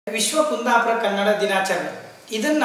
ವಿಶ್ವ ಕುಂದಾಪುರ ಕನ್ನಡ ದಿನಾಚರಣೆ ಇದನ್ನು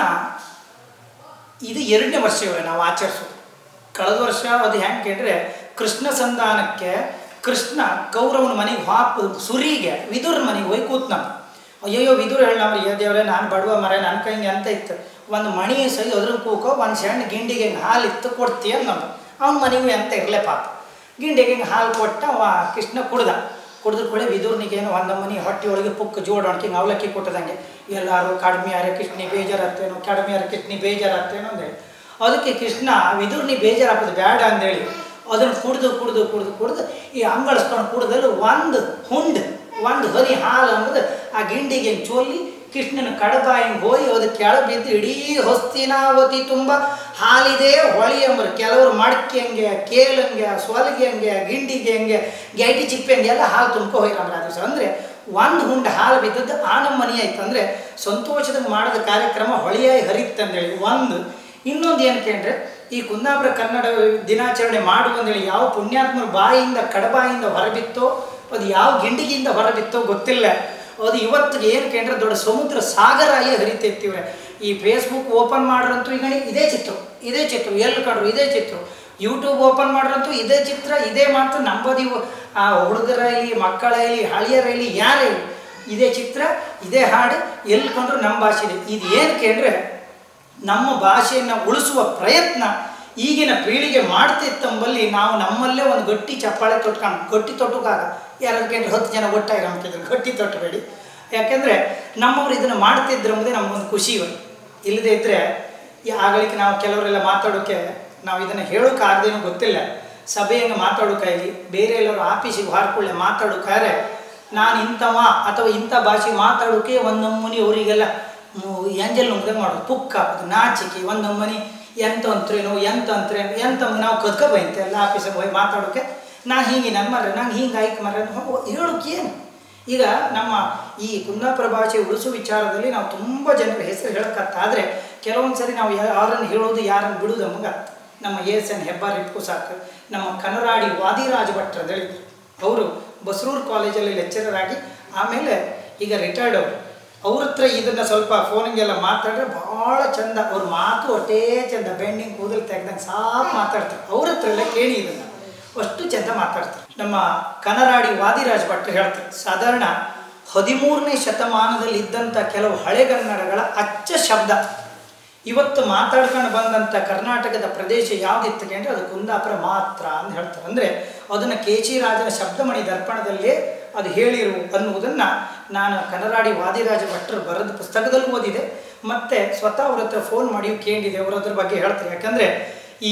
ಇದು ಎರಡನೇ ವರ್ಷ ಇವಾಗ ನಾವು ಆಚರಿಸೋದು ಕಳೆದ ವರ್ಷ ಅದು ಹೆಂಗೆ ಕೇಳಿದ್ರೆ ಕೃಷ್ಣ ಸಂಧಾನಕ್ಕೆ ಕೃಷ್ಣ ಕೌರವನ ಮನೆಗೆ ಹಾಪು ಸುರಿಗೆ ವಿದುರನ ಮನೆಗೆ ಹೋಗಿ ಕೂತ್ ನಮ್ಮ ಅಯ್ಯಯ್ಯೋ ವಿದುರ ಹೇಳ ಅವ್ರಿಗೆ ದೇವ್ರೆ ನಾನು ಬಡವ ಮರ ನನ್ನ ಕೈಗೆ ಅಂತ ಇತ್ತು ಒಂದು ಮಣಿ ಸೈ ಅದ್ರ ಕೂಕೋ ಒಂದು ಸಣ್ಣ ಗಿಂಡಿಗೆ ಹಿಂಗೆ ಹಾಲು ಇತ್ತು ಕೊಡ್ತೀಯ ನಮ್ದು ಅವ್ನ ಮನೆಗೂ ಅಂತ ಇರಲೇ ಪಾಪ ಗಿಂಡಿಗೆ ಹಿಂಗೆ ಹಾಲು ಕೊಟ್ಟ ಅವ ಕೃಷ್ಣ ಕುಡ್ದ ಕುಡಿದ್ರ ಕೂಡ ವಿದುರ್ನಿಗೆ ಏನು ಒಂದು ಮನೆ ಹೊಟ್ಟೆ ಒಳಗೆ ಪುಕ್ಕ ಜೋಡೋಣಕ್ಕೆ ಹಿಂಗೆ ಅವಲಕ್ಕಿ ಕೊಟ್ಟದಂಗೆ ಎಲ್ಲರೂ ಕಡಿಮೆ ಯಾರ ಕೃಷ್ಣಿ ಬೇಜಾರತ್ತೇನೋ ಕಡಿಮೆ ಯಾರ ಕೃಷ್ಣಿ ಬೇಜಾರತ್ತೇನೋ ಅಂದೇಳಿ ಅದಕ್ಕೆ ಕೃಷ್ಣ ವಿದುರ್ನಿ ಬೇಜಾರಾಗ್ತದೆ ಬೇಡ ಅಂದೇಳಿ ಅದನ್ನು ಕುಡ್ದು ಕುಡ್ದು ಕುಡ್ದು ಕುಡ್ದು ಈ ಅಂಗಳಿಸ್ಕೊಂಡು ಕುಡ್ದಲ್ಲಿ ಒಂದು ಹುಂಡು ಒಂದು ಹನಿ ಹಾಲು ಅಂಬುದು ಆ ಗಿಂಡಿಗೆ ಹಿಂಗೆ ಚೊಲ್ಲಿ ಕೃಷ್ಣನ ಕಡಬ ಹಿಂಗೆ ಹೋಗಿ ಅದು ಕೆಳ ಬಿದ್ದು ಇಡೀ ಹೊಸ್ತಿನಾವತಿ ತುಂಬ ಹಾಲಿದೆ ಹೊಳಿ ಅಂಬರು ಕೆಲವರು ಮಡಕೆ ಹಂಗೆ ಕೇಲಂಗೆ ಸೊಲಗೆ ಹಂಗೆ ಗಿಂಡಿಗೆ ಹಂಗೆ ಗೈಟಿ ಚಿಪ್ಪೆ ಹಂಗೆ ಎಲ್ಲ ಹಾಲು ತುಂಬ್ಕೊ ಹೋಗಿರಲ್ಲ ಆ ದಿವಸ ಅಂದರೆ ಒಂದು ಹುಂಡು ಹಾಲು ಬಿದ್ದದ್ದು ಆ ನಮ್ಮ ಮನೆ ಆಯ್ತು ಅಂದರೆ ಸಂತೋಷದಾಗ ಮಾಡಿದ ಕಾರ್ಯಕ್ರಮ ಹೊಳಿಯಾಗಿ ಹರಿತ್ತಂದೇಳಿ ಒಂದು ಇನ್ನೊಂದು ಏನು ಕೇಳಿದ್ರೆ ಈ ಕುಂದಾಪುರ ಕನ್ನಡ ದಿನಾಚರಣೆ ಮಾಡುವಂದೇಳಿ ಯಾವ ಪುಣ್ಯಾತ್ಮರ ಬಾಯಿಯಿಂದ ಕಡಬಾಯಿಂದ ಹೊರಬಿತ್ತೋ ಅದು ಯಾವ ಗಿಂಡಿಗಿಂದ ಹೊರಬಿತ್ತೋ ಗೊತ್ತಿಲ್ಲ ಅದು ಇವತ್ತಿಗೆ ಏನು ಕೇಂದ್ರ ದೊಡ್ಡ ಸಮುದ್ರ ಸಾಗರ ಆಗಿ ಹರಿತೈತಿವ್ರೆ ಈ ಫೇಸ್ಬುಕ್ ಓಪನ್ ಮಾಡ್ರಂತೂ ಈಗ ಇದೇ ಚಿತ್ರ ಇದೇ ಚಿತ್ರ ಎಲ್ಲಿ ಕಂಡ್ರು ಇದೇ ಚಿತ್ರ ಯೂಟ್ಯೂಬ್ ಓಪನ್ ಮಾಡ್ರಂತೂ ಇದೇ ಚಿತ್ರ ಇದೇ ಮಾತು ನಂಬದಿ ಆ ಹುಡುಗರಲ್ಲಿ ಮಕ್ಕಳಲ್ಲಿ ಹಳಿಯರಲ್ಲಿ ಯಾರೇ ಇರ್ಲಿ, ಇದೇ ಚಿತ್ರ ಇದೇ ಹಾಡು ಎಲ್ಲಿ ಕಂಡ್ರು ನಮ್ಮ ಭಾಷೆ ಇದೆ ಇದು ಏನು ಕೇಳಿದ್ರೆ ನಮ್ಮ ಭಾಷೆಯನ್ನು ಉಳಿಸುವ ಪ್ರಯತ್ನ ಈಗಿನ ಪೀಳಿಗೆ ಮಾಡ್ತಿತ್ತಂಬಲ್ಲಿ ನಾವು ನಮ್ಮಲ್ಲೇ ಒಂದು ಗಟ್ಟಿ ಚಪ್ಪಾಳೆ ತೊಟ್ಕೊಂಡು ಗಟ್ಟಿ ತೊಟ್ಟುಕಾಗ ಯಾರಾದ್ರು ಕೇಳಿ ಹತ್ತು ಜನ ಒಟ್ಟಾಗಿ ನಂಬ್ತಿದ್ರು ಗಟ್ಟಿ ತೊಟ್ಟಬೇಡಿ ಯಾಕೆಂದರೆ ನಮ್ಮವ್ರು ಇದನ್ನು ಮಾಡ್ತಿದ್ರು ಎಂಬುದೇ ನಮಗೊಂದು ಖುಷಿ ಇವತ್ತು ಇಲ್ಲದೇ ಇದ್ದರೆ ಆಗಲಿಕ್ಕೆ ನಾವು ಕೆಲವರೆಲ್ಲ ಮಾತಾಡೋಕ್ಕೆ ನಾವು ಇದನ್ನು ಹೇಳೋಕ್ಕಾಗದೇನೋ ಗೊತ್ತಿಲ್ಲ ಸಭೆಯನ್ನು ಮಾತಾಡೋಕ್ಕಾಗಲಿ ಬೇರೆ ಎಲ್ಲರೂ ಆಫೀಸಿಗೆ ಹಾರ್ಕೊಳ್ಳೆ ಮಾತಾಡೋಕ್ಕಾದ್ರೆ ನಾನು ಇಂಥವ ಅಥವಾ ಇಂಥ ಭಾಷೆ ಮಾತಾಡೋಕೆ ಒಂದು ನಮೂನಿ ಅವರಿಗೆಲ್ಲ ಎಂಜಲ್ ನುಂಗ್ದಂಗೆ ಮಾಡೋದು ಪುಕ್ಕ ಅದು ನಾಚಿಕೆ ಒಂದು ನಮೂನಿ ಎಂತ ಅಂತ್ರೇನು ಎಂತ ಅಂತ್ರೇನು ಎಂತ ನಾವು ಕದ್ಕ ಬೈತೆ ಎಲ್ಲ ಆಫೀಸಿಗೆ ಹೋಗಿ ಮಾತಾಡೋಕೆ ನಾನು ಹಿಂಗೆ ನನ್ನ ಮರ ನಂಗೆ ಹಿಂಗೆ ಆಯ್ಕೆ ಮರ ಹೇಳೋಕೆ ಏನು ಈಗ ನಮ್ಮ ಈ ಕುಂದಾಪುರ ಭಾಷೆ ಉಳಿಸೋ ವಿಚಾರದಲ್ಲಿ ನಾವು ತುಂಬ ಜನರ ಹೆಸರು ಹೇಳೋಕ್ಕತ್ತಾದರೆ ಕೆಲವೊಂದು ಸರಿ ನಾವು ಯಾರನ್ನು ಹೇಳೋದು ಯಾರನ್ನು ಬಿಡೋದು ನಮಗೆ ನಮ್ಮ ಎಸ್ ಎನ್ ಹೆಬ್ಬಾರ್ ಇಟ್ಕೋ ಸಾಕು ನಮ್ಮ ಕನ್ನಡಾಡಿ ವಾದಿರಾಜ ಭಟ್ರು ಅಂತ ಹೇಳಿದ್ರು ಅವರು ಬಸರೂರು ಕಾಲೇಜಲ್ಲಿ ಲೆಕ್ಚರರ್ ಆಗಿ ಆಮೇಲೆ ಈಗ ರಿಟೈರ್ಡ್ ಅವರು ಅವ್ರ ಹತ್ರ ಇದನ್ನು ಸ್ವಲ್ಪ ಫೋನಿಗೆಲ್ಲ ಮಾತಾಡಿದ್ರೆ ಭಾಳ ಚಂದ ಅವ್ರ ಮಾತು ಅಷ್ಟೇ ಚಂದ ಬೆಂಡಿಂಗ್ ಕೂದಲು ತೆಗ್ದಂಗೆ ಸಾಕು ಮಾತಾಡ್ತಾರೆ ಅವ್ರ ಹತ್ರ ಎಲ್ಲ ಕೇಳಿ ಇದನ್ನು ಅಷ್ಟು ಚಂದ ಮಾತಾಡ್ತಾರೆ ನಮ್ಮ ಕನ್ನಡಾಡಿ ವಾದಿರಾಜ ಭಟ್ರು ಹೇಳ್ತಾರೆ ಸಾಧಾರಣ ಹದಿಮೂರನೇ ಶತಮಾನದಲ್ಲಿ ಇದ್ದಂಥ ಕೆಲವು ಹಳೆಗನ್ನಡಗಳ ಅಚ್ಚ ಶಬ್ದ ಇವತ್ತು ಮಾತಾಡ್ಕೊಂಡು ಬಂದಂಥ ಕರ್ನಾಟಕದ ಪ್ರದೇಶ ಯಾವುದಿತ್ತು ಅಂದರೆ ಅದು ಕುಂದಾಪುರ ಮಾತ್ರ ಅಂತ ಹೇಳ್ತಾರೆ ಅಂದರೆ ಅದನ್ನು ಕೇಚಿರಾಜನ ಶಬ್ದಮಣಿ ದರ್ಪಣದಲ್ಲೇ ಅದು ಹೇಳಿರು ಅನ್ನುವುದನ್ನು ನಾನು ಕನ್ನಡಾಡಿ ವಾದಿರಾಜ ಭಟ್ರು ಬರೆದ ಪುಸ್ತಕದಲ್ಲೂ ಓದಿದೆ ಮತ್ತು ಸ್ವತಃ ಅವ್ರ ಹತ್ರ ಫೋನ್ ಮಾಡಿ ಕೇಳಿದೆ ಅವರು ಅದ್ರ ಬಗ್ಗೆ ಹೇಳ್ತಾರೆ ಯಾಕಂದರೆ ಈ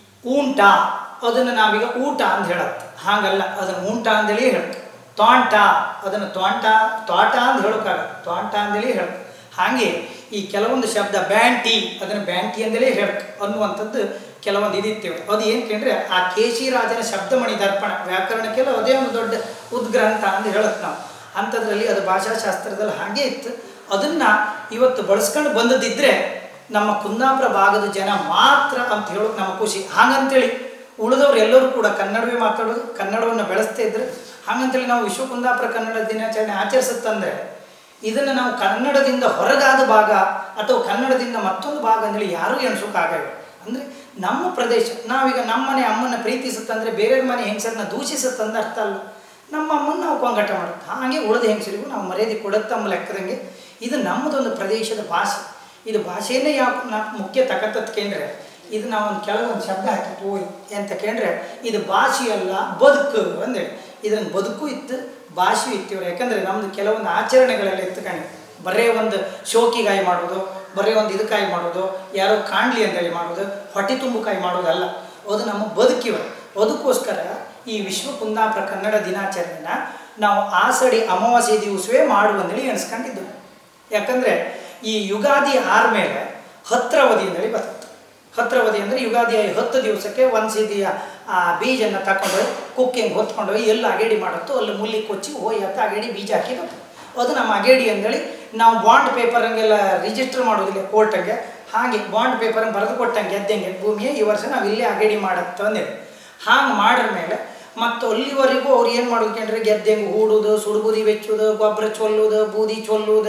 ಊಂಟ ಅದನ್ನು ನಾವೀಗ ಊಟ ಅಂತ ಹೇಳತ್ತೆ ಹಾಗಲ್ಲ ಅದನ್ನು ಊಂಟ ಅಂತೇಳಿ ಹೇಳುತ್ತೆ ತೋಂಟ ಅದನ್ನು ತೋಂಟ ತೋಟ ಅಂತ ಹೇಳೋಕ್ಕಾಗ ತೋಂಟ ಅಂತೇಳಿ ಹೇಳುತ್ತೆ ಹಾಗೆ ಈ ಕೆಲವೊಂದು ಶಬ್ದ ಬ್ಯಾಂಟಿ ಅದನ್ನು ಬ್ಯಾಂಟಿ ಅಂತಲೇ ಹೇಳ್ಕ ಅನ್ನುವಂಥದ್ದು ಕೆಲವೊಂದು ಇದಿತ್ತೇವೆ ಅದು ಏನು ಕೇಳಿದ್ರೆ ಆ ಕೇಶಿರಾಜನ ಶಬ್ದಮಣಿ ದರ್ಪಣ ವ್ಯಾಕರಣಕ್ಕೆಲ್ಲ ಅದೇ ಒಂದು ದೊಡ್ಡ ಉದ್ಗ್ರಂಥ ಅಂತ ಹೇಳುತ್ತೆ ನಾವು ಅಂಥದ್ರಲ್ಲಿ ಅದು ಭಾಷಾಶಾಸ್ತ್ರದಲ್ಲಿ ಹಾಗೆ ಇತ್ತು ಅದನ್ನು ಇವತ್ತು ಬಳಸ್ಕೊಂಡು ಬಂದದಿದ್ದರೆ ನಮ್ಮ ಕುಂದಾಪುರ ಭಾಗದ ಜನ ಮಾತ್ರ ಅಂತ ಹೇಳೋಕೆ ನಮ್ಮ ಖುಷಿ ಹಾಗಂತೇಳಿ ಉಳಿದವ್ರು ಎಲ್ಲರೂ ಕೂಡ ಕನ್ನಡವೇ ಮಾತಾಡೋದು ಕನ್ನಡವನ್ನು ಬೆಳೆಸ್ತಾ ಇದ್ರೆ ಹಾಗಂತೇಳಿ ನಾವು ವಿಶ್ವ ಕುಂದಾಪುರ ಕನ್ನಡ ದಿನಾಚರಣೆ ಆಚರಿಸುತ್ತಂದರೆ ಇದನ್ನು ನಾವು ಕನ್ನಡದಿಂದ ಹೊರಗಾದ ಭಾಗ ಅಥವಾ ಕನ್ನಡದಿಂದ ಮತ್ತೊಂದು ಭಾಗ ಅಂತೇಳಿ ಯಾರೂ ಎಣಿಸೋಕ್ಕಾಗಲ್ಲ ಅಂದರೆ ನಮ್ಮ ಪ್ರದೇಶ ನಾವೀಗ ನಮ್ಮನೆ ಅಮ್ಮನ ಪ್ರೀತಿಸುತ್ತಂದರೆ ಬೇರೆಯವ್ರ ಮನೆ ಹೆಂಗಸರನ್ನ ದೂಷಿಸುತ್ತಂದ್ರೆ ಅರ್ಥ ಅಲ್ಲ ನಮ್ಮ ಅಮ್ಮನ ನಾವು ಕೊಂಗಟ ಮಾಡುತ್ತೆ ಹಾಗೆ ಉಳಿದ ಹೆಂಗಸರಿಗೂ ನಾವು ಮರ್ಯಾದೆ ಕೊಡುತ್ತಮ್ಮ ಲೆಕ್ಕದಂಗೆ ಇದು ನಮ್ಮದೊಂದು ಪ್ರದೇಶದ ಭಾಷೆ ಇದು ಭಾಷೆಯೇ ಯಾವ ನಾ ಮುಖ್ಯ ತಕತ್ತತ್ ಕೇಂದ್ರ ಇದು ನಾವು ಒಂದು ಕೆಳಗೊಂದು ಶಬ್ದ ಹಾಕಿತ್ತು ಓಯ್ ಅಂತ ಕೇಂದ್ರೆ ಇದು ಭಾಷೆಯಲ್ಲ ಬದುಕು ಅಂದೇಳಿ ಇದನ್ನು ಬದುಕು ಇತ್ತು ಭಾಷೆ ಇತ್ತು ಯಾಕಂದರೆ ನಮ್ಮದು ಕೆಲವೊಂದು ಆಚರಣೆಗಳೆಲ್ಲ ಇತ್ತುಕೊಂಡು ಬರೇ ಒಂದು ಶೋಕಿಗಾಯಿ ಮಾಡೋದು ಬರೀ ಒಂದು ಇದಕ್ಕಾಯಿ ಮಾಡೋದು ಯಾರೋ ಕಾಣಲಿ ಅಂತೇಳಿ ಮಾಡೋದು ಹೊಟ್ಟೆ ತುಂಬುಕಾಯಿ ಮಾಡೋದಲ್ಲ ಅದು ನಮ್ಮ ಬದುಕಿವೆ ಅದಕ್ಕೋಸ್ಕರ ಈ ವಿಶ್ವ ಕುಂದಾಪುರ ಕನ್ನಡ ದಿನಾಚರಣೆನ ನಾವು ಆಸಡಿ ಅಮಾವಾಸ್ಯೆ ದಿವಸವೇ ಮಾಡುವಂದೇಳಿ ಎಣಿಸ್ಕೊಂಡಿದ್ದು ಯಾಕಂದರೆ ಈ ಯುಗಾದಿ ಆದಮೇಲೆ ಹತ್ರವಧಿ ಅಂತೇಳಿ ಬರ್ತದೆ ಹತ್ರವಧಿ ಅಂದರೆ ಯುಗಾದಿ ಹತ್ತು ದಿವಸಕ್ಕೆ ಒಂದು ಸಿದಿಯ ಆ ಬೀಜನ ತಗೊಂಡೋಗಿ ಕುಕ್ಕಿಂಗ್ ಹೊತ್ಕೊಂಡೋಗಿ ಎಲ್ಲಿ ಅಗೇಡಿ ಮಾಡುತ್ತೋ ಅಲ್ಲಿ ಮುಲ್ಲಿ ಕೊಚ್ಚಿ ಹೋಗಿ ಹತ್ತ ಅಗೇಡಿ ಬೀಜ ಹಾಕಿ ಬರ್ತದೆ ಅದು ನಮ್ಮ ಅಗೇಡಿ ಅಂದೇಳಿ ನಾವು ಬಾಂಡ್ ಪೇಪರ್ ಹಂಗೆಲ್ಲ ರಿಜಿಸ್ಟರ್ ಮಾಡೋದಿಲ್ಲ ಕೋರ್ಟಂಗೆ ಹಾಗೆ ಬಾಂಡ್ ಪೇಪರ್ ಬರೆದು ಕೊಟ್ಟಂಗೆ ಗೆದ್ದಂಗೆ ಭೂಮಿಯೇ ಈ ವರ್ಷ ನಾವು ಇಲ್ಲೇ ಅಗೇಡಿ ಮಾಡತ್ತೆ ಅಂದೇಳಿ ಹಾಗೆ ಮಾಡಿದ ಮೇಲೆ ಮತ್ತು ಅಲ್ಲಿವರೆಗೂ ಅವ್ರು ಏನು ಮಾಡೋದು ಗೆದ್ದಂಗೆ ಹೂಡೋದು ಸುಡುಬುದಿ ಬೆಚ್ಚೋದು ಗೊಬ್ಬರ ಚೊಲ್ಲೋದು ಬೂದಿ ಚೊಲ್ಲೋದು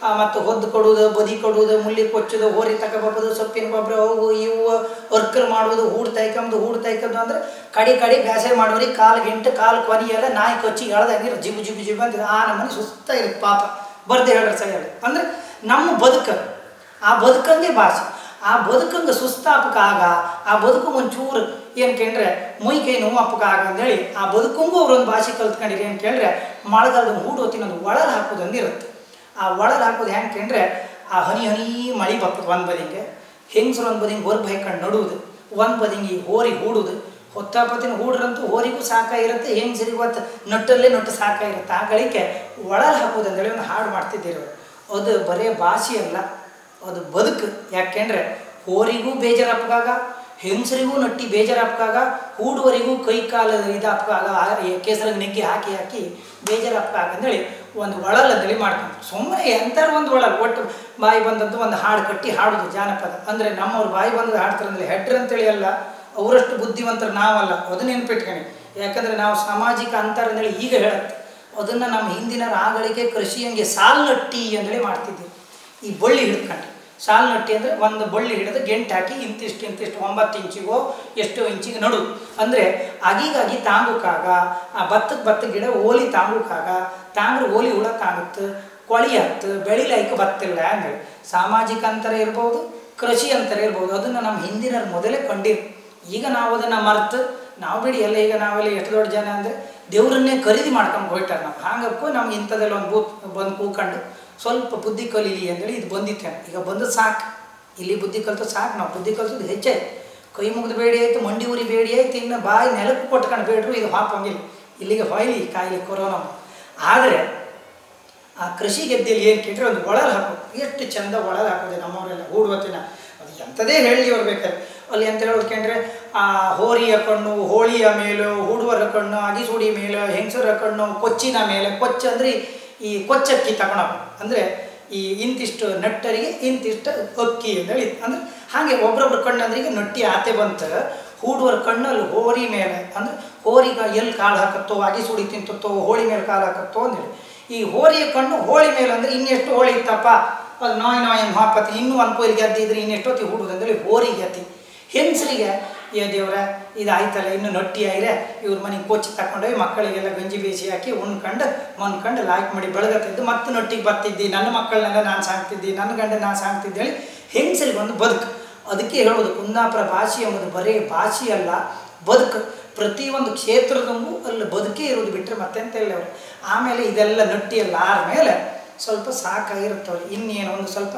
ಮತ್ತು ಹೊದ್ದು ಕೊಡುವುದು ಬದಿ ಕೊಡುವುದು ಮುಳ್ಳಿ ಕೊಚ್ಚೋದು ಹೋರಿ ತಗೊಬೋದು ಸೊಪ್ಪಿನ ಗೊಬ್ಬರ ಅವು ಇವು ವರ್ಕರ್ ಮಾಡುವುದು ಹೂಡು ತೈಕೊಂಬದು ಹೂಡು ತೈಕೊಂಡು ಅಂದ್ರೆ ಕಡಿ ಕಡಿ ಬೇಸೆ ಮಾಡೋರಿಗೆ ಕಾಲು ಗಿಂಟು ಕಾಲು ಕೊನಿ ಎಲ್ಲ ನಾಯಿ ಕೊಚ್ಚಿ ಎಳ್ದಂಗಿರ ಜಿಬು ಜಿಬು ಜಿಬು ಅಂತ ಆ ನಮ್ಮನೆ ಸುಸ್ತ ಇರುತ್ತೆ ಪಾಪ ಬರ್ದೆ ಹೇಳ್ರಿ ಸರಿಯಲ್ಲ ಅಂದ್ರೆ ನಮ್ಮ ಬದುಕು ಆ ಬದುಕಂಗೆ ಭಾಷೆ ಆ ಬದುಕಂಗೆ ಸುಸ್ತಾಪಕ ಆಗ ಆ ಬದುಕು ಒಂಚೂರು ಏನು ಕೇಳ್ರೆ ಮೈ ಕೈ ನೋವು ಅಪ್ಪಕ ಆಗ ಅಂದೇಳಿ ಆ ಬದುಕಂಗೂ ಅವ್ರೊಂದು ಭಾಷೆ ಕಲ್ತ್ಕೊಂಡಿರಿ ಏನು ಕೇಳಿದ್ರೆ ಮಳೆಗಾಲದ ಹೂಡು ಹೊತ್ತಿನೊಂದು ಒಳಲ್ ಹಾಕೋದು ಒಂದಿರುತ್ತೆ ಆ ಒಳಲ್ ಹಾಕೋದು ಹೆಂಗೆ ಕೇಳ್ರೆ ಆ ಹನಿ ಹನಿ ಮಳೆ ಬರ್ತದೆ ಒಂದು ಬದಿಗೆ ಹೆಂಗಸರು ಒಂದು ಬದಿಗೆ ಹೊರಗೆ ಹಾಕೊಂಡು ನಡುವುದು ಒಂದು ಬದಿಗೆ ಹೋರಿ ಹೂಡುದು ಹೊತ್ತಾಪತ್ತಿನ ಹೂಡ್ರಂತೂ ಹೋರಿಗೂ ಸಾಕಾಗಿರುತ್ತೆ ಹೆಂಗಸರಿಗೆ ಇವತ್ತು ನಟ್ಟಲ್ಲೇ ನಟ್ಟು ಸಾಕಾಗಿರುತ್ತೆ ಆ ಗಳಿಕೆ ಒಳಲ್ ಹಾಕೋದು ಅಂತೇಳಿ ಒಂದು ಹಾಡು ಮಾಡ್ತಿದ್ದೀರಿ ಅದು ಬರೇ ಭಾಷೆ ಅಲ್ಲ ಅದು ಬದುಕು ಯಾಕೆಂದ್ರೆ ಹೋರಿಗೂ ಬೇಜಾರಪ್ಪಾಗ ಹೆಂಗಸರಿಗೂ ನಟ್ಟಿ ಬೇಜಾರಪ್ಪಾಗ ಹೂಡುವರಿಗೂ ಕೈ ಕಾಲು ಇದಾಪ್ಪಾಗ ಕೇಸರಿಗೆ ನೆಗ್ಗಿ ಹಾಕಿ ಹಾಕಿ ಬೇಜಾರಪ್ಪಾಗ ಅಂದೇಳಿ ಒಂದು ಒಳಲ್ ಅಂತೇಳಿ ಮಾಡ್ಕೊಂಡು ಸುಮ್ಮನೆ ಎಂಥರ ಒಂದು ಒಳಲ್ ಒಟ್ಟು ಬಾಯಿ ಬಂದದ್ದು ಒಂದು ಹಾಡು ಕಟ್ಟಿ ಹಾಡೋದು ಜಾನಪದ ಅಂದರೆ ನಮ್ಮವ್ರು ಬಾಯಿ ಬಂದದ್ದು ಹಾಡ್ತಾರಂದ್ರೆ ಹೆಡ್ರ್ ಅಂತೇಳಿ ಅಲ್ಲ ಅವರಷ್ಟು ಬುದ್ಧಿವಂತರು ನಾವಲ್ಲ ಅದನ್ನ ನೆನ್ಪಿಟ್ಕೊಳ್ಳಿ ಯಾಕಂದರೆ ನಾವು ಸಾಮಾಜಿಕ ಅಂತರ ಅಂತೇಳಿ ಈಗ ಹೇಳುತ್ತೆ ಅದನ್ನು ನಮ್ಮ ಹಿಂದಿನ ರಾಗಳಿಗೆ ಕೃಷಿ ಹಂಗೆ ಸಾಲ್ ನಟ್ಟಿ ಅಂತೇಳಿ ಮಾಡ್ತಿದ್ದೀವಿ ಈ ಬಳ್ಳಿ ಹಿಡ್ಕೊಂಡು ಸಾಲ್ ನಟ್ಟಿ ಅಂದರೆ ಒಂದು ಬಳ್ಳಿ ಹಿಡಿದು ಗೆಂಟು ಹಾಕಿ ಇಂತಿಷ್ಟು ಇಂತಿಷ್ಟು ಒಂಬತ್ತು ಇಂಚಿಗೋ ಎಷ್ಟು ಇಂಚಿಗೆ ನಡು ಅಂದರೆ ಅಗಿಗಾಗಿ ತಾಂಗುಕಾಗ ಆ ಭತ್ತಕ್ಕೆ ಭತ್ತ ಗಿಡ ಓಲಿ ತಾಂಗುಕಾಗ ತಾಂಗ್ರೆ ಓಲಿ ಹುಳ ತಾಂಗುತ್ತೆ ಕೊಳಿ ಹತ್ತು ಬೆಳಿಲೈಕೆ ಬತ್ತಿಲ್ಲ ಅಂದೇಳಿ ಸಾಮಾಜಿಕ ಅಂತರ ಇರ್ಬೋದು ಕೃಷಿ ಅಂತರ ಇರ್ಬೋದು ಅದನ್ನು ನಮ್ಮ ಹಿಂದಿನರು ಮೊದಲೇ ಕಂಡಿರು ಈಗ ನಾವು ಅದನ್ನು ಮರೆತು ನಾವು ಬಿಡಿ ಎಲ್ಲ ಈಗ ನಾವೆಲ್ಲ ಎಷ್ಟು ದೊಡ್ಡ ಜನ ಅಂದರೆ ದೇವ್ರನ್ನೇ ಖರೀದಿ ಮಾಡ್ಕೊಂಡು ಹೋಯ್ತಾರೆ ನಾವು ಹಾಗಕ್ಕೂ ನಮ್ಗೆ ಇಂಥದ್ದೆಲ್ಲ ಒಂದು ಬೂತ್ ಬಂದು ಕೂಕೊಂಡು ಸ್ವಲ್ಪ ಬುದ್ಧಿ ಕಲೀಲಿ ಅಂತೇಳಿ ಇದು ಬಂದಿತ್ತೆ ಈಗ ಬಂದು ಸಾಕು ಇಲ್ಲಿ ಬುದ್ಧಿ ಕಲ್ತು ಸಾಕು ನಾವು ಬುದ್ಧಿ ಕಲ್ತದ್ದು ಹೆಚ್ಚಾಯ್ತು ಕೈ ಮುಗಿದು ಬೇಡಿ ಆಯಿತು ಮಂಡಿ ಉರಿ ಬೇಡಿ ಆಯ್ತು ಇನ್ನು ಬಾಯಿ ನೆಲಕ್ಕೆ ಕೊಟ್ಕೊಂಡು ಬೇಡ್ರು ಇದು ಹಾಪಂಗಿಲ್ಲ ಇಲ್ಲಿಗೆ ಹೊಯ್ಲಿ ಕಾಯಿಲೆ ಕೊರೋನಾ ಆದರೆ ಆ ಕೃಷಿ ಗೆದ್ದೆಯಲ್ಲಿ ಏನು ಕೇಳಿದ್ರೆ ಒಂದು ಒಳಲ್ ಹಾಕೋದು ಎಷ್ಟು ಚಂದ ಒಳಲ್ ಹಾಕೋದು ನಮ್ಮವರೆಲ್ಲ ಹೂಡುವತ್ತಿನ ಅದು ಎಂಥದೇ ಹೇಳಿ ಅವ್ರು ಬೇಕಾದ್ರೆ ಅಲ್ಲಿ ಅಂತ ಹೇಳೋದು ಕೇಂದ್ರೆ ಆ ಹೋರಿಯ ಕಣ್ಣು ಹೋಳಿಯ ಮೇಲು ಹೂಡುವರ ಕಣ್ಣು ಅಗಿಸುಡಿ ಮೇಲು ಹೆಂಗಸರ ಕಣ್ಣು ಕೊಚ್ಚಿನ ಮೇಲೆ ಕೊಚ್ಚ ಅಂದರೆ ಈ ಕೊಚ್ಚಕ್ಕಿ ತಗೊಳೋದು ಅಂದರೆ ಈ ಇಂತಿಷ್ಟು ನಟ್ಟರಿಗೆ ಇಂತಿಷ್ಟು ಅಕ್ಕಿ ಅಂತೇಳಿ ಅಂದರೆ ಹಾಗೆ ಒಬ್ರೊಬ್ರ ಕಣ್ಣಂದ್ರಿಗೆ ನಟ್ಟಿ ಆತೆ ಬಂತು ಹೂಡುವರ ಕಣ್ಣಲ್ಲಿ ಹೋರಿ ಮೇಲೆ ಅಂದರೆ ಹೋರಿಗ ಎಲ್ಲಿ ಕಾಲು ಹಾಕತ್ತೋ ಅಗಿಸುಡಿ ತಿಂತತ್ತೋ ಹೋಳಿ ಮೇಲೆ ಕಾಲು ಹಾಕತ್ತೋ ಅಂದೇಳಿ ಈ ಹೋರಿಯ ಕಣ್ಣು ಹೋಳಿ ಮೇಲೆ ಅಂದರೆ ಇನ್ನೆಷ್ಟು ಹೋಳಿ ಇತ್ತಪ್ಪ ಅದು ನಾಯ್ ನಾಯ್ ಹಾಪತ್ತಿ ಇನ್ನೂ ಒಂದು ಕೊಯ್ಲಿ ಗೆದ್ದಿದ್ರೆ ಇನ್ನೆಷ್ಟೊತ್ತಿ ಹೂಡುದು ಅಂತೇಳಿ ಹೋರಿ ಗೆದ್ದಿ ಹೆಂಗಸರಿಗೆ ಏ ದೇವ್ರ ಇದು ಆಯ್ತಲ್ಲ ಇನ್ನು ನಟ್ಟಿ ಆಯ್ರೆ ಇವ್ರ ಮನೆಗೆ ಕೊಚ್ಚಿ ತಗೊಂಡೋಗಿ ಮಕ್ಕಳಿಗೆಲ್ಲ ಗಂಜಿ ಬೇಯಿಸಿ ಹಾಕಿ ಉಣ್ಕಂಡು ಮನ್ಕಂಡು ಲಾಯ್ಕ್ ಮಾಡಿ ಬೆಳಗತ್ತಿದ್ದು ಮತ್ತೆ ನಟ್ಟಿಗೆ ಬರ್ತಿದ್ದಿ ನನ್ನ ಮಕ್ಕಳನ್ನೆಲ್ಲ ನಾನು ಸಾಕ್ತಿದ್ದಿ ನನ್ನ ಗಂಡ ನಾನು ಸಾಕ್ತಿದ್ದೆ ಹೇಳಿ ಹೆಂಗಸರಿಗೆ ಒಂದು ಬದುಕು ಅದಕ್ಕೆ ಹೇಳೋದು ಕುಂದಾಪುರ ಭಾಷೆ ಎಂಬುದು ಬರೀ ಭಾಷೆ ಅಲ್ಲ ಬದುಕು ಪ್ರತಿಯೊಂದು ಕ್ಷೇತ್ರದಂಗೂ ಅಲ್ಲಿ ಬದುಕೇ ಇರೋದು ಬಿಟ್ಟರೆ ಮತ್ತೆಂತ ಹೇಳಿ ಅವರು ಆಮೇಲೆ ಇದೆಲ್ಲ ನಟ್ಟಿ ಎಲ್ಲ ಆದಮೇಲೆ ಸ್ವಲ್ಪ ಸಾಕಾಗಿರುತ್ತವ್ರು ಇನ್ನೇನು ಒಂದು ಸ್ವಲ್ಪ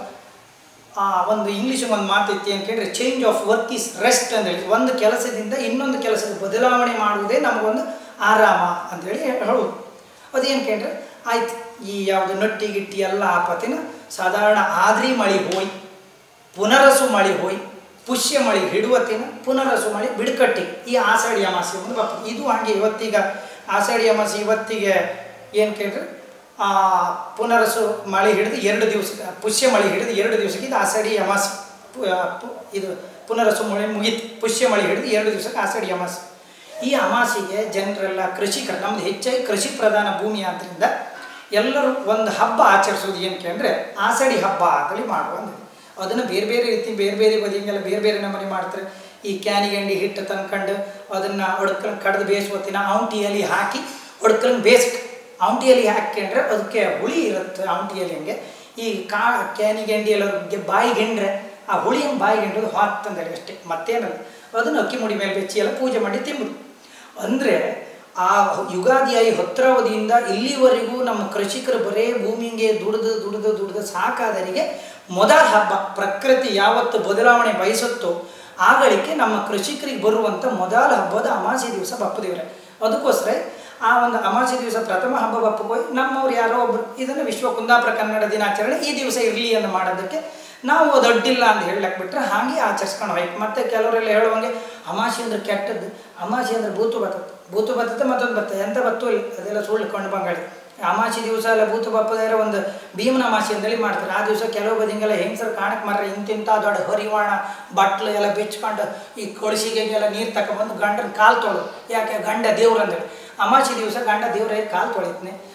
ಆ ಒಂದು ಇಂಗ್ಲೀಷ್ ಒಂದು ಮಾತೈತಿ ಅಂತ ಕೇಳಿದ್ರೆ change of work is rest ಅಂತೇಳಿ ಒಂದು ಕೆಲಸದಿಂದ ಇನ್ನೊಂದು ಕೆಲಸದ ಬದಲಾವಣೆ ಮಾಡುವುದೇ ನಮಗೊಂದು ಆರಾಮ ಅಂತೇಳಿ ಹೇಳೋದು ಅದೇನು ಕೇಳಿದ್ರೆ ಆಯ್ತು ಈ ಯಾವುದು ನಟ್ಟಿ ಗಿಟ್ಟಿ ಎಲ್ಲ ಆಪತ್ತಿನ ಸಾಧಾರಣ ಆದ್ರಿ ಮಳಿ ಹೋಯ್ ಪುನರಸು ಮಳಿ ಹೋಯ್ ಪುಷ್ಯ ಮಳಿ ಹಿಡುವತ್ತಿನ ಪುನರಸು ಮಳಿ ಬಿಡುಕಟ್ಟಿ ಈ ಆಷಾಢಿ ಅಮಾಸೆ ಒಂದು ಬರ್ತದೆ ಇದು ಹಾಗೆ ಇವತ್ತೀಗ ಆಷಾಢಿ ಅಮಾಸೆ ಇವತ್ತಿಗೆ ಏನು ಕೇಳಿದ್ರೆ ಆ ಪುನರಸು ಮಳೆ ಹಿಡಿದು ಎರಡು ದಿವಸ ಪುಷ್ಯ ಮಳೆ ಹಿಡಿದು ಎರಡು ದಿವಸಕ್ಕೆ ಇದು ಆಷಾಢಿ ಅಮಾಸೆ ಪು- ಆ, ಪು- ಇದು ಪುನರಸು ಮಳೆ ಮುಗೀತು ಪುಷ್ಯ ಮಳೆ ಹಿಡಿದು ಎರಡು ದಿವಸಕ್ಕೆ ಆಷಾಢಿ ಅಮಾಸೆ ಈ ಅಮಾಸೆಗೆ ಜನರೆಲ್ಲ ಕೃಷಿಕರು ನಮ್ದು ಹೆಚ್ಚಾಗಿ ಕೃಷಿ ಪ್ರಧಾನ ಭೂಮಿ ಆದ್ದರಿಂದ ಎಲ್ಲರೂ ಒಂದು ಹಬ್ಬ ಆಚರಿಸೋದು ಏನು ಕೇಳಿದ್ರೆ ಆಷಾಢಿ ಹಬ್ಬ ಅಂತೇಳಿ ಮಾಡುವ ಅಂದ್ರೆ ಅದನ್ನು ಬೇರೆ ಬೇರೆ ರೀತಿ ಬೇರೆ ಬೇರೆ ಬದಿಗೆಲ್ಲ ಬೇರೆ ಬೇರೆ ನಮೂನೆ ಮಾಡ್ತಾರೆ ಈ ಕ್ಯಾನಿಗಂಡಿ ಹಿಟ್ಟು ತಂದ್ಕೊಂಡು ಅದನ್ನು ಒಡ್ಕೊಂಡು ಕಡ್ದು ಬೇಯಿಸುವತ್ತಿನ ಔಂಟಿಯಲ್ಲಿ ಹಾಕಿ ಒಡ್ಕೊಂಡು ಬೇಯಿಸ್ಕ ಔಂಟಿಯಲ್ಲಿ ಹಾಕ್ಕೊಂಡ್ರೆ ಅದಕ್ಕೆ ಹುಳಿ ಇರುತ್ತೆ ಔಂಟಿಯಲ್ಲಿ ಹಂಗೆ ಈ ಕಾ ಕ್ಯಾನಿಗೆಂಡಿ ಎಲ್ಲ ಗೆ- ಬಾಯಿಗೆಂಡ್ರೆ ಆ ಹುಳಿ ಹಂಗೆ ಬಾಯಿಗೆಂಡ್ರದು ಹಾಕ್ತಂದೇಳಿ ಅಷ್ಟೇ ಮತ್ತೇನಲ್ಲ ಅದನ್ನು ಅಕ್ಕಿ ಮುಡಿ ಮೇಲೆ ಬೆಚ್ಚಿ ಎಲ್ಲ ಪೂಜೆ ಮಾಡಿ ತಿಂಬುದು ಅಂದರೆ ಆ ಯುಗಾದಿಯಾಗಿ ಹತ್ತಿರಾವಧಿಯಿಂದ ಇಲ್ಲಿವರೆಗೂ ನಮ್ಮ ಕೃಷಿಕರು ಬರೇ ಭೂಮಿಗೆ ದುಡಿದು ದುಡಿದು ದುಡಿದು ಸಾಕಾದರಿಗೆ ಮೊದಲ ಹಬ್ಬ ಪ್ರಕೃತಿ ಯಾವತ್ತು ಬದಲಾವಣೆ ಬಯಸುತ್ತೋ ಆಗಳಿಕೆ ನಮ್ಮ ಕೃಷಿಕರಿಗೆ ಬರುವಂಥ ಮೊದಲ ಹಬ್ಬದ ಅಮಾಸೆ ದಿವಸ ಬಪ್ಪದಿವ್ರೆ ಅದಕ್ಕೋಸ್ಕರ ಆ ಒಂದು ಅಮಾಸೆ ದಿವಸ ಪ್ರಥಮ ಹಬ್ಬ ಬಪ್ಪಗೆ ಹೋಗಿ ನಮ್ಮವ್ರು ಯಾರೋ ಒಬ್ಬರು ಇದನ್ನು ವಿಶ್ವ ಕುಂದಾಪುರ ಕನ್ನಡ ದಿನಾಚರಣೆ ಈ ದಿವಸ ಇರಲಿ ಅಂತ ಮಾಡೋದಕ್ಕೆ ನಾವು ಅದು ಅಡ್ಡಿಲ್ಲ ಅಂತ ಹೇಳಕ್ಕೆ ಬಿಟ್ರೆ ಹಾಗೆ ಆಚರಿಸ್ಕೊಂಡು ಹೋಯ್ತು ಮತ್ತೆ ಕೆಲವರೆಲ್ಲ ಹೇಳುವಂಗೆ ಅಮಾಸೆ ಅಂದ್ರೆ ಕೆಟ್ಟದ್ದು ಅಮಾಸೆ ಅಂದ್ರೆ ಭೂತು ಬರ್ತದೆ ಭೂತು ಬರ್ತದೆ ಮತ್ತೊಂದು ಬರ್ತದೆ ಎಂತ ಬತ್ತು ಇಲ್ಲ ಅದೆಲ್ಲ ಸುಳ್ಳು ಕೊಂಡು ಬಂಗಾಳಿ ಅಮಾಸೆ ದಿವಸ ಎಲ್ಲ ಭೂತು ಬಪ್ಪದಾರೆ ಒಂದು ಭೀಮನ ಅಮಾಸೆ ಅಂತೇಳಿ ಮಾಡ್ತಾರೆ ಆ ದಿವಸ ಕೆಲವು ಬದಿಂಗೆಲ್ಲ ಹೆಂಗಸರು ಕಾಣಕ್ಕೆ ಮಾರ್ರೆ ಇಂತಿಂಥ ದೊಡ್ಡ ಹರಿವಾಣ ಬಟ್ಲು ಎಲ್ಲ ಬೆಚ್ಕೊಂಡು ಈ ಕೊಳಸಿಗೆಗೆಲ್ಲ ನೀರು ತಗೊಬಂದು ಗಂಡನ ಕಾಲು ತೊಳೆದು ಯಾಕೆ ಗಂಡ ದೇವ್ರು ಅಂತೇಳಿ ಅಮಾಸೆ ದಿವಸ ಗಂಡ ದೇವ್ರ ಕಾಲು ತೊಳಿತಾನೆ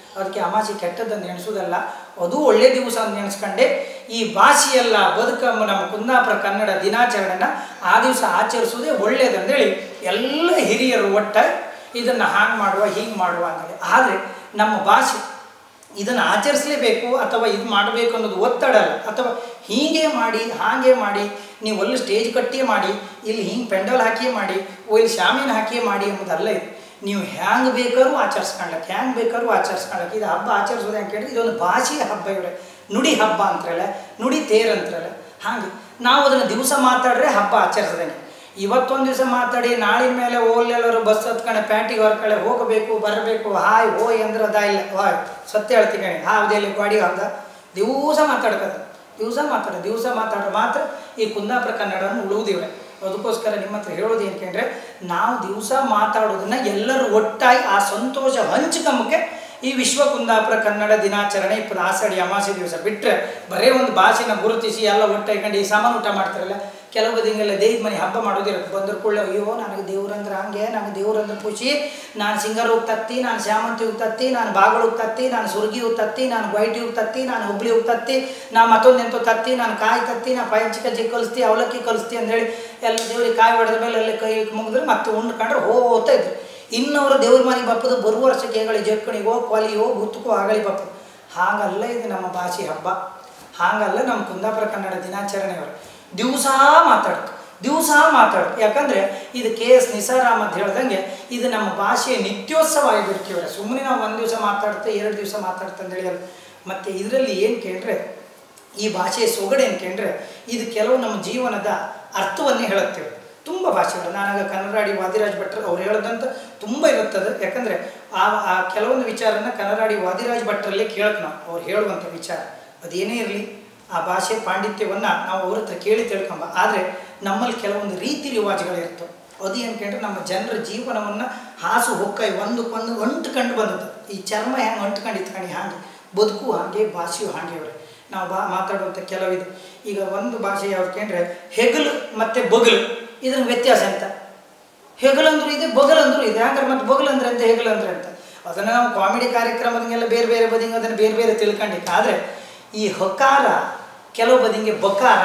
ಅದಕ್ಕೆ ಅಮಾಸಿ ಕೆಟ್ಟದ್ದನ್ನು ನೆನೆಸೋದಲ್ಲ ಅದು ಒಳ್ಳೆ ದಿವಸ ಅಂತ ನೆನೆಸ್ಕೊಂಡೆ ಈ ಭಾಷೆಯಲ್ಲ ಬದುಕ ನಮ್ಮ ಕುಂದಾಪುರ ಕನ್ನಡ ದಿನಾಚರಣೆನ ಆ ದಿವಸ ಆಚರಿಸೋದೇ ಒಳ್ಳೆಯದಂದೇಳಿ ಎಲ್ಲ ಹಿರಿಯರು ಒಟ್ಟಾಗಿ ಇದನ್ನು ಹಾಗೆ ಮಾಡುವ ಹೀಗೆ ಮಾಡುವ ಅಂತೇಳಿ ಆದರೆ ನಮ್ಮ ಭಾಷೆ ಇದನ್ನು ಆಚರಿಸಲೇಬೇಕು ಅಥವಾ ಇದು ಮಾಡಬೇಕು ಅನ್ನೋದು ಒತ್ತಡ ಅಲ್ಲ ಅಥವಾ ಹೀಗೆ ಮಾಡಿ ಹಾಗೆ ಮಾಡಿ ನೀವು ಅಲ್ಲಿ ಸ್ಟೇಜ್ ಕಟ್ಟಿಯೇ ಮಾಡಿ ಇಲ್ಲಿ ಹಿಂಗೆ ಪೆಂಡಲ್ ಹಾಕಿಯೇ ಮಾಡಿ ಓ ಇಲ್ಲಿ ಶಾಮೀನು ಹಾಕಿಯೇ ಮಾಡಿ ಎಂಬುದಲ್ಲ ಇದು ನೀವು ಹ್ಯಾಂಗೆ ಬೇಕಾದ್ರೂ ಆಚರಿಸ್ಕೊಳ್ಳಕ್ಕೆ ಹ್ಯಾಂಗೆ ಬೇಕಾದ್ರೂ ಆಚರಿಸ್ಕೊಳ್ಳಕ್ಕೆ ಇದು ಹಬ್ಬ ಆಚರಿಸೋದು ಅಂತ ಕೇಳಿದ್ರೆ ಇದೊಂದು ಭಾಷೆಯ ಹಬ್ಬ ಇವರೇ ನುಡಿ ಹಬ್ಬ ಅಂತಾರಲ್ಲ ನುಡಿ ತೇರ್ ಅಂತಾರಲ್ಲ ಹಾಗೆ ನಾವು ಅದನ್ನು ದಿವಸ ಮಾತಾಡ್ರೆ ಹಬ್ಬ ಆಚರಿಸ್ದಂಗೆ ಇವತ್ತೊಂದು ದಿವಸ ಮಾತಾಡಿ ನಾಳಿನ ಮೇಲೆ ಓಲ್ಲೆಲ್ಲರೂ ಬಸ್ ಹತ್ಕಣೆ ಪ್ಯಾಂಟಿಗೆ ಹೊರ್ಕಳೆ ಹೋಗಬೇಕು ಬರಬೇಕು ಹಾಯ್ ಹೋಯ್ ಅಂದ್ರೆ ಅದ ಇಲ್ಲ ಹಾಯ್ ಸತ್ಯ ಹೇಳ್ತೀನಿ ಕಣೆ ಹಾವ್ದೆಲ್ಲಿ ಗಾಡಿ ಹಾವ್ದ ದಿವಸ ಮಾತಾಡ್ಕದ ದಿವಸ ಮಾತಾಡ ದಿವಸ ಮಾತಾಡ್ರೆ ಮಾತ್ರ ಈ ಕುಂದಾಪುರ ಕನ್ನಡವನ್ನು ಉಳುವುದಿವೆ ಅದಕ್ಕೋಸ್ಕರ ನಿಮ್ಮ ಹತ್ರ ಹೇಳೋದು ಏನಕ್ಕೆ ನಾವು ದಿವಸ ಮಾತಾಡೋದನ್ನ ಎಲ್ಲರೂ ಒಟ್ಟಾಗಿ ಆ ಸಂತೋಷ ಹಂಚ್ಕಂಬಕ್ಕೆ ಈ ವಿಶ್ವ ಕುಂದಾಪುರ ಕನ್ನಡ ದಿನಾಚರಣೆ ಇಪ್ಪತ್ತು ಆಷಾಢಿ ಅಮಾಸೆ ದಿವಸ ಬಿಟ್ಟರೆ ಬರೇ ಒಂದು ಭಾಷೆನ ಗುರುತಿಸಿ ಎಲ್ಲ ಒಟ್ಟಾಯ್ಕೊಂಡು ಈ ಸಾಮಾನು ಊಟ ಮಾಡ್ತಾರಲ್ಲ ಕೆಲವು ಹಿಂಗೆಲ್ಲ ದೇವ್ರ ಮನೆ ಹಬ್ಬ ಮಾಡೋದಿರುತ್ತೆ ಬಂದ್ರ ಕೂಡಲೇ ಅಯ್ಯೋ ನನಗೆ ದೇವ್ರಂದ್ರೆ ಹಂಗೆ ನನಗೆ ದೇವ್ರಂದ್ರೆ ಖುಷಿ ನಾನು ಸಿಂಗರ್ ತತ್ತಿ ನಾನು ಶ್ಯಾಮಂತಿ ತತ್ತಿ ನಾನು ಬಾಗಳು ತತ್ತಿ ನಾನು ಸುರ್ಗಿ ತತ್ತಿ ನಾನು ವೈಟಿ ತತ್ತಿ ನಾನು ಹುಬ್ಳಿ ತತ್ತಿ ನಾ ಮತ್ತೊಂದು ಎಂತೋ ತತ್ತಿ ನಾನು ಕಾಯಿ ತತ್ತಿ ನಾ ಪಂಚ ಕಜ್ಜಿ ಕಲಿಸ್ತಿ ಅವಲಕ್ಕಿ ಕಲಿಸ್ತಿ ಅಂದೇಳಿ ಎಲ್ಲ ದೇವ್ರಿಗೆ ಕಾಯಿ ಹೊಡೆದ ಮೇಲೆ ಅಲ್ಲಿ ಕೈ ಮುಗಿದ್ರೆ ಮತ್ತೆ ಉಂಡ್ಕೊಂಡ್ರೆ ಹೋಗ್ತಾ ಇದ್ರು ಇನ್ನವರು ದೇವ್ರ ಮನೆಗೆ ಬಪ್ಪದು ಬರುವ ವರ್ಷಕ್ಕೆ ಹೇಗಳಿ ಜಕ್ಕಣಿಗೋ ಕೊಲಿಯೋ ಗುತ್ತಕೋ ಆಗಲಿ ಬಪ್ಪದು ಹಾಗಲ್ಲ ಇದು ನಮ್ಮ ಭಾಷೆ ಹಬ್ಬ ಹಾಗಲ್ಲ ನಮ್ಮ ಕುಂದಾಪುರ ಕನ್ನಡ ದಿನಾಚರಣೆಯವರು ದಿವಸ ಮಾತಾಡ್ತು ದಿವಸ ಮಾತಾಡು ಯಾಕಂದರೆ ಇದು ಕೆ ಎಸ್ ನಿಸಾರಾಮ್ ಅಂತ ಹೇಳ್ದಂಗೆ ಇದು ನಮ್ಮ ಭಾಷೆಯ ನಿತ್ಯೋತ್ಸವ ಆಗಿಬಿಡ್ತೀವ್ರೆ ಸುಮ್ಮನೆ ನಾವು ಒಂದು ದಿವಸ ಮಾತಾಡ್ತೆ ಎರಡು ದಿವಸ ಮಾತಾಡ್ತೆ ಅಂತ ಹೇಳಿ ಮತ್ತು ಇದರಲ್ಲಿ ಏನು ಕೇಳ್ರೆ ಈ ಭಾಷೆಯ ಸೊಗಡೆ ಏನು ಕೇಳ್ರೆ ಇದು ಕೆಲವು ನಮ್ಮ ಜೀವನದ ಅರ್ಥವನ್ನೇ ಹೇಳುತ್ತೇವೆ ತುಂಬ ಭಾಷೆಗಳು ನಾನಾಗ ಕನ್ನಡಾಡಿ ವಾದಿರಾಜ್ ಭಟ್ರು ಅವ್ರು ಹೇಳೋದಂತ ತುಂಬ ಇರುತ್ತದೆ ಯಾಕಂದರೆ ಆ ಆ ಕೆಲವೊಂದು ವಿಚಾರನ ಕನ್ನಡಾಡಿ ವಾದಿರಾಜ್ ಭಟ್ರಲ್ಲೇ ಕೇಳಕ್ಕೆ ನಾವು ಅವ್ರು ಹೇಳುವಂಥ ವಿಚಾರ ಅದೇನೇ ಇರಲಿ ಆ ಭಾಷೆ ಪಾಂಡಿತ್ಯವನ್ನು ನಾವು ಅವ್ರ ಹತ್ರ ಕೇಳಿ ತಿಳ್ಕೊಂಬ ಆದರೆ ನಮ್ಮಲ್ಲಿ ಕೆಲವೊಂದು ರೀತಿ ರಿವಾಜುಗಳಿರ್ತವೆ ಅದು ಏನಂದ್ರೆ ನಮ್ಮ ಜನರ ಜೀವನವನ್ನು ಹಾಸು ಹೊಕ್ಕಾಯಿ ಒಂದಕ್ಕೊಂದು ಅಂಟ್ಕೊಂಡು ಬಂದದ್ದು ಈ ಚರ್ಮ ಹೆಂಗೆ ಅಂಟ್ಕೊಂಡು ಇತ್ಕೊಂಡು ಹಾಗೆ ಬದುಕು ಹಾಗೆ ಭಾಷೆಯು ಹಾಗೆ ಅವ್ರೆ ನಾವು ಬಾ ಮಾತಾಡುವಂಥ ಕೆಲವಿದು ಈಗ ಒಂದು ಭಾಷೆ ಯಾವ್ದು ಕೇಂದ್ರೆ ಹೆಗಲು ಮತ್ತು ಬೊಗಲು ಇದ್ರ ವ್ಯತ್ಯಾಸ ಅಂತ ಹೆಗಲಂದ್ರು ಇದೆ ಬೊಗಲಂದ್ರು ಇದೆ ಹಂಗಾರೆ ಮತ್ತೆ ಬೊಗಲು ಅಂದ್ರೆ ಅಂತ ಹೆಗಲು ಅಂದ್ರೆ ಅಂತ ಅದನ್ನು ನಾವು ಕಾಮಿಡಿ ಕಾರ್ಯಕ್ರಮದಂಗೆಲ್ಲ ಬೇರೆ ಬೇರೆ ಬದಿಗೆ ಅದನ್ನು ಬೇರೆ ಬೇರೆ ತಿಳ್ಕೊಂಡಿಕ್ಕೆ ಆದರೆ ಈ ಹಕಾರ ಕೆಲವು ಬದಿಗೆ ಬಕಾರ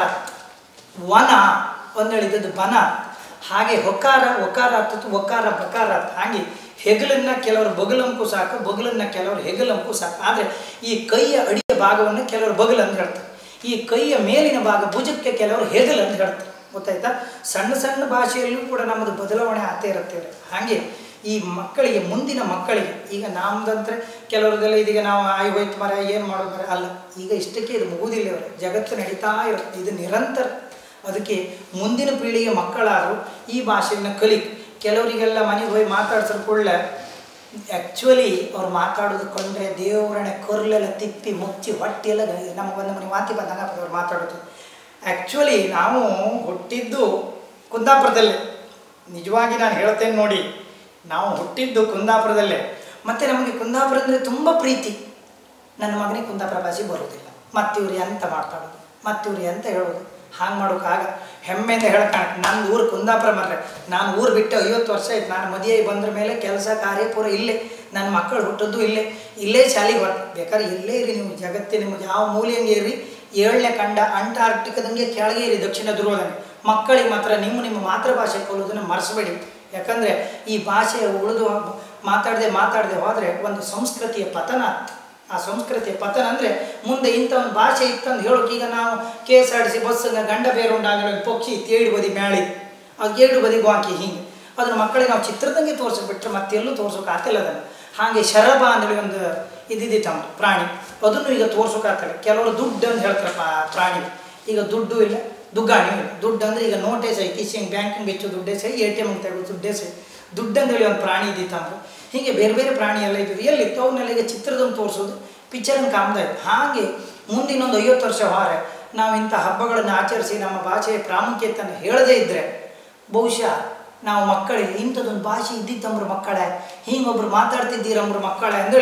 ವನ ಒಂದೇಳಿದ್ದು ಬನ ಹಾಗೆ ಹೊಕಾರ ಒಕಾರ ಆಗ್ತತ್ತು ಒಕಾರ ಬಕಾರ ಅಂತ ಹಾಗೆ ಹೆಗಲನ್ನ ಕೆಲವರು ಬಗಲಂಕು ಸಾಕು ಬಗಲನ್ನ ಕೆಲವರು ಹೆಗಲಂಕು ಸಾಕು ಆದರೆ ಈ ಕೈಯ ಅಡಿಯ ಭಾಗವನ್ನು ಕೆಲವರು ಬಗಲ್ ಅಂತ ಹೇಳ್ತಾರೆ ಈ ಕೈಯ ಮೇಲಿನ ಭಾಗ ಭುಜಕ್ಕೆ ಕೆಲವರು ಹೆಗಲ್ ಅಂತ ಹೇಳ್ತಾರೆ ಗೊತ್ತಾಯ್ತಾ ಸಣ್ಣ ಸಣ್ಣ ಭಾಷೆಯಲ್ಲೂ ಕೂಡ ನಮ್ಮದು ಬದಲಾವಣೆ ಆಗ್ತಾ ಇರುತ್ತೇವೆ ಹಾಗೆ ಈ ಮಕ್ಕಳಿಗೆ ಮುಂದಿನ ಮಕ್ಕಳಿಗೆ ಈಗ ನಮ್ದಂದ್ರೆ ಕೆಲವ್ರದೆಲ್ಲ ಇದೀಗ ನಾವು ಆಯ್ ಹೋಯ್ತು ಮರ ಏನು ಮಾಡೋದು ಮರ ಅಲ್ಲ ಈಗ ಇಷ್ಟಕ್ಕೆ ಇದು ಮುಗುದಿಲ್ಲ ಅವರು ಜಗತ್ತು ನಡೀತಾ ಇರುತ್ತೆ ಇದು ನಿರಂತರ ಅದಕ್ಕೆ ಮುಂದಿನ ಪೀಳಿಗೆ ಮಕ್ಕಳಾರು ಈ ಭಾಷೆಯನ್ನು ಕಲಿ ಕೆಲವರಿಗೆಲ್ಲ ಮನೆಗೆ ಹೋಗಿ ಮಾತಾಡ್ಸೋದು ಕೂಡಲೇ ಆ್ಯಕ್ಚುಲಿ ಅವ್ರು ಮಾತಾಡೋದು ಕೊಂಡ್ರೆ ದೇವರನೆ ಕೊರ್ಲೆಲ್ಲ ತಿಪ್ಪಿ ಮುಚ್ಚಿ ಹೊಟ್ಟೆಲ್ಲ ನಮಗೆ ಒಂದು ಮನೆ ಮಾತಿ ಬಂದಾಗ ಅವ್ರು ಮಾತಾಡೋದು ಆ್ಯಕ್ಚುಲಿ ನಾವು ಹುಟ್ಟಿದ್ದು ಕುಂದಾಪುರದಲ್ಲೇ ನಿಜವಾಗಿ ನಾನು ಹೇಳ್ತೇನೆ ನೋಡಿ ನಾವು ಹುಟ್ಟಿದ್ದು ಕುಂದಾಪುರದಲ್ಲೇ ಮತ್ತು ನಮಗೆ ಕುಂದಾಪುರ ಅಂದರೆ ತುಂಬ ಪ್ರೀತಿ ನನ್ನ ಮಗನಿಗೆ ಕುಂದಾಪುರ ಭಾಷೆ ಬರೋದಿಲ್ಲ ಮತ್ತಿವ್ರು ಎಂತ ಮಾತಾಡೋದು ಮತ್ತಿವ್ರು ಎಂತ ಹೇಳೋದು ಹಾಗೆ ಮಾಡೋಕ್ಕಾಗ ಹೆಮ್ಮೆಯಿಂದ ಹೇಳ್ಕಾಣ ನನ್ನ ಊರು ಕುಂದಾಪುರ ಮರ್ರೆ ನಾನು ಊರು ಬಿಟ್ಟು ಐವತ್ತು ವರ್ಷ ಆಯ್ತು ನಾನು ಮದುವೆ ಬಂದ್ರ ಮೇಲೆ ಕೆಲಸ ಕಾರ್ಯ ಪೂರ ಇಲ್ಲೇ ನನ್ನ ಮಕ್ಕಳು ಹುಟ್ಟದ್ದು ಇಲ್ಲೇ ಇಲ್ಲೇ ಶಾಲೆಗೆ ಹೊರ ಬೇಕಾದ್ರೆ ಇಲ್ಲೇ ಇರಿ ನೀವು ಜಗತ್ತಿನ ನಿಮಗೆ ಯಾವ ಮೂಲೆಯಂಗೆ ಇರಿ ಏಳನೇ ಕಂಡ ಅಂಟಾರ್ಟಿಕದಂಗೆ ಕೆಳಗೆ ಇರಿ ದಕ್ಷಿಣ ಧ್ರುವದಂಗೆ ಮಕ್ಕಳಿಗೆ ಮಾತ್ರ ನಿಮ್ಮ ನಿಮ್ಮ ಮಾತೃಭಾಷೆ ಕಲಿಯೋದನ್ನು ಮರೆಸಬೇಡಿ ಯಾಕಂದರೆ ಈ ಭಾಷೆ ಉಳಿದು ಮಾತಾಡದೆ ಮಾತಾಡದೆ ಹೋದರೆ ಒಂದು ಸಂಸ್ಕೃತಿಯ ಪತನ ಆಗ್ತದೆ ಆ ಸಂಸ್ಕೃತಿಯ ಪತನ ಅಂದರೆ ಮುಂದೆ ಇಂಥ ಒಂದು ಭಾಷೆ ಇತ್ತಂದು ಹೇಳೋಕೆ ಈಗ ನಾವು K S R T C ಬಸ್ಸನ್ನು ಗಂಡ ಬೇರುಂಡಾಗ ಪಕ್ಷಿ ತೇಡು ಬದಿ ಮ್ಯಾಳಿ ಅದು ಏಳು ಬದಿ ಗೋಂಕಿ ಹಿಂಗೆ ಅದನ್ನ ಮಕ್ಕಳಿಗೆ ನಾವು ಚಿತ್ರದಂಗೆ ತೋರಿಸ್ಬಿಟ್ರೆ ಮತ್ತೆಲ್ಲೂ ತೋರ್ಸೋಕೆ ಆಗ್ತಿಲ್ಲ ಅದನ್ನು ಹಾಗೆ ಶರಭ ಅಂತೇಳಿ ಒಂದು ಇದ್ದಿದ್ದಿತ್ತು ಪ್ರಾಣಿ ಅದನ್ನು ಈಗ ತೋರ್ಸೋಕೆ ಆಗ್ತದೆ ಕೆಲವರು ದುಡ್ಡು ಅಂತ ಹೇಳ್ತಾರಪ್ಪ ಆ ಪ್ರಾಣಿ ಈಗ ದುಡ್ಡು ಇಲ್ಲ ದುಗ್ಗಾಣಿ ಇಲ್ಲ ದುಡ್ಡು ಅಂದರೆ ಈಗ ನೋಟೇ ಸೈ ಕಿಶಿಂಗ್ ಬ್ಯಾಂಕಿಂಗ್ ಹೆಚ್ಚು ದುಡ್ಡೇ ಸೈ ಎ ಟಿ ಎಮ್ ತೆಗೆದು ದುಡ್ಡೇ ಸೈ ದುಡ್ಡು ಅಂತೇಳಿ ಒಂದು ಪ್ರಾಣಿ ಇದ್ದಿತ್ತಂದ್ರೆ ಹೀಗೆ ಬೇರೆ ಬೇರೆ ಪ್ರಾಣಿ ಎಲ್ಲ ಇದ್ದಿದ್ದು ಎಲ್ಲಿತ್ತು ಅವನ್ನೆಲ್ಲ ಈಗ ಚಿತ್ರದನ್ನು ತೋರಿಸೋದು ಪಿಕ್ಚರನ್ನು ಕಾಮ್ದಾಯ್ತು ಹಾಗೆ ಮುಂದಿನೊಂದು ಐವತ್ತು ವರ್ಷ ಹೊರೆ ನಾವು ಇಂಥ ಹಬ್ಬಗಳನ್ನು ಆಚರಿಸಿ ನಮ್ಮ ಭಾಷೆಯ ಪ್ರಾಮುಖ್ಯತೆಯನ್ನು ಹೇಳದೇ ಇದ್ದರೆ ಬಹುಶಃ ನಾವು ಮಕ್ಕಳಿಗೆ ಇಂಥದ್ದೊಂದು ಭಾಷೆ ಇದ್ದಿತ್ತಂಬ್ರ ಮಕ್ಕಳೇ ಹಿಂಗೊಬ್ರು ಮಾತಾಡ್ತಿದ್ದೀರಮ್ರ ಮಕ್ಕಳೇ ಅಂದೇಳಿ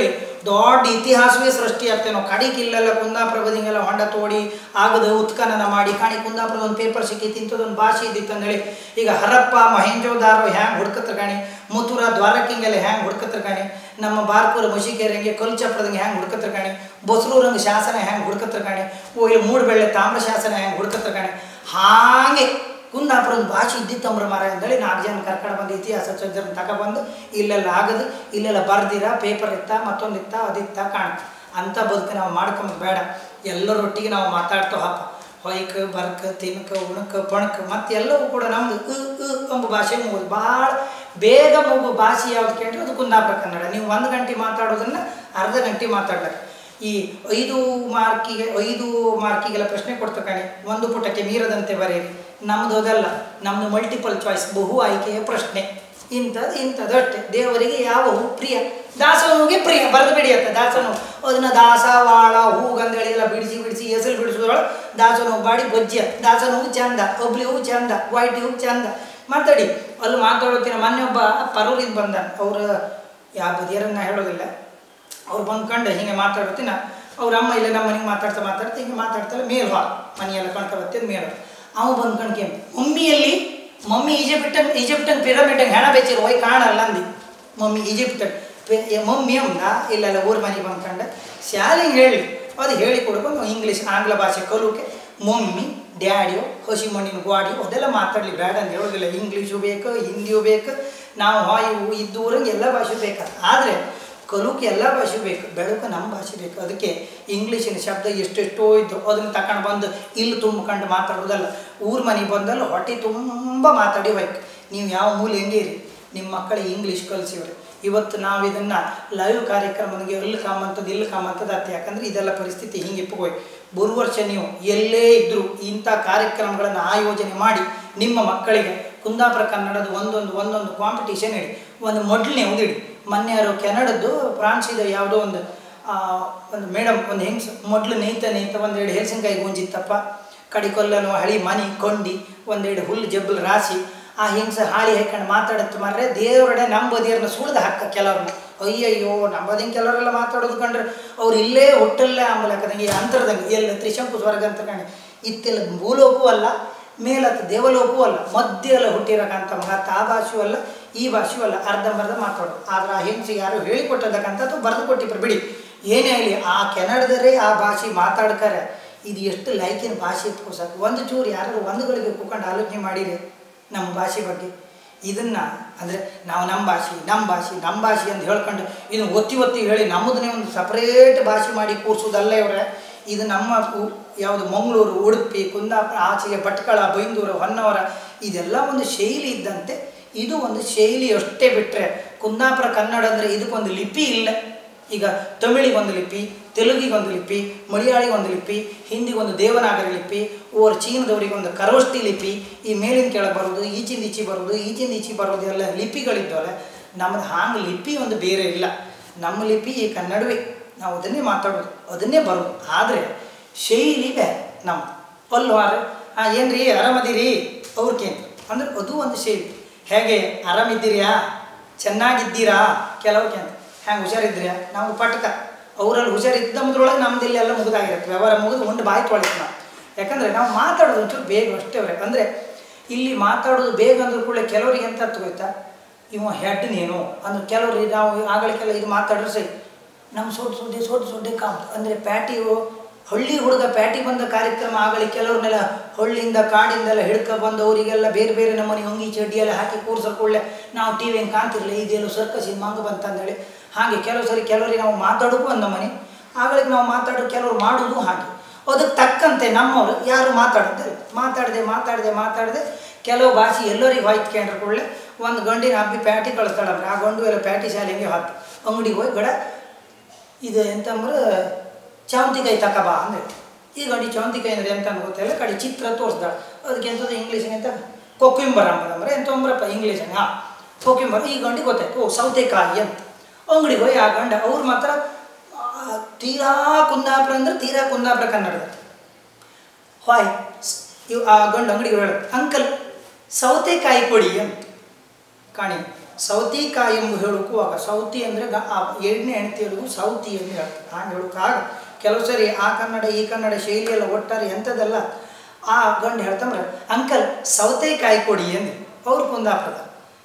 ದೊಡ್ಡ ಇತಿಹಾಸವೇ ಸೃಷ್ಟಿ ಆಗ್ತೇವೆ ನಾವು ಕಡಿಗೆ ಇಲ್ಲೆಲ್ಲ ಕುಂದಾಪುರ ಬದಿಗೆಲ್ಲ ಹೊಂಡ ತೋಡಿ ಆಗದ ಉತ್ಖನನ ಮಾಡಿ ಕಾಣಿ ಕುಂದಾಪುರದ ಒಂದು ಪೇಪರ್ ಸಿಕ್ಕಿತ್ತು ಇಂಥದ್ದೊಂದು ಭಾಷೆ ಇದ್ದಿತ್ತು ಅಂದೇಳಿ ಈಗ ಹರಪ್ಪ ಮಹೇಂಜೋದಾರೋ ಹ್ಯಾಂಗೆ ಹುಡ್ಕತ್ರ ಕಾಣಿ ಮುತ್ತೂರ ದ್ವಾರಕಿಂಗೆಲ್ಲ ಹ್ಯಾಂಗೆ ಹುಡ್ಕತ್ರ ಕಾಣಿ ನಮ್ಮ ಬಾರ್ಪುರ ಮುಷಿಕೆರೆಂಗೆ ಕಲ್ಚಪ್ರದಂಗೆ ಹ್ಯಾಂಗೆ ಹುಡ್ಕತ್ರ ಕಾಣಿ ಬೊಸರೂರಂಗ ಶಾಸನ ಹ್ಯಾಂಗೆ ಹುಡ್ಕತ್ರ ಕಾಣಿ ಓ ಇಲ್ಲಿ ಮೂಡುಬೆಳ್ಳೆ ತಾಮ್ರ ಶಾಸನ ಹ್ಯಾಂಗೆ ಹುಡ್ಕತ್ರ ಕಾಣಿ ಹಾಗೆ ಕುಂದಾಪುರ ಒಂದು ಭಾಷೆ ಇದ್ದಿತ್ತಂಬ್ರ ಮರ ಅಂದೇಳಿ ನಾಲ್ಕು ಜನ ಕರ್ಕೊಂಡು ಬಂದು ಇತಿಹಾಸ ಚಜ್ಜರನ್ನ ತಗೊಬಂದು ಇಲ್ಲೆಲ್ಲ ಆಗದು ಇಲ್ಲೆಲ್ಲ ಬರ್ದಿರ ಪೇಪರ್ ಇತ್ತ ಮತ್ತೊಂದು ಇತ್ತ ಅದಿತ್ತ ಕಾಣುತ್ತೆ ಅಂಥ ಬದುಕು ನಾವು ಮಾಡ್ಕೊಂಬ ಬೇಡ ಎಲ್ಲರೊಟ್ಟಿಗೆ ನಾವು ಮಾತಾಡ್ತೋ ಹಪ್ಪ ಹೊಯ್ಕ ಬರ್ಕ ತಿನ್ಕ ಉಣಕ ಪಣಕ ಮತ್ತು ಎಲ್ಲವೂ ಕೂಡ ನಮ್ಮದು ಅ ಅ ಎಂಬ ಭಾಷೆ ಮುಗಿದು ಭಾಳ ಬೇಗ ಮುಗು ಭಾಷೆ ಯಾವ್ದು ಕೇಳಿದ್ರೆ ಅದು ಕುಂದಾಪುರ ಕನ್ನಡ ನೀವು ಒಂದು ಗಂಟೆ ಮಾತಾಡೋದನ್ನು ಅರ್ಧ ಗಂಟೆ ಮಾತಾಡ್ಬೇಕು ಈ ಐದು ಮಾರ್ಕಿಗೆ ಐದು ಮಾರ್ಕಿಗೆಲ್ಲ ಪ್ರಶ್ನೆ ಕೊಡ್ತಕಾಣಿ ಒಂದು ಪುಟಕ್ಕೆ ಮೀರದಂತೆ ಬರೆಯಿರಿ ನಮ್ಮದು ಅದಲ್ಲ ನಮ್ಮದು ಮಲ್ಟಿಪಲ್ ಚಾಯ್ಸ್ ಬಹು ಆಯ್ಕೆಯ ಪ್ರಶ್ನೆ ಇಂಥದ್ದು ಇಂಥದ್ದು ಅಷ್ಟೇ ದೇವರಿಗೆ ಯಾವ ಹೂ ಪ್ರಿಯ ದಾಸವನಿಗೆ ಪ್ರಿಯ ಬರೆದು ಬಿಡಿ ಅಂತ ದಾಸನು ಅದನ್ನ ದಾಸ ವಾಳ ಹೂಗಂದೇಳಿ ಎಲ್ಲ ಬಿಡಿಸಿ ಬಿಡಿಸಿ ಹೆಸರು ಬಿಡಿಸೋದ್ರೊಳಗೆ ದಾಸನ ಬಾಡಿ ಬೊಜ್ಜ ದಾಸನ ಹೂ ಚಂದ ಒಬ್ಳಿ ಹೂ ಚಂದ ವೈಟ್ ಹೂ ಚಂದ ಮಾತಾಡಿ ಅಲ್ಲಿ ಮಾತಾಡೋತಿನ ಮೊನ್ನೆ ಒಬ್ಬ ಪರೂರಿಂದ ಬಂದ ಅವ್ರ ಯಾವ ಬದಿಯರನ್ನ ಹೇಳೋದಿಲ್ಲ ಅವ್ರು ಬಂದ್ಕೊಂಡು ಹಿಂಗೆ ಮಾತಾಡ್ತಿನ ಅವ್ರ ಅಮ್ಮ ಇಲ್ಲ ನಮ್ಮ ಮನೆಗೆ ಮಾತಾಡ್ತಾ ಮಾತಾಡ್ತಾ ಹಿಂಗೆ ಮಾತಾಡ್ತಾರೆ ಮೇಲ್ ಹಾ ಮನೆಯೆಲ್ಲ ಕಣ್ಕ ಬರ್ತೇನೆ ಮೇಲ್ ಅವ ಬಂದು ಕಣ್ಕೆ ಮಮ್ಮಿಯಲ್ಲಿ ಮಮ್ಮಿ ಈಜಿಪ್ಟನ್ ಈಜಿಪ್ಟನ್ ಪಿರಮಿಡಂಗೆ ಹೆಣ ಬೆಚ್ಚಿರು ಹೋಯ್ ಕಾಣಲ್ಲ ಅಂದಿ ಮಮ್ಮಿ ಈಜಿಪ್ಟನ್ ಪೆ- ಏ, ಮಮ್ಮಿ ಅಮ್ಮ ಇಲ್ಲ ಇಲ್ಲ ಊರ ಮನೆಗೆ ಬಂದ್ಕೊಂಡು ಶಾಲೆಗೆ ಹೇಳಿ ಅದು ಹೇಳಿ ಕೊಡ್ಕೊಂಡು ಇಂಗ್ಲೀಷ್ ಆಂಗ್ಲ ಭಾಷೆ ಕಲುಕೆ ಮಮ್ಮಿ ಡ್ಯಾಡಿಯೋ ಹಸಿ ಮಣ್ಣಿನ ಗ್ವಾಡಿಯೋ ಅದೆಲ್ಲ ಮಾತಾಡ್ಲಿ ಬೇಡ ಅಂತ ಹೇಳೋದಿಲ್ಲ ಇಂಗ್ಲೀಷು ಬೇಕು ಹಿಂದಿಯೂ ಬೇಕು ನಾವು ಹಾಯು ಇದ್ದೂರಂಗೆ ಎಲ್ಲ ಭಾಷೆ ಬೇಕು ಆದರೆ ಕಲುಕ್ಕೆ ಎಲ್ಲ ಭಾಷೆ ಬೇಕು ಬೆಳಕು ನಮ್ಮ ಭಾಷೆ ಬೇಕು ಅದಕ್ಕೆ ಇಂಗ್ಲೀಷಿನ ಶಬ್ದ ಎಷ್ಟೆಷ್ಟೋ ಇದ್ದು ಅದನ್ನು ತಗೊಂಡು ಬಂದು ಇಲ್ಲಿ ತುಂಬಿಕೊಂಡು ಮಾತಾಡೋದಲ್ಲ ಊರ ಮನೆಗೆ ಬಂದಲ್ಲ ಹೊಟ್ಟೆ ತುಂಬ ಮಾತಾಡಿ ಹೋಯ್ತು ನೀವು ಯಾವ ಮೂಲೆ ಹೆಂಗೆ ಇರಿ ನಿಮ್ಮ ಮಕ್ಕಳಿಗೆ ಇಂಗ್ಲೀಷ್ ಕಲಿಸಿವ್ರಿ ಇವತ್ತು ನಾವು ಇದನ್ನು ಲೈವ್ ಕಾರ್ಯಕ್ರಮನಿಗೆ ಅಲ್ಲಿ ಕಾಮಂಥದ್ದು ಇಲ್ಲಿ ಕಾಮಂಥದ್ದು ಆಯ್ತು ಯಾಕಂದ್ರೆ ಇದೆಲ್ಲ ಪರಿಸ್ಥಿತಿ ಹಿಂಗೆ ಇಪ್ಪಗೋಯ್ ಬರು ವರ್ಷ ನೀವು ಎಲ್ಲೇ ಇದ್ದರೂ ಇಂಥ ಕಾರ್ಯಕ್ರಮಗಳನ್ನು ಆಯೋಜನೆ ಮಾಡಿ ನಿಮ್ಮ ಮಕ್ಕಳಿಗೆ ಕುಂದಾಪುರ ಕನ್ನಡದ ಒಂದೊಂದು ಒಂದೊಂದು ಕಾಂಪಿಟೇಷನ್ ಇಡಿ ಒಂದು ಮೊಡ್ಲನ್ನೇ ಒಂದಿಡಿ ಮೊನ್ನೆ ಯಾರು ಕೆನಡದ್ದು ಫ್ರಾನ್ಸಿದ ಯಾವುದೋ ಒಂದು ಆ, ಒಂದು ಮೇಡಮ್ ಒಂದು ಹೆಂಗ್ಸ್ ಮೊಡ್ಲು ನೇಯ್ತ ನೇಯ್ತ ಒಂದೆರಡು ಹೆಲ್ಸಿನ್ಕಾಯಿ ಗುಂಜಿತ್ತಪ್ಪ ಕಡಿಕೊಲ್ಲನು ಹಳಿ ಮನಿ ಕೊಂಡಿ ಒಂದೆರಡು ಹುಲ್ಲು ಜಬ್ಬಲ್ ರಾಶಿ ಆ ಹೆಂಗ್ಸ ಹಾಳಿ ಹಾಕೊಂಡು ಮಾತಾಡತ್ತೆ ಮಾರ್ರೆ ದೇವರಡೆ ನಂಬದಿಯರನ್ನ ಸುಳ್ದು ಹಾಕ ಕೆಲವ್ರನ್ನ ಅಯ್ಯಯ್ಯೋ ನಂಬದಿಂಗೆ ಕೆಲವರೆಲ್ಲ ಮಾತಾಡೋದು ಕಂಡ್ರೆ ಅವ್ರು ಇಲ್ಲೇ ಹುಟ್ಟಲ್ಲೇ ಆಂಬಲಕ್ಕದಂಗೆ ಅಂತರದಂಗೆ ಎಲ್ಲ ತ್ರಿಶಂಕು ಸ್ವರ್ಗ ಅಂತ ಕಾಣಿ ಇತ್ತೆಲ್ಲ ಭೂಲೋಕವೂ ಅಲ್ಲ ಮೇಲತ್ತ ದೇವಲೋಕವೂ ಅಲ್ಲ ಮಧ್ಯ ಎಲ್ಲ ಹುಟ್ಟಿರಕ್ಕಂಥ ಮಗ ಆ ಭಾಷೆಯೂ ಅಲ್ಲ ಈ ಭಾಷೆಯೂ ಅಲ್ಲ ಅರ್ಧಂಬರ್ಧ ಮಾತಾಡೋದು ಆದ್ರೆ ಆ ಹೆಂಗಸಿಗೆ ಯಾರು ಹೇಳಿಕೊಟ್ಟದಕ್ಕಂಥದ್ದು ಬರೆದು ಕೊಟ್ಟಿದ್ರು ಬಿಡಿ ಏನೇ ಆಗಲಿ ಆ ಕೆನಡದರೇ ಆ ಭಾಷೆ ಮಾತಾಡ್ತಾರೆ ಇದು ಎಷ್ಟು ಲೈಕಿನ ಭಾಷೆ ಇತ್ತು ಸರ್ ಒಂದು ಚೂರು ಯಾರು ಒಂದುಗಳಿಗೆ ಕೂತ್ಕೊಂಡು ಆಲೋಚನೆ ಮಾಡಿರಿ ನಮ್ಮ ಭಾಷೆ ಬಗ್ಗೆ ಇದನ್ನು ಅಂದರೆ ನಾವು ನಮ್ಮ ಭಾಷೆ ನಮ್ಮ ಭಾಷೆ ನಮ್ಮ ಭಾಷೆ ಅಂತ ಹೇಳ್ಕೊಂಡು ಇದನ್ನು ಒತ್ತಿ ಒತ್ತಿ ಹೇಳಿ ನಮ್ಮದನ್ನೇ ಒಂದು ಸಪ್ರೇಟ್ ಭಾಷೆ ಮಾಡಿ ಕೂರಿಸೋದಲ್ಲ ಇವರೇ ಇದು ನಮ್ಮ ಊ- ಯಾವುದು ಮಂಗಳೂರು ಉಡುಪಿ ಕುಂದಾಪುರ ಆಚೆಗೆ ಭಟ್ಕಳ ಬೈಂದೂರು ಹೊನ್ನವರ ಇದೆಲ್ಲ ಒಂದು ಶೈಲಿ ಇದ್ದಂತೆ ಇದು ಒಂದು ಶೈಲಿ ಅಷ್ಟೇ ಬಿಟ್ಟರೆ ಕುಂದಾಪುರ ಕನ್ನಡ ಅಂದರೆ ಇದಕ್ಕೊಂದು ಲಿಪಿ ಇಲ್ಲ ಈಗ ತಮಿಳಿಗೊಂದು ಲಿಪಿ ತೆಲುಗಿಗೊಂದು ಲಿಪಿ ಮಲಯಾಳಿಗೊಂದು ಲಿಪಿ ಹಿಂದಿಗೊಂದು ದೇವನಾಗರಿ ಲಿಪಿ ಓರ್ ಚೀನದವರಿಗೆ ಒಂದು ಕರೋಷ್ಟಿ ಲಿಪಿ ಈ ಮೇಲಿನ ಕೆಳಗೆ ಬರೋದು ಈಚಿಂದ ಈಚಿ ಬರೋದು ಈಚಿಂದ ಈಚಿ ಬರೋದು ಎಲ್ಲ ಲಿಪಿಗಳಿದ್ದವಲ್ಲ ನಮ್ಮದು ಹಾಂಗೆ ಲಿಪಿ ಒಂದು ಬೇರೆ ಇಲ್ಲ ನಮ್ಮ ಲಿಪಿ ಈ ಕನ್ನಡವೇ ನಾವು ಅದನ್ನೇ ಮಾತಾಡೋದು ಅದನ್ನೇ ಬರೋದು ಆದರೆ ಶೈಲಿ ಬೇರೆ ನಮ್ಮ ಅಲ್ವಾರ ಹಾಂ ಏನು ರೀ ಆರಾಮದಿರಿ ಅವ್ರಿಗೇನು ಅಂದ್ರೆ ಅದು ಒಂದು ಶೈಲಿ ಹೇಗೆ ಆರಾಮಿದ್ದೀರಿಯಾ ಚೆನ್ನಾಗಿದ್ದೀರಾ ಕೆಲವ್ರಿಗೆ ಅಂತ ಹ್ಯಾಂಗೆ ಹುಷಾರಿದ್ರ್ಯಾ ನಾವು ಪಟ್ಕ ಅವರಲ್ಲಿ ಹುಷಾರಿದ್ದಮ್ಮದ್ರೊಳಗೆ ನಮ್ದು ಇಲ್ಲಿ ಎಲ್ಲ ಮುಗಿದಾಗಿರುತ್ತೆ ವ್ಯವಹಾರ ಮುಗಿದು ಉಂಡು ಬಾಯಿ ತೊಳಿತು ನಾವು ಯಾಕಂದರೆ ನಾವು ಮಾತಾಡೋದು ಒಂಚೂರು ಬೇಗ ಅಷ್ಟೇ ಅವ್ರೆ ಅಂದರೆ ಇಲ್ಲಿ ಮಾತಾಡೋದು ಬೇಗ ಅಂದ್ರೂ ಕೂಡ ಕೆಲವರಿಗೆ ಎಂತ ಗೊತ್ತಾ ಇವ ಹೆಡ್ ನೀನು ಅಂದ್ರೆ ಕೆಲವ್ರಿಗೆ ನಾವು ಆಗಳಿಗೆಲ್ಲ ಇದು ಮಾತಾಡಿದ್ರೆ ಸರಿ ನಮ್ಮ ಸೊಡ್ಡು ಸೊಡ್ಡೆ ಸೊಡ್ಡು ಸೊಡ್ಡೆ ಕಾಮ್ ಅಂದರೆ ಪ್ಯಾಟಿಯು ಹಳ್ಳಿ ಹುಡುಗ ಪ್ಯಾಟಿ ಬಂದ ಕಾರ್ಯಕ್ರಮ ಆಗಲಿ ಕೆಲವ್ರನ್ನೆಲ್ಲ ಹಳ್ಳಿಯಿಂದ ಕಾಡಿಂದೆಲ್ಲ ಹಿಡ್ಕ ಬಂದು ಅವರಿಗೆಲ್ಲ ಬೇರೆ ಬೇರೆ ನಮ್ಮನೆ ಹೊಂಗಿ ಚಡ್ಡಿ ಎಲ್ಲ ಹಾಕಿ ಕೂರ್ಸಕೊಳ್ಳೆ ನಾವು ಟಿ ವಿ ಹೆಂಗೆ ಕಾಣ್ತಿರ್ಲಿಲ್ಲ ಇದೆಲ್ಲ ಸರ್ಕಸ್ ಇದು ಮಂಗ ಬಂತಂದೇಳಿ ಹಾಗೆ ಕೆಲವು ಸರಿ ಕೆಲವರಿಗೆ ನಾವು ಮಾತಾಡೋಕ್ಕೂ ಒಂದು ನಮ್ಮನೆ ಆಗಳಿಗೆ ನಾವು ಮಾತಾಡೋ ಕೆಲವರು ಮಾಡೋದು ಹಾಗೆ ಅದಕ್ಕೆ ತಕ್ಕಂತೆ ನಮ್ಮವರು ಯಾರು ಮಾತಾಡೋದಿಲ್ಲ ಮಾತಾಡದೆ ಮಾತಾಡದೆ ಮಾತಾಡದೆ ಕೆಲವು ಭಾಷೆ ಎಲ್ಲರಿಗೆ ಹೊಯ್ತ್ಕೊಂಡ್ರೆ ಕೂಡಲೇ ಒಂದು ಗಂಡಿನ ಹಬ್ಬಿ ಪ್ಯಾಟಿ ಕಳಿಸ್ತಾಳಂದ್ರೆ ಆ ಗಂಡು ಎಲ್ಲ ಪ್ಯಾಟಿ ಶಾಲೆಗೆ ಹಾಕಿ ಅಂಗಡಿಗೆ ಹೋಗಿ ಗಡ ಇದು ಎಂತಂದ್ರೆ ಚಾವಂತಿಕಾಯಿ ತಕಬಾ ಅಂದ್ರೆ ಈ ಗಂಡಿ ಚಾವಂತಿಕಾಯಿ ಅಂದ್ರೆ ಎಂತ ಗೊತ್ತಿಲ್ಲ ಕಡೆ ಚಿತ್ರ ತೋರಿಸ್ದಾಳೆ ಅದಕ್ಕೆ ಎಂಥದ್ದು ಇಂಗ್ಲೀಷಿಗೆ ಅಂತ ಕೊಕ್ಕಿಂಬರ್ ಅಂಬದಂದ್ರೆ ಎಂತ ಅಂಬ್ರಪ್ಪ ಇಂಗ್ಲೀಷಿಗೆ ಹಾಂ ಕೊಕ್ಕಿಂಬರ್ ಈ ಗಂಡಿ ಗೊತ್ತಾಯ್ತು ಓ ಸೌತೆಕಾಯಿ ಅಂತ ಅಂಗಡಿಗೆ ಹೋಗಿ ಆ ಗಂಡ ಅವ್ರು ಮಾತ್ರ ಆ, ತೀರಾ ಕುಂದಾಪುರ ಅಂದ್ರೆ ತೀರಾ ಕುಂದಾಪುರ ಕನ್ನಡದ ಹಾಯ್ ಇವ್ ಆ ಗಂಡು ಅಂಗಡಿಗೆ ಹೇಳೋದು ಅಂಕಲ್ ಸೌತೆಕಾಯಿ ಕೊಡಿ ಅಂತ ಕಾಣಿ ಸೌತಿಕಾಯಿ ಎಂಬ ಹೇಳುವಾಗ ಸೌತಿ ಅಂದರೆ ಗ ಆ ಎರಡನೇ ಹೆಂಡತಿಯರಿಗೂ ಸೌತಿ ಎಂದು ಹೇಳ್ತಾರೆ ಹಾಗೆ ಹೇಳೋಕ್ಕಾಗ ಕೆಲವು ಸರಿ ಆ ಕನ್ನಡ ಈ ಕನ್ನಡ ಶೈಲಿಯೆಲ್ಲ ಒಟ್ಟಾರೆ ಎಂಥದ್ದಲ್ಲ ಆ ಗಂಡು ಹೇಳ್ತಂದ್ರೆ ಅಂಕಲ್ ಸೌತೆಕಾಯಿ ಕೊಡಿ ಎಂದು ಅವ್ರು ಕುಂದಾಪುರದ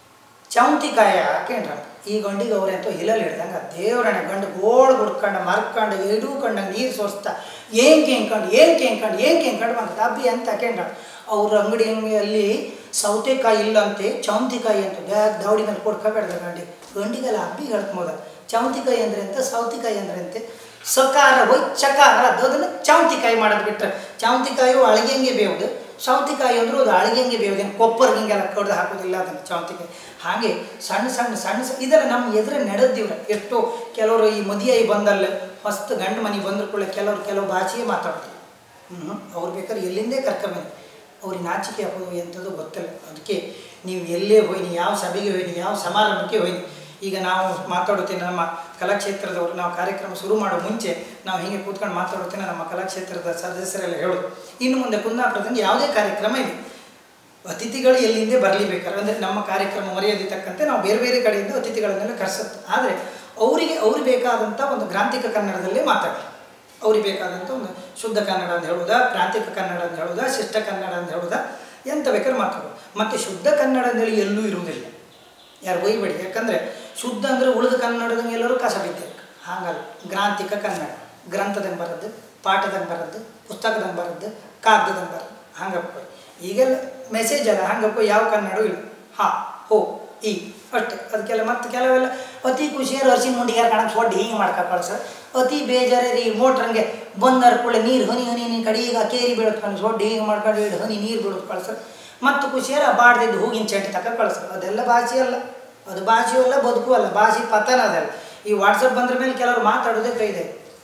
ಚೌಂತಿಕಾಯ ಹಾಕೇನ್ರ ಈ ಗಂಡಿಗೆ ಅವ್ರೆಂತೋ ಹಿಲಲ್ಲಿ ಹಿಡ್ದಂಗೆ ದೇವ್ರಣ್ಣ ಗಂಡು ಗೋಳ್ ಗುಡ್ಕಂಡು ಮರ್ಕಂಡು ಎಡೂ ಕಂಡಂಗೆ ನೀರು ಸೋರಿಸ್ತಾ ಏನ್ ಕೇಂಕಂಡು ಏನ್ ಕೇಂಕಂಡು ಏನ್ ಕೇಂಕಂಡು ಬಂದ ಅಬ್ಬಿ ಅಂತ ಹಾಕೇಂಡ್ರ ಅವ್ರ ಅಂಗಡಿ ಅಲ್ಲಿ ಸೌತೆಕಾಯಿ ಇಲ್ಲಂತೆ ಚೌಂತಿಕಾಯಿ ಅಂತ ಬ್ಯಾಗ್ ದೌಡಿ ಮೇಲೆ ಕೊಡ್ಕೋಬೇಡ್ದ ಗಂಡಿ ಗಂಡಿಗೆಲ್ಲ ಅಬ್ಬಿ ಹೇಳ್ಕೊಂಬೋದ ಚೌಂತಿಕಾಯಿ ಅಂದ್ರೆ ಅಂತ ಸೌತಿಕಾಯಿ ಅಂದ್ರೆ ಅಂತೆ ಸಕಾರ ಹೋಯ್ ಚಕಾರ ಅದು ಅದನ್ನು ಚೌಂತಿಕಾಯಿ ಮಾಡೋದು ಬಿಟ್ರೆ ಚೌಂತಿಕಾಯಿ ಅಳಿಗೆಂಗೆ ಬೇವ್ದು ಸೌತಿಕಾಯಿ ಅಂದ್ರೂ ಅದು ಅಳಿಗೆಂಗೆ ಬೇವ್ದೇನು ಕೊಪ್ಪರ್ಗೆ ಹಿಂಗೆಲ್ಲ ಕಡ್ದು ಹಾಕೋದಿಲ್ಲ ಅದನ್ನು ಚೌಂತಿಕಾಯಿ ಹಾಗೆ ಸಣ್ಣ ಸಣ್ಣ ಸಣ್ಣ ಸ- ಇದೆಲ್ಲ ನಮ್ಮ ಎದುರೇ ನಡೆದಿವ್ರ ಎಷ್ಟೋ ಕೆಲವರು ಈ ಮದುವೆ ಬಂದಲ್ಲೇ ಫಸ್ಟ್ ಗಂಡು ಮನೆಗೆ ಬಂದ್ರು ಕೂಡ ಕೆಲವರು ಕೆಲವು ಭಾಷೆಯೇ ಮಾತಾಡ್ತಾರೆ ಹ್ಞೂ ಅವ್ರು ಬೇಕಾದ್ರೆ ಎಲ್ಲಿಂದೇ ಕರ್ಕೊಂಬನ್ನಿ ಅವ್ರಿಗೆ ನಾಚಿಕೆ ಹಾಕೋದು ಎಂಥದ್ದು ಗೊತ್ತಿಲ್ಲ ಅದಕ್ಕೆ ನೀವು ಎಲ್ಲೇ ಹೋಯ್ನಿ ಯಾವ ಸಭೆಗೆ ಹೋಯ್ನಿ ಯಾವ ಸಮಾರಂಭಕ್ಕೆ ಹೋಯ್ನಿ ಈಗ ನಾವು ಮಾತಾಡುತ್ತೇನೆ ನಮ್ಮ ಕಲಾಕ್ಷೇತ್ರದವರು ನಾವು ಕಾರ್ಯಕ್ರಮ ಶುರು ಮಾಡೋ ಮುಂಚೆ ನಾವು ಹೀಗೆ ಕೂತ್ಕೊಂಡು ಮಾತಾಡುತ್ತೇನೆ ನಮ್ಮ ಕಲಾಕ್ಷೇತ್ರದ ಸದಸ್ಯರೆಲ್ಲ ಹೇಳೋದು ಇನ್ನು ಮುಂದೆ ಕುಂದಾಪುರದಲ್ಲಿ ಯಾವುದೇ ಕಾರ್ಯಕ್ರಮ ಇದೆ ಅತಿಥಿಗಳು ಎಲ್ಲಿಂದೇ ಬರಲಿಬೇಕಾದ್ರೆ ಅಂದರೆ ನಮ್ಮ ಕಾರ್ಯಕ್ರಮ ಮರ್ಯಾದೆ ತಕ್ಕಂತೆ ನಾವು ಬೇರೆ ಬೇರೆ ಕಡೆಯಿಂದ ಅತಿಥಿಗಳನ್ನೆಲ್ಲ ಕರೆಸುತ್ತೆ ಆದರೆ ಅವರಿಗೆ ಅವ್ರಿಗೆ ಬೇಕಾದಂಥ ಒಂದು ಗ್ರಾಂಥಿಕ ಕನ್ನಡದಲ್ಲೇ ಮಾತಾಡಿ ಅವ್ರಿಗೆ ಬೇಕಾದಂಥ ಒಂದು ಶುದ್ಧ ಕನ್ನಡ ಅಂತ ಹೇಳೋದಾ ಪ್ರಾಂತಿಕ ಕನ್ನಡ ಅಂತ ಹೇಳೋದಾ ಶಿಷ್ಟ ಕನ್ನಡ ಅಂತ ಹೇಳೋದಾ ಎಂತ ಬೇಕಾದ್ರೆ ಮಾತಾಡೋದು ಮತ್ತು ಶುದ್ಧ ಕನ್ನಡ ಅಂತೇಳಿ ಎಲ್ಲೂ ಇರುವುದಿಲ್ಲ ಯಾರು ಬೈಬೇಡಿ ಯಾಕಂದರೆ ಶುದ್ಧ ಅಂದರೆ ಉಳಿದ ಕನ್ನಡದಂಗೆ ಎಲ್ಲರೂ ಕಸ ಬಿದ್ದಿರ್ಬೇಕು ಹಾಗಲ್ಲ ಗ್ರಾಂಥಿಕ ಕನ್ನಡ ಗ್ರಂಥದಂಗೆ ಬರದ್ದು ಪಾಠದಂಗೆ ಬರದ್ದು ಪುಸ್ತಕದಂಗೆ ಬರದ್ದು ಕಾಗದದಂಗೆ ಬರದ್ದು ಹಂಗಪ್ಪ ಈಗೆಲ್ಲ ಮೆಸೇಜ್ ಅಲ್ಲ ಹಂಗಪ್ಪ ಯಾವ ಕನ್ನಡ ಇಲ್ಲ ಹಾ ಹೋ ಈ ಅಷ್ಟೇ ಅದಕ್ಕೆಲ್ಲ ಮತ್ತೆ ಕೆಲವೆಲ್ಲ ಅತಿ ಖುಷಿಯಾರು ಅರ್ಸಿನ ಮುಂಡಿಗಾರ ಕಣಕ್ಕೆ ಸೊಡ್ಡು ಹಿಂಗೆ ಮಾಡ್ಕೊ ಕಳ್ಸೋದು ಅತಿ ಬೇಜಾರೇ ರೀ ಮೋಟ್ರಂಗೆ ಬಂದಾರ ಕೂಡಲೇ ನೀರು ಹನಿ ಹನಿ ನೀ ಕಡೆ ಈಗ ಕೇರಿ ಬೀಳೋದು ಕಣ್ ಸೊಡ್ಡು ಹಿಂಗೆ ಮಾಡ್ಕೊಂಡು ಇಡು ಹನಿ ನೀರು ಬೀಳೋದು ಕಳ್ಸೋದು ಮತ್ತು ಖುಷಿಯಾರ ಬಾಡ್ದಿದ್ದು ಹೂಗಿನ ಚಂಟಿ ತಕ ಕಳ್ಸೋದು ಅದೆಲ್ಲ ಭಾಷೆ ಅಲ್ಲ ಅದು ಭಾಷೆಯೂ ಅಲ್ಲ ಬದುಕು ಅಲ್ಲ ಭಾಷೆ ಪತನ ಅದಲ್ಲ ಈ ವಾಟ್ಸಪ್ ಬಂದ್ರ ಮೇಲೆ ಕೆಲವರು ಮಾತಾಡೋದೇ ಕೈದೆ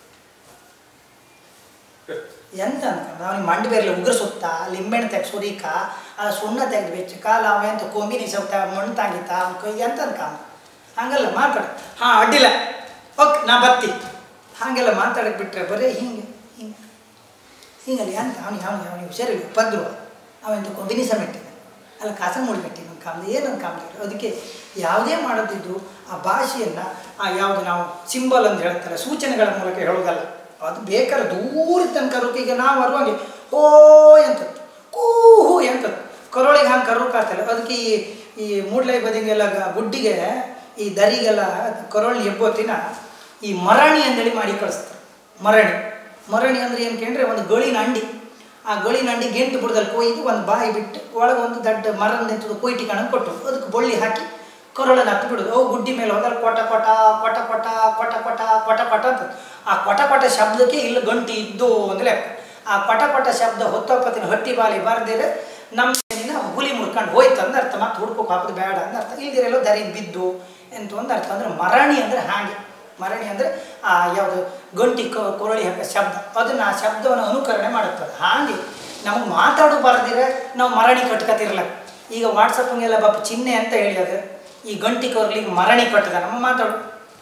ಎಂತ ಅಂತ ನಾವು ಮಂಡಿ ಬೇರ್ಲೆ ಉಗ್ರ ಸುತ್ತ ಲಿಂಬೆಣ್ಣೆ ತೆಗ್ ಸುರಿಕ ಆ ಸುಣ್ಣ ತೆಗೆದು ಬೆಚ್ಚಕ ಅವ ಎಂತ ಕೊಂಬಿನಿ ಸೌತ ಮಣ್ಣು ತಾಗಿತ್ತ ಅವ್ನ ಕೈ ಎಂತ ಅನ್ಕಾಮ ಹಂಗಲ್ಲ ಮಾತಾಡ ಹಾಂ ಅಡ್ಡಿಲ್ಲ ಓಕೆ ನಾ ಬತ್ತಿ ಹಾಗೆಲ್ಲ ಮಾತಾಡಕ್ಕೆ ಬಿಟ್ರೆ ಬರೀ ಹಿಂಗೆ ಹಿಂಗೆ ಹಿಂಗಲ್ಲ ಎಂತ ಅವ್ನಿಗೆ ಅವ್ನಿಗೆ ಅವ್ನಿಗೆ ಹುಷಾರಿಲ್ಲ ಪದ್ರು ಅವಂತ ಕೊಂಬಿನಿ ಸಮೆಟ್ಟಿದ ಅಲ್ಲ ಕಾಸ ಮುಳ್ಗಟ್ಟಿ ನನ್ನ ಕಾಮದ ಏನು ನನ್ನ ಕಾಮದ ಅದಕ್ಕೆ ಯಾವುದೇ ಮಾಡೋದಿದ್ದು ಆ ಭಾಷೆಯನ್ನು ಆ ಯಾವುದು ನಾವು ಸಿಂಬಲ್ ಅಂತ ಹೇಳ್ತಾರೆ ಸೂಚನೆಗಳ ಮೂಲಕ ಹೇಳೋದಲ್ಲ ಅದು ಬೇಕಾದ್ರೆ ದೂರ ತನಕ ಕರೋಕೆ ಈಗ ನಾವು ಬರುವಾಗೆ ಓ ಎಂತದ್ದು ಕೂಹು ಎಂತದ್ದು ಕರೋಳಿಗೆ ಹಂಗೆ ಕರೋಕಾತಲ್ಲ ಅದಕ್ಕೆ ಈ ಈ ಮೂಡ್ಲೈ ಬದಿಗೆಲ್ಲ ಗ- ಗುಡ್ಡಿಗೆ ಈ ದರಿಗೆಲ್ಲ ಕರೋಳಿ ಎಬ್ಬೊತ್ತಿನ ಈ ಮರಾಣಿ ಅಂದೇಳಿ ಮಾಡಿ ಕಳಿಸ್ತಾರೆ ಮರಣಿ ಮರಣಿ ಅಂದ್ರೆ ಏನು ಕೇಂದ್ರೆ ಒಂದು ಗಳಿನ ಅಂಡಿ ಆ ಗಳಿನ ಅಂಡಿ ಗೆಂಟು ಬುಡದಲ್ಲಿ ಕೊಯ್ದು ಒಂದು ಬಾಯಿ ಬಿಟ್ಟು ಒಳಗೆ ಒಂದು ದೊಡ್ಡ ಮರದ ನಿಂತದ್ದು ಕೊಯ್ಟಿ ಕಣ ಕೊಟ್ಟು ಅದಕ್ಕೆ ಬಳ್ಳಿ ಹಾಕಿ ಕೊರಳನ್ನು ಹತ್ತು ಬಿಡೋದು ಅವು ಗುಡ್ಡಿ ಮೇಲೆ ಹೋದ್ರೆ ಕೊಟ ಕೊಟ ಕೊಟ ಕೊಟ ಕೊಟ ಕೊಟ ಕೊಟ ಕೊಟ ಅಂತ ಆ ಕೊಟ ಕೊಟ ಶಬ್ದಕ್ಕೆ ಇಲ್ಲಿ ಗಂಟಿ ಇದ್ದು ಅಂದ್ರೆ ಲೆಕ್ಕ ಆ ಕೊಟ ಕೊಟ ಶಬ್ದ ಹೊತ್ತೊಪ್ಪತ್ತಿನ ಹೊಟ್ಟಿ ಬಾಲಿ ಬರ್ದಿರೆ ನಮ್ಮ ಏನಿಲ್ಲ ಹುಲಿ ಮುರ್ಕೊಂಡು ಹೋಯ್ತು ಅಂದ್ರೆ ಅರ್ಥ ಮತ್ತೆ ಹುಡ್ಕೋಕೆ ಹಾಕೋದು ಬೇಡ ಅಂದ್ರೆ ಅರ್ಥ ಇಲ್ದಿರೆಲ್ಲೋ ದರಿಗೆ ಬಿದ್ದು ಎಂತ ಒಂದು ಅರ್ಥ ಅಂದ್ರೆ ಮರಣಿ ಅಂದರೆ ಹಾಗೆ ಮರಣಿ ಅಂದರೆ ಆ ಯಾವುದು ಗಂಟಿ ಕ ಕೊರಳಿ ಹಾಕೋ ಶಬ್ದ ಅದನ್ನು ಆ ಶಬ್ದವನ್ನು ಅನುಕರಣೆ ಮಾಡುತ್ತದೆ ಹಾಗೆ ನಮಗೆ ಮಾತಾಡೋ ಬರದಿರೆ ನಾವು ಮರಣಿ ಕಟ್ಕೊತಿರ್ಲ ಈಗ ವಾಟ್ಸಪ್ಗೆಲ್ಲ ಬಾಪ ಚಿಹ್ನೆ ಅಂತ ಹೇಳಿ ಅದು ಈ ಗಂಟಿ ಕೊರಲಿಗೆ ಮರಣಿ ಕಟ್ಟದ ನಮ್ಮ ಮಾತಾಡು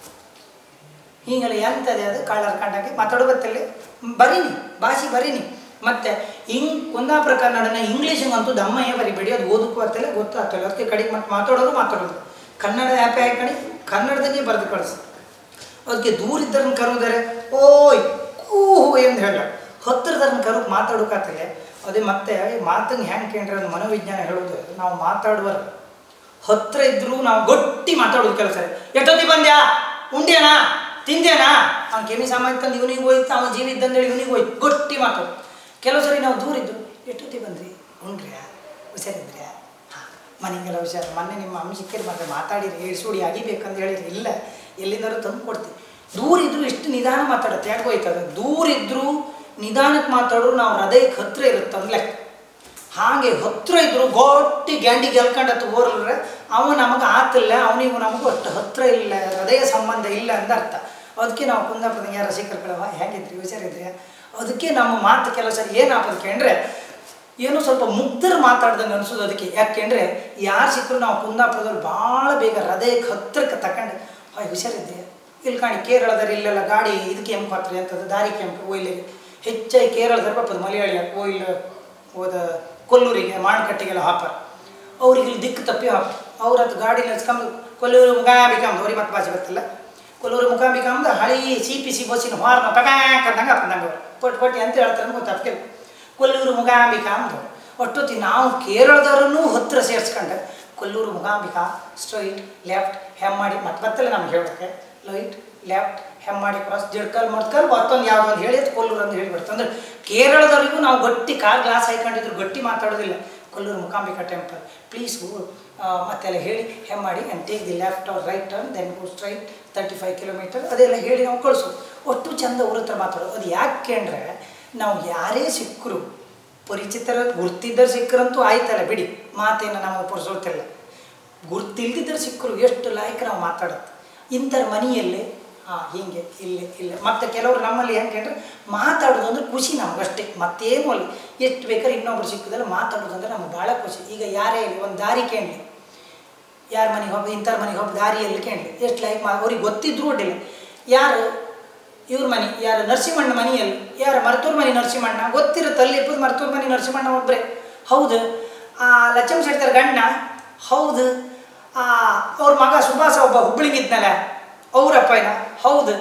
ಹೀಗೆಲ್ಲ ಎಂತದೆ ಅದು ಕಳ್ಳರ ಕಂಡಾಗೆ ಮಾತಾಡೋ ಗೊತ್ತಿಲ್ಲ ಬರೀನಿ ಭಾಷೆ ಬರೀನಿ ಮತ್ತೆ ಹಿಂಗ್ ಕುಂದಾಪುರ ಕನ್ನಡನ ಇಂಗ್ಲೀಷಿಗಂತೂ ದಮ್ಮಯ್ಯ ಬರಿಬೇಡಿ ಅದು ಓದಕ್ಕೂ ಆಗ್ತಿಲ್ಲ ಗೊತ್ತಾಗ್ತಿಲ್ಲ ಅದಕ್ಕೆ ಕಡೆಗೆ ಮತ್ತೆ ಮಾತಾಡೋದು ಮಾತಾಡೋದು ಕನ್ನಡ ಆ್ಯಪೇ ಹಾಕಿ ಕನ್ನಡದಾಗೆ ಬರೆದು ಕಳಿಸು ಅದಕ್ಕೆ ದೂರ ಇದ್ದರನ್ನ ಕರೋದರೆ ಓಯ್ ಕೂಹು ಎಂದು ಹೇಳ ಹತ್ತಿರದವ್ರನ್ನ ಕರೋಕೆ ಮಾತಾಡೋಕ್ಕಾಗ್ತಿಲ್ಲ ಅದೇ ಮತ್ತೆ ಮಾತಂಗೆ ಹೆಂಗೆ ಕೇಂದ್ರ ಅದು ಮನೋವಿಜ್ಞಾನ ಹೇಳೋದು ನಾವು ಮಾತಾಡುವ ಹತ್ರ ಇದ್ರೂ ನಾವು ಗಟ್ಟಿ ಮಾತಾಡೋದು ಕೆಲಸ ಎಷ್ಟೊತ್ತಿ ಬಂದ್ಯಾ ಉಂಡ್ಯಾನಾ ತಿಂದ್ಯಾನಾ ಅವ್ನು ಕೆಮಿ ಸಾಮಾನ್ಯ ತಂದು ಇವನಿಗೆ ಹೋಯ್ತು ಅವನ ಜೀವ ಇದ್ದಂದೇಳಿ ಇವನಿಗೆ ಹೋಯ್ತು ಗಟ್ಟಿ ಮಾತಾಡೋದು ಕೆಲವು ಸರಿ ನಾವು ದೂರ ಇದ್ದು ಎಷ್ಟೊತ್ತಿ ಬಂದ್ರಿ ಉಂಡ್ರ್ಯಾ ಹುಷಾರಿದ್ರ್ಯಾ ಹಾಂ ಮನೆಗೆಲ್ಲ ಹುಷಾರು ಮೊನ್ನೆ ನಿಮ್ಮ ಅಮ್ಮ ಸಿಕ್ಕಿರಿ ಮತ್ತೆ ಮಾತಾಡಿರಿ ಏಳ್ಸೂಡಿ ಅಗಿಬೇಕಂತ ಹೇಳಿರಿ ಇಲ್ಲ ಎಲ್ಲಿಂದಾರು ತಂದು ಕೊಡ್ತೀವಿ ದೂರ ಇದ್ರೂ ಎಷ್ಟು ನಿಧಾನ ಮಾತಾಡುತ್ತೆ ಯಾಕೆ ಹೋಯ್ತದ ದೂರ ಇದ್ರೂ ನಿಧಾನಕ್ಕೆ ಮಾತಾಡೋರು ನಾವು ಹೃದಯಕ್ಕೆ ಹತ್ರ ಇರುತ್ತೆ ಅಂದ್ ಲೆಕ್ಕ ಹಾಗೆ ಹತ್ರ ಇದ್ರು ಗೊಟ್ಟಿ ಗ್ಯಾಂಡಿ ಗೆಲ್ಕೊಂಡತ್ತು ಹೋರ್ಲ್ರೆ ಅವ ನಮಗೆ ಆತಿಲ್ಲ ಅವನಿಗೂ ನಮಗೂ ಅಷ್ಟು ಹತ್ರ ಇಲ್ಲ ಹೃದಯ ಸಂಬಂಧ ಇಲ್ಲ ಅಂತ ಅರ್ಥ ಅದಕ್ಕೆ ನಾವು ಕುಂದಾಪುರದ ಯಾರ ರಸಿಕರುಗಳವ ಹೇಗಿದ್ರಿ ಹುಷಾರಿದ್ರಿ ಅದಕ್ಕೆ ನಮ್ಮ ಮಾತು ಕೆಲವು ಸರಿ ಏನಾಗೋದಕ್ಕೆ ಅಂದರೆ ಏನೋ ಸ್ವಲ್ಪ ಮುಗ್ಧರು ಮಾತಾಡ್ದಂಗೆ ಅನಿಸೋದು ಅದಕ್ಕೆ ಯಾಕೆಂದರೆ ಯಾರು ಸಿಕ್ಕರು ನಾವು ಕುಂದಾಪುರದಲ್ಲಿ ಭಾಳ ಬೇಗ ಹೃದಯಕ್ಕೆ ಹತ್ರಕ್ಕೆ ತಗೊಂಡು ಹಾಯ್ ಹುಷಾರಿದ್ದೆ ಇಲ್ಲಿ ಕಾಣಿ ಕೇರಳದಲ್ಲಿ ಇಲ್ಲೆಲ್ಲ ಗಾಡಿ ಇದಕ್ಕೆ ಕೆಂಪು ಹತ್ರ ಅಂತದ್ದು ದಾರಿ ಕೆಂಪು ಒಯ್ಲಿಗೆ ಹೆಚ್ಚಾಗಿ ಕೇರಳದಲ್ಲಿ ಪಾಪದ ಮಲಯಾಳಿ ಇಲ್ಲ ಹೋದ ಕೊಲ್ಲೂರಿಗೆ ಮಾಣಕಟ್ಟಿಗೆಲ್ಲ ಹಾಪಾರ ಅವ್ರಿಗೆ ಇಲ್ಲಿ ದಿಕ್ಕು ತಪ್ಪಿ ಹಾಪ ಅವ್ರ ಅದು ಗಾಡಿ ನೆಚ್ಕೊಂಡು ಕೊಲ್ಲೂರು ಮುಗಾಂಬಿಕಾಂಬ ಅವ್ರಿಗೆ ಮತ್ತೆ ಭಾಷೆ ಗೊತ್ತಿಲ್ಲ ಕೊಲ್ಲೂರು ಮುಗಾಂಬಿಕಾಂಬ ಹಳಿ ಸಿ ಪಿ ಸಿ ಬಸ್ಸಿನ ಹಾರ್ನ ಪಗಾಕ್ ಅಂದಂಗೆ ಅಪ್ಪಂದಂಗೆ ಅವ್ರು ಪಟ್ ಪಟ್ಟಿ ಅಂತ ಹೇಳ್ತಾರೆ ಗೊತ್ತಾಗ್ತಿಲ್ಲ ಕೊಲ್ಲೂರು ಮುಗಾಂಬಿಕಾಂಬ ಒಟ್ಟೊತ್ತಿ ನಾವು ಕೇರಳದವ್ರನ್ನೂ ಹತ್ತಿರ ಸೇರಿಸ್ಕೊಂಡೆ ಕೊಲ್ಲೂರು ಮುಗಾಂಬಿಕಾ ಸ್ಟ್ರೈಟ್ ಲೆಫ್ಟ್ ಹೆಮ್ ಮಾಡಿ ಮತ್ತೆ ಮತ್ತೆಲ್ಲ ನಮ್ಗೆ ಹೇಳೋಕ್ಕೆ ಲೈಟ್ ಲೆಫ್ಟ್ ಹೆಮ್ ಮಾಡಿ ಕ್ರಾಸ್ ಜಡ್ಕಲ್ ಮಡ್ಕಲ್ ಮತ್ತೊಂದು ಯಾವುದೊಂದು ಹೇಳಿ ಅದು ಕೊಲ್ಲೂರು ಅಂತ ಹೇಳಿಬಿಡ್ತು ಅಂದ್ರೆ ಕೇರಳದವರಿಗೂ ನಾವು ಗಟ್ಟಿ ಕಾರ್ ಗ್ಲಾಸ್ ಹಾಕೊಂಡಿದ್ರು ಗಟ್ಟಿ ಮಾತಾಡೋದಿಲ್ಲ ಕೊಲ್ಲೂರು ಮುಕಾಂಬಿಕಾ ಟೆಂಪಲ್ ಪ್ಲೀಸ್ ಮತ್ತೆಲ್ಲ ಹೇಳಿ ಹೆಮ್ ಮಾಡಿ and take the left or right turn then go straight thirty five kilometre ಅದೆಲ್ಲ ಹೇಳಿ ನಾವು ಕಳಿಸು ಒಟ್ಟು ಚಂದ ಅವ್ರ ಹತ್ರ ಮಾತಾಡೋದು ಅದು ಯಾಕೆ ಅಂದರೆ ನಾವು ಯಾರೇ ಸಿಕ್ಕರು ಪರಿಚಿತರ ಗುರ್ತಿದ್ದರು ಸಿಕ್ಕರಂತೂ ಆಯ್ತಲ್ಲ ಬಿಡಿ ಮಾತೇನು ನಮಗೆ ಪುರ್ಸೋತಿಲ್ಲ ಗುರ್ತಿಲ್ದಿದ್ದರೆ ಸಿಕ್ಕರು ಎಷ್ಟು ಲಾಯಕ್ ನಾವು ಮಾತಾಡುತ್ತೆ ಇಂಥರ ಮನೆಯಲ್ಲಿ ಹಾಂ ಹೀಗೆ ಇಲ್ಲೇ ಇಲ್ಲೇ ಮತ್ತು ಕೆಲವರು ನಮ್ಮಲ್ಲಿ ಹೆಂಗೆ ಅಂದರೆ ಮಾತಾಡೋದು ಅಂದ್ರೆ ಖುಷಿ ನಮಗಷ್ಟೇ ಮತ್ತೇನು ಅಲ್ಲ ಎಷ್ಟು ಬೇಕಾದ್ರೆ ಇನ್ನೊಬ್ರು ಸಿಕ್ಕಿದ್ರೆ ಮಾತಾಡೋದು ಅಂದ್ರೆ ನಮ್ಗೆ ಭಾಳ ಖುಷಿ ಈಗ ಯಾರೇ ಇಲ್ಲಿ ಒಂದು ದಾರಿ ಕೇಳಲಿ ಯಾರ ಮನೆಗೆ ಹೋಗಿ ಇಂಥವ್ರ ಮನೆಗೆ ಹೋಗಿ ದಾರಿಯಲ್ಲಿ ಕೇಳಲಿ ಎಷ್ಟು ಲೈಕ್ ಮಾ ಅವ್ರಿಗೆ ಗೊತ್ತಿದ್ರು ಅಡ್ಡಿಲ್ಲ ಯಾರು ಇವ್ರ ಮನೆ ಯಾರು ನರಸಿಂಹಣ್ಣ ಮನೆಯಲ್ಲಿ ಯಾರು ಮರ್ತೂರು ಮನೆ ನರಸಿಂಹಣ್ಣ ಗೊತ್ತಿರುತ್ತೆ ಅಲ್ಲಿ ಇಪ್ಪತ್ತು ಮರ್ತೂರು ಮನೆ ನರಸಿಂಹಣ್ಣ ಒಬ್ಬರೇ ಹೌದು ಆ ಲಕ್ಷ್ಮ ಶೆಟ್ಟರ್ ಗಂಡ ಹೌದು ಆ ಅವ್ರ ಮಗ ಸುಭಾಸ ಒಬ್ಬ ಹುಬ್ಳಿಗಿದ್ನಲ್ಲ ಅವ್ರಪ್ಪ ಏನ ಹೌದು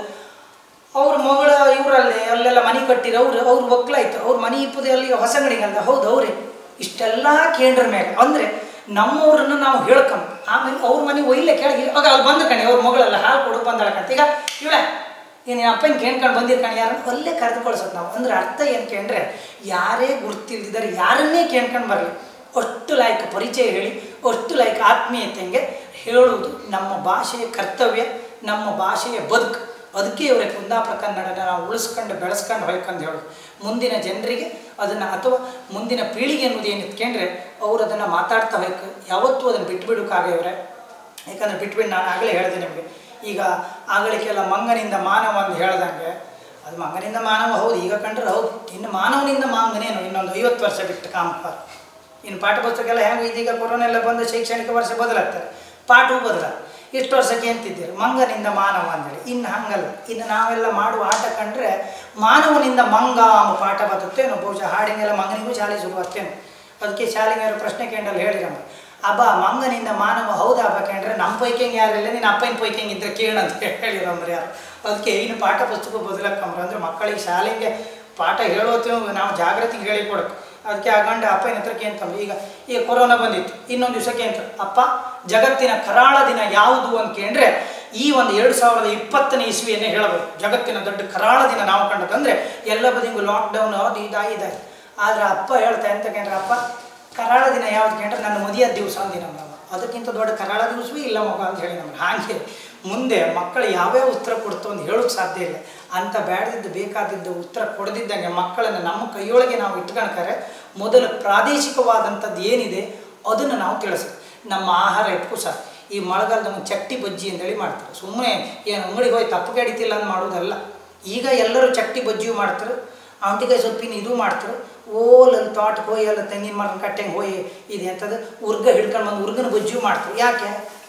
ಅವ್ರ ಮಗಳ ಇವರಲ್ಲಿ ಅಲ್ಲೆಲ್ಲ ಮನೆ ಕಟ್ಟಿರ ಅವ್ರು ಅವ್ರ ಒಕ್ಕಲಾಯ್ತು ಅವ್ರ ಮನೆ ಇಪ್ಪದು ಅಲ್ಲಿ ಹೊಸಗಡಿಗಲ್ದ ಹೌದು ಅವರೇ ಇಷ್ಟೆಲ್ಲ ಕೇಂದ್ರ ಮೇಲೆ ಅಂದರೆ ನಮ್ಮವ್ರನ್ನ ನಾವು ಹೇಳ್ಕಂಬ ಆಮೇಲೆ ಅವ್ರ ಮನೆ ಒಯ್ಲೆ ಕೆಳಗೆ ಆಗ ಅಲ್ಲಿ ಬಂದು ಕಣಿ ಅವ್ರ ಮಗಳೆಲ್ಲ ಹಾಲು ಕೊಡು ಬಂದಳಕಂತ ಈಗ ಇವಳೆ ನೀನು ಅಪ್ಪನ ಕೇಳ್ಕೊಂಡು ಬಂದಿರ್ಕಣಿ ಯಾರನ್ನ ಅಲ್ಲೇ ಕರೆದು ಕಳ್ಸೋದು ನಾವು ಅಂದ್ರೆ ಅರ್ಥ ಏನು ಕೇಂದ್ರೆ ಯಾರೇ ಗುರ್ತಿಲ್ದಿದ್ದಾರೆ ಯಾರನ್ನೇ ಕೇಳ್ಕೊಂಡು ಬರಲಿ ಅಷ್ಟು ಲಾಯ್ಕ ಪರಿಚಯ ಹೇಳಿ ಅಷ್ಟು ಲಾಯ್ಕ ಆತ್ಮೀಯತೆಗೆ ಹೇಳುವುದು ನಮ್ಮ ಭಾಷೆಯ ಕರ್ತವ್ಯ ನಮ್ಮ ಭಾಷೆಯ ಬದುಕು ಅದಕ್ಕೆ ಇವರೇ ಕುಂದಾಪುರ ಕನ್ನಡನ ನಾವು ಉಳಿಸ್ಕೊಂಡು ಬೆಳೆಸ್ಕೊಂಡು ಹೊಯ್ಕೊಂಡು ಹೇಳೋದು ಮುಂದಿನ ಜನರಿಗೆ ಅದನ್ನು ಅಥವಾ ಮುಂದಿನ ಪೀಳಿಗೆ ಅನ್ನೋದು ಏನು ಇಟ್ಕೊಂಡ್ರೆ ಅವ್ರು ಅದನ್ನು ಮಾತಾಡ್ತಾ ಹೋಯ್ಕು ಯಾವತ್ತೂ ಅದನ್ನು ಬಿಟ್ಬಿಡೋಕ್ಕಾಗವ್ರೆ ಯಾಕಂದ್ರೆ ಬಿಟ್ಬಿಟ್ಟು ನಾನು ಆಗಲೇ ಹೇಳಿದೆ ನಿಮಗೆ ಈಗ ಆಗಳಿಗೆಲ್ಲ ಮಂಗನಿಂದ ಮಾನವ ಅಂತ ಹೇಳ್ದಂಗೆ ಅದು ಮಂಗನಿಂದ ಮಾನವ ಹೌದು ಈಗ ಕಂಡ್ರೆ ಹೌದು ಇನ್ನು ಮಾನವನಿಂದ ಮಾಂಗನೇನು ಇನ್ನೊಂದು ಐವತ್ತು ವರ್ಷ ಬಿಟ್ಟು ಕಾಮಪಾರ ಇನ್ನು ಪಾಠ ಪುಸ್ತಕ ಎಲ್ಲ ಹೆಂಗೆ ಇದೀಗ ಕೊರೋನಾ ಎಲ್ಲ ಬಂದು ಶೈಕ್ಷಣಿಕ ವರ್ಷ ಬದಲಾಗ್ತಾರೆ ಪಾಠವೂ ಬದಲ ಇಷ್ಟು ವರ್ಷಕ್ಕೆ ಎಂತಿದ್ದೀರಿ ಮಂಗನಿಂದ ಮಾನವ ಅಂದೇಳಿ ಇನ್ನು ಹಂಗಲ್ಲ ಇನ್ನು ನಾವೆಲ್ಲ ಮಾಡುವ ಆಟ ಕಂಡ್ರೆ ಮಾನವನಿಂದ ಮಂಗ ಎಂಬ ಪಾಠ ಬರುತ್ತೇನೋ ಬಹುಶಃ ಹಾಡಿಗೆಲ್ಲ ಮಂಗನಿಗೂ ಶಾಲೆ ಶುರುವಾಗ್ತೇನೋ ಅದಕ್ಕೆ ಶಾಲೆಗಾರ ಪ್ರಶ್ನೆ ಕೇಂದ್ರಲ್ಲಿ ಹೇಳಿರಮ್ಮ ಅಬ್ಬ ಮಂಗನಿಂದ ಮಾನವ ಹೌದಾ ಹಬ್ಬ ಕೇಂದ್ರೆ ನಮ್ಮ ಪೈಕಿಂಗ್ ಯಾರಿಲ್ಲ ನೀನು ಅಪ್ಪನ ಪೈಕಿಂಗ್ ಇದ್ರೆ ಕೇಳಂತ ಹೇಳಿರಮ್ರಿ ಯಾರು ಅದಕ್ಕೆ ಇನ್ನು ಪಾಠ ಪುಸ್ತಕ ಬದಲಾಕಂಬ್ರ ಅಂದರೆ ಮಕ್ಕಳಿಗೆ ಶಾಲೆಗೆ ಪಾಠ ಹೇಳೋತು ನಾವು ಜಾಗೃತಿಗೆ ಹೇಳಿ ಕೊಡಕ್ಕೆ ಅದಕ್ಕೆ ಆ ಗಂಡ ಅಪ್ಪನ ಹತ್ರಕ್ಕೆ ಅಂತಂದ್ರೆ ಈಗ ಈಗ ಕೊರೋನಾ ಬಂದಿತ್ತು ಇನ್ನೊಂದು ದಿವಸಕ್ಕೆ ಅಂತ ಅಪ್ಪ ಜಗತ್ತಿನ ಕರಾಳ ದಿನ ಯಾವುದು ಅಂತ ಕೇಂದ್ರೆ ಈ ಒಂದು ಎರಡು ಸಾವಿರದ ಇಪ್ಪತ್ತನೇ ಇಸ್ವಿಯನ್ನೇ ಹೇಳಬಹುದು ಜಗತ್ತಿನ ದೊಡ್ಡ ಕರಾಳ ದಿನ ನಾವು ಕಂಡದಂದ್ರೆ ಎಲ್ಲ ಬದಿಗೂ ಲಾಕ್ಡೌನ್ ಅದು ಇದಾಗಿ ಇದಾಗಿ ಆದ್ರೆ ಅಪ್ಪ ಹೇಳ್ತಾ ಎಂತ ಕೇಂದ್ರ ಅಪ್ಪ ಕರಾಳ ದಿನ ಯಾವ್ದು ಕೇಂದ್ರೆ ನನ್ನ ಮದುವೆ ದಿವಸ ಅಂದಿನ ನಮ್ಮ ಅದಕ್ಕಿಂತ ದೊಡ್ಡ ಕರಾಳ ದಿವಸವೇ ಇಲ್ಲ ಮಗ ಅಂತ ಹೇಳಿ ನಮ್ಗೆ ಹಾಗೆ ಮುಂದೆ ಮಕ್ಕಳು ಯಾವ್ಯಾವ ಉತ್ತರ ಕೊಡ್ತು ಅಂತ ಹೇಳೋಕ್ಕೆ ಸಾಧ್ಯ ಇಲ್ಲ ಅಂತ ಬೇಡದಿದ್ದು ಬೇಕಾದಿದ್ದು ಉತ್ತರ ಕೊಡದಿದ್ದಂಗೆ ಮಕ್ಕಳನ್ನು ನಮ್ಮ ಕೈಯೊಳಗೆ ನಾವು ಇಟ್ಕೊಳ್ತಾರೆ ಮೊದಲು ಪ್ರಾದೇಶಿಕವಾದಂಥದ್ದು ಏನಿದೆ ಅದನ್ನು ನಾವು ತಿಳಿಸ್ಬೇಕು ನಮ್ಮ ಆಹಾರ ಇಟ್ಕೂ ಸಹ ಈ ಮಳೆಗಾಲದ ಒಂದು ಚಟ್ಟಿ ಬಜ್ಜಿ ಅಂತೇಳಿ ಮಾಡ್ತಾರೆ ಸುಮ್ಮನೆ ಏನು ಅಂಗಡಿಗೆ ಹೋಗಿ ತಪ್ಪು ಕೆಡಿತಿಲ್ಲ ಅಂತ ಮಾಡೋದಲ್ಲ ಈಗ ಎಲ್ಲರೂ ಚಟ್ಟಿ ಬಜ್ಜಿಯೂ ಮಾಡ್ತಾರೆ ಔಂಟಿಕಾಯಿ ಸೊಪ್ಪಿನ ಇದು ಮಾಡ್ತಾರೆ ಓಲ್ ಅಲ್ಲಿ ತೋಟಕ್ಕೆ ಹೋಗಿ ಎಲ್ಲ ತೆಂಗಿನ ಮರದ ಕಟ್ಟೆಗೆ ಹೋಗಿ ಇದು ಎಂಥದ್ದು ಉರ್ಗ ಹಿಡ್ಕೊಂಡು ಬಂದು ಉರ್ಗನ ಬಜ್ಜಿಯೂ ಮಾಡ್ತಾರೆ ಯಾಕೆ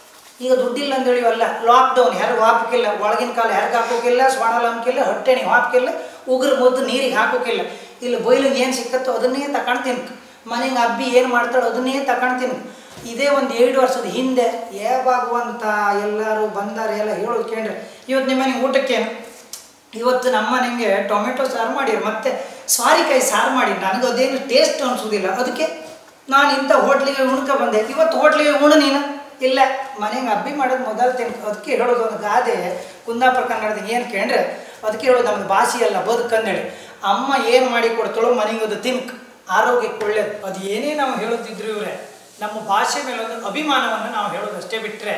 ಈಗ ದುಡ್ಡಿಲ್ಲ ಅಂದೇಳಿ ಅಲ್ಲ ಲಾಕ್ಡೌನ್ ಹೆರ್ಗೆ ಹಾಕೋಕ್ಕಿಲ್ಲ ಒಳಗಿನ ಕಾಲ ಹೆರ್ಗೆ ಹಾಕೋಕ್ಕಿಲ್ಲ ಸ್ವಾಣಲ್ ಹಾಕಿಲ್ಲ ಹೊಟ್ಟೆಣಿಗೆ ಹಾಕೋಕ್ಕಿಲ್ಲ ಉಗುರು ಮುದ್ದು ನೀರಿಗೆ ಹಾಕೋಕ್ಕಿಲ್ಲ ಇಲ್ಲಿ ಬೊಯ್ಲಿಗೆ ಏನು ಸಿಕ್ಕತ್ತೋ ಅದನ್ನೇ ತಗೊಂಡು ತಿನ್ಕ ಮನೆಗೆ ಅಬ್ಬಿ ಏನು ಮಾಡ್ತಾಳೋ ಅದನ್ನೇ ತಗೊಂಡು ತಿನ್ಕ ಇದೇ ಒಂದು ಎರಡು ವರ್ಷದ ಹಿಂದೆ ಯಾವಾಗುವಂಥ ಎಲ್ಲರೂ ಬಂದಾರೆ ಎಲ್ಲ ಹೇಳೋದು ಕೇಳ್ರೆ ಇವತ್ತು ನಿಮ್ಮ ಮನೆಗೆ ಊಟಕ್ಕೇನು ಇವತ್ತು ನಮ್ಮ ಮನೆಗೆ ಟೊಮೆಟೊ ಸಾರು ಮಾಡಿರು ಮತ್ತೆ ಸಾರಿಕಾಯಿ ಸಾರು ಮಾಡಿ ನನಗೆ ಅದೇನು ಟೇಸ್ಟ್ ಅನಿಸೋದಿಲ್ಲ ಅದಕ್ಕೆ ನಾನು ಇಂಥ ಹೋಟ್ಲಿಗೆ ಉಣ್ಕ ಬಂದೆ ಇವತ್ತು ಹೋಟ್ಲಿಗೆ ಉಣ್ಣು ನೀನು ಇಲ್ಲ ಮನೆಗೆ ಅಬ್ಬಿ ಮಾಡೋದು ಮೊದಲು ತಿನ್ ಅದಕ್ಕೆ ಹೇಳೋದು ಒಂದು ಗಾದೆ ಕುಂದಾಪುರ ಕನ್ನಡದಾಗ ಏನು ಕೇಳ್ರೆ ಅದಕ್ಕೆ ಹೇಳೋದು ನಮ್ಮದು ಭಾಷೆ ಅಲ್ಲ ಬದುಕಂದೇಳಿ ಅಮ್ಮ ಏನು ಮಾಡಿ ಕೊಡ್ತಾಳೋ ಮನೆಗೆ ಅದು ತಿನ್ಕ್ ಆರೋಗ್ಯಕ್ಕೆ ಒಳ್ಳೇದು ಅದು ಏನೇ ನಾವು ಹೇಳುತ್ತಿದ್ರು ಇವರೇ ನಮ್ಮ ಭಾಷೆ ಮೇಲೆ ಒಂದು ಅಭಿಮಾನವನ್ನು ನಾವು ಹೇಳೋದು ಅಷ್ಟೇ ಬಿಟ್ಟರೆ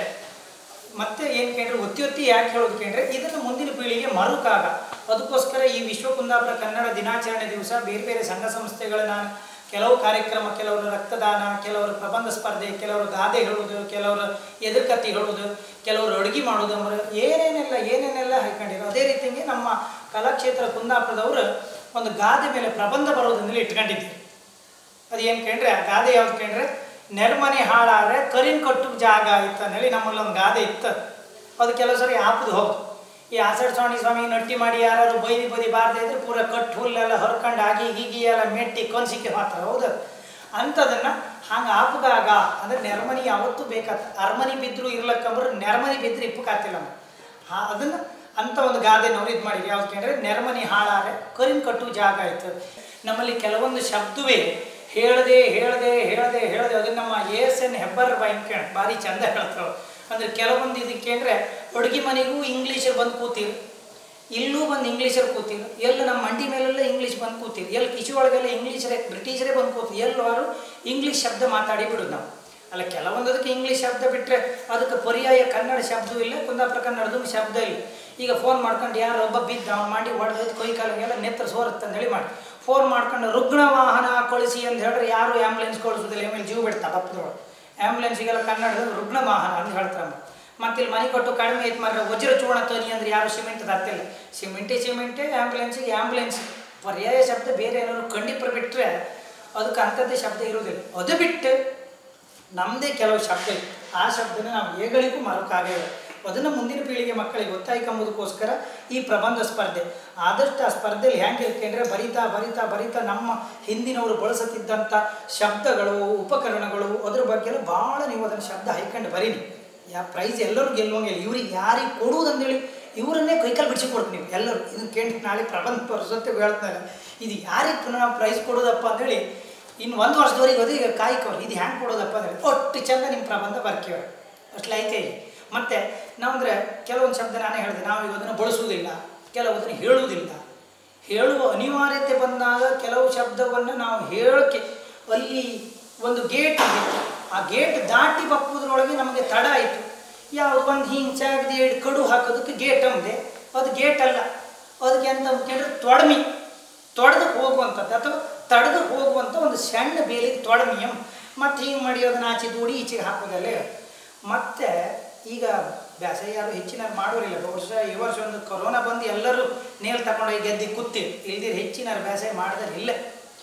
ಮತ್ತೆ ಏನು ಕೇಂದ್ರೆ ಒತ್ತಿ ಒತ್ತಿ ಯಾಕೆ ಹೇಳೋದು ಕೇಂದ್ರೆ ಇದನ್ನು ಮುಂದಿನ ಪೀಳಿಗೆ ಮರುಕಾಗ ಅದಕ್ಕೋಸ್ಕರ ಈ ವಿಶ್ವ ಕುಂದಾಪುರ ಕನ್ನಡ ದಿನಾಚರಣೆ ದಿವಸ ಬೇರೆ ಬೇರೆ ಸಂಘ ಸಂಸ್ಥೆಗಳ ನಾನು ಕೆಲವು ಕಾರ್ಯಕ್ರಮ ಕೆಲವರು ರಕ್ತದಾನ ಕೆಲವರು ಪ್ರಬಂಧ ಸ್ಪರ್ಧೆ ಕೆಲವರು ಗಾದೆ ಹೇಳೋದು ಕೆಲವರು ಎದುರ್ಕತ್ತಿ ಹೇಳೋದು ಕೆಲವರು ಅಡುಗೆ ಮಾಡೋದು ಅಂದ್ರೆ ಏನೇನೆಲ್ಲ ಏನೇನೆಲ್ಲ ಹಾಕೊಂಡಿರೋ ಅದೇ ರೀತಿಯಾಗಿ ನಮ್ಮ ಕಲಾಕ್ಷೇತ್ರ ಕುಂದಾಪುರದವರು ಒಂದು ಗಾದೆ ಮೇಲೆ ಪ್ರಬಂಧ ಬರೋದನ್ನೆಲ್ಲ ಇಟ್ಕೊಂಡಿದ್ದೀವಿ ಅದು ಏನು ಕೇಳ್ರೆ ಆ ಗಾದೆ ಯಾವ್ದು ಕೇಳ್ರೆ ನೆರ್ಮನೆ ಹಾಳಾದ್ರೆ ಕರಿನ್ ಕಟ್ಟು ಜಾಗ ಇತ್ತು ಅಂದೇಳಿ ನಮ್ಮಲ್ಲಿ ಒಂದು ಗಾದೆ ಇತ್ತು ಅದು ಕೆಲವು ಸರಿ ಹಾಪದು ಹೋಗು ಈ ಆಸಡ್ ಸ್ವಾಮಿ ಸ್ವಾಮಿ ನಟ್ಟಿ ಮಾಡಿ ಯಾರು ಬೈದಿ ಬದಿ ಬಾರದೆ ಇದ್ರೆ ಪೂರ ಕಟ್ಟು ಹುಲ್ಲೆಲ್ಲ ಹೊರ್ಕೊಂಡು ಆಗಿ ಹೀಗಿ ಎಲ್ಲ ಮೆಟ್ಟಿ ಕೊನ್ಸಿಕ್ಕೆ ಮಾತ್ರ ಹೌದು ಅಂಥದನ್ನು ಹಂಗೆ ಆಪಗಾಗ ಅಂದ್ರೆ ನೆರಮನಿ ಯಾವತ್ತೂ ಬೇಕಾತ ಅರಮನಿ ಬಿದ್ದರೂ ಇರ್ಲಕ್ಕಂದ್ರೆ ನೆರಮನಿ ಬಿದ್ದರೆ ಇಪ್ಪಕಾತಿಲ್ಲ ಹಾ ಅದನ್ನು ಅಂಥ ಒಂದು ಗಾದೆ ನಾವು ಇದು ಮಾಡಿದ್ವಿ ಯಾವ್ದು ಕೇಳಿದ್ರೆ ನೆರಮನಿ ಹಾಳಾರೆ ಕರಿನ್ ಕಟ್ಟು ಜಾಗ ಆಯ್ತು ನಮ್ಮಲ್ಲಿ ಕೆಲವೊಂದು ಶಬ್ದವೇ ಹೇಳದೆ ಹೇಳದೆ ಹೇಳದೆ ಹೇಳದೆ ಅದನ್ನು ನಮ್ಮ ಎಸ್ ಎನ್ ಹೆಬ್ಬರ್ ಬಾಯಿ ಕೇಳ ಭಾರಿ ಚಂದ ಹೇಳ್ತಾರೆ ಅಂದ್ರೆ ಕೆಲವೊಂದು ಇದಕ್ಕೆ ಅಂದರೆ ಅಡುಗೆ ಮನೆಗೂ ಇಂಗ್ಲೀಷಲ್ಲಿ ಬಂದು ಕೂತಿರು ಇಲ್ಲೂ ಬಂದು ಇಂಗ್ಲೀಷಲ್ಲಿ ಕೂತಿರು ಎಲ್ಲಿ ನಮ್ಮ ಮಂಡಿ ಮೇಲೆಲ್ಲ ಇಂಗ್ಲೀಷ್ ಬಂದು ಕೂತಿರು ಎಲ್ಲಿ ಕಿಚು ಒಳಗೆಲ್ಲ ಇಂಗ್ಲೀಷರೇ ಬ್ರಿಟಿಷರೇ ಬಂದು ಕೂತು ಎಲ್ಲರೂ ಇಂಗ್ಲೀಷ್ ಶಬ್ದ ಮಾತಾಡಿ ಬಿಡೋದು ನಾವು ಅಲ್ಲ ಕೆಲವೊಂದದಕ್ಕೆ ಇಂಗ್ಲೀಷ್ ಶಬ್ದ ಬಿಟ್ಟರೆ ಅದಕ್ಕೆ ಪರ್ಯಾಯ ಕನ್ನಡ ಶಬ್ದವೂ ಇಲ್ಲ ಕುಂದಾಪುರ ಕನ್ನಡದ ಶಬ್ದ ಇಲ್ಲ ಈಗ ಫೋನ್ ಮಾಡ್ಕೊಂಡು ಯಾರೋ ಒಬ್ಬ ಬಿದ್ದ ಅವ್ನು ಮಾಡಿ ಹೊಡೆದೈದು ಕೈ ಕಾಲಿಗೆಲ್ಲ ನೆತ್ರ ಸೋರುತ್ತೆ ಅಂತ ಹೇಳಿ ಮಾಡಿ ಫೋನ್ ಮಾಡ್ಕೊಂಡು ರುಗ್ಣ ವಾಹನ ಕಳಿಸಿ ಅಂತ ಹೇಳಿದ್ರೆ ಯಾರು ಆ್ಯಂಬುಲೆನ್ಸ್ ಕಳಿಸೋದಿಲ್ಲ ಆಮೇಲೆ ಜೀವ ಬಿಡ್ತಾರೆ ಹಪ್ಪದೊಳಗೆ ಆ್ಯಂಬುಲೆನ್ಸಿಗೆಲ್ಲ ಕನ್ನಡದ ರುಗ್ಣ ವಾಹನ ಅಂತ ಹೇಳ್ತಾರೆ ಮತ್ತೆ ಇಲ್ಲಿ ಮನೆ ಕೊಟ್ಟು ಕಡಿಮೆ ಐತೆ ಮಾರ್ರೆ ವಜ್ರ ಚೂರ್ಣ ತನಿ ಅಂದ್ರೆ ಯಾರು ಸಿಮೆಂಟ್ ಹತ್ತಿಲ್ಲ ಸಿಮೆಂಟೇ ಸಿಮೆಂಟೇ ಆ್ಯಂಬುಲೆನ್ಸಿಗೆ ಆ್ಯಂಬುಲೆನ್ಸ್ ಪರ್ಯಾಯ ಶಬ್ದ ಬೇರೆ ಏನಾದ್ರು ಖಂಡಿಪರ ಬಿಟ್ಟರೆ ಅದಕ್ಕೆ ಅಂಥದ್ದೇ ಶಬ್ದ ಇರೋದಿಲ್ಲ ಅದು ಬಿಟ್ಟು ನಮ್ಮದೇ ಕೆಲವು ಶಬ್ದ ಇತ್ತು ಆ ಶಬ್ದನ ನಾವು ಹೇಗಳಿಗೂ ಮರೋಕ್ಕಾಗಲ್ಲ ಅದನ್ನು ಮುಂದಿನ ಪೀಳಿಗೆ ಮಕ್ಕಳಿಗೆ ಗೊತ್ತಾಯ್ಕೊಂಬುದಕ್ಕೋಸ್ಕರ ಈ ಪ್ರಬಂಧ ಸ್ಪರ್ಧೆ ಆದಷ್ಟು ಆ ಸ್ಪರ್ಧೆಯಲ್ಲಿ ಹೆಂಗೆ ಇರ್ಕೆಂದ್ರೆ ಬರಿತಾ ಬರಿತಾ ಬರಿತಾ ನಮ್ಮ ಹಿಂದಿನವರು ಬಳಸುತ್ತಿದ್ದಂಥ ಶಬ್ದಗಳು ಉಪಕರಣಗಳು ಅದ್ರ ಬಗ್ಗೆ ಎಲ್ಲ ಭಾಳ ನೀವು ಅದನ್ನು ಶಬ್ದ ಹೈಕೊಂಡು ಬರೀನಿ ಯಾ ಪ್ರೈಸ್ ಎಲ್ಲರೂ ಗೆಲ್ಲುವಂಗಿಲ್ಲ ಇವ್ರಿಗೆ ಯಾರಿಗೆ ಕೊಡುವುದಂದೇಳಿ ಇವರನ್ನೇ ಕೈಕಾಲು ಬಿಡಿಸಿ ಕೊಡ್ತೀನಿ ನೀವು ಎಲ್ಲರೂ ಇದನ್ನು ಕೇಳಿ ನಾಳೆ ಪ್ರಬಂಧ ಪರಿಸತ್ತೆ ಹೇಳ್ತಾರೆ ಇದು ಯಾರಿಗೆ ಪುನಃ ಪ್ರೈಸ್ ಕೊಡೋದಪ್ಪ ಅಂತೇಳಿ ಇನ್ನು ಒಂದು ವರ್ಷದವರೆಗೆ ಅದು ಈಗ ಕಾಯ್ಕವ್ರು ಇದು ಹ್ಯಾಂಗೆ ಕೊಡೋದಪ್ಪ ಅಂದರೆ ಒಟ್ಟು ಚಂದ ನಿಮ್ಮ ಪ್ರಬಂಧ ಬರ್ಕೇವ ಅಷ್ಟು ಲೈಕೆ ಇದೆ ಮತ್ತು ನಾವು ಅಂದರೆ ಕೆಲವೊಂದು ಶಬ್ದ ನಾನೇ ಹೇಳಿದೆ ನಾವು ಈಗ ಅದನ್ನು ಬಳಸುವುದಿಲ್ಲ ಕೆಲವೊಂದನ್ನು ಹೇಳುವುದಿಲ್ಲ ಹೇಳುವ ಅನಿವಾರ್ಯತೆ ಬಂದಾಗ ಕೆಲವು ಶಬ್ದವನ್ನು ನಾವು ಹೇಳೋಕ್ಕೆ ಅಲ್ಲಿ ಒಂದು ಗೇಟ್ ಇದೆ ಆ ಗೇಟ್ ದಾಟಿ ಬಪ್ಪುದ್ರೊಳಗೆ ನಮಗೆ ತಡ ಆಯಿತು ಯಾವುದು ಒಂದು ಹಿಂಗೆ ಚಾಗದಿ ಎರಡು ಕಡು ಹಾಕೋದಕ್ಕೆ ಗೇಟ್ ಅಂದೆ ಅದು ಗೇಟ್ ಅಲ್ಲ ಅದಕ್ಕೆ ಎಂತ ಕೇಳಿದ್ರೆ ತೊಡಮಿ ತೊಡೆದು ಹೋಗುವಂಥದ್ದು ಅಥವಾ ತಡೆದು ಹೋಗುವಂಥ ಒಂದು ಸಣ್ಣ ಬೇಲಿ ತೊಡಮಿಯಂ ಮತ್ತು ಹಿಂಗೆ ಮಾಡಿ ಅದನ್ನ ಆಚೆ ದೂಡಿ ಈಚೆಗೆ ಹಾಕೋದಲ್ಲ ಮತ್ತು ಈಗ ಬ್ಯಾಸೆ ಯಾರು ಹೆಚ್ಚಿನ ಮಾಡೋರಿಲ್ಲ ಬಹುಶಃ ಈ ವರ್ಷ ಒಂದು ಕೊರೋನಾ ಬಂದು ಎಲ್ಲರೂ ನೇಲ್ ತಗೊಂಡೋಗಿ ಗೆದ್ದಿ ಕೂತಿ ಇಲ್ದಿರ ಹೆಚ್ಚಿನ ಬ್ಯಾಸೆ ಮಾಡಿದ್ರೆ ಇಲ್ಲ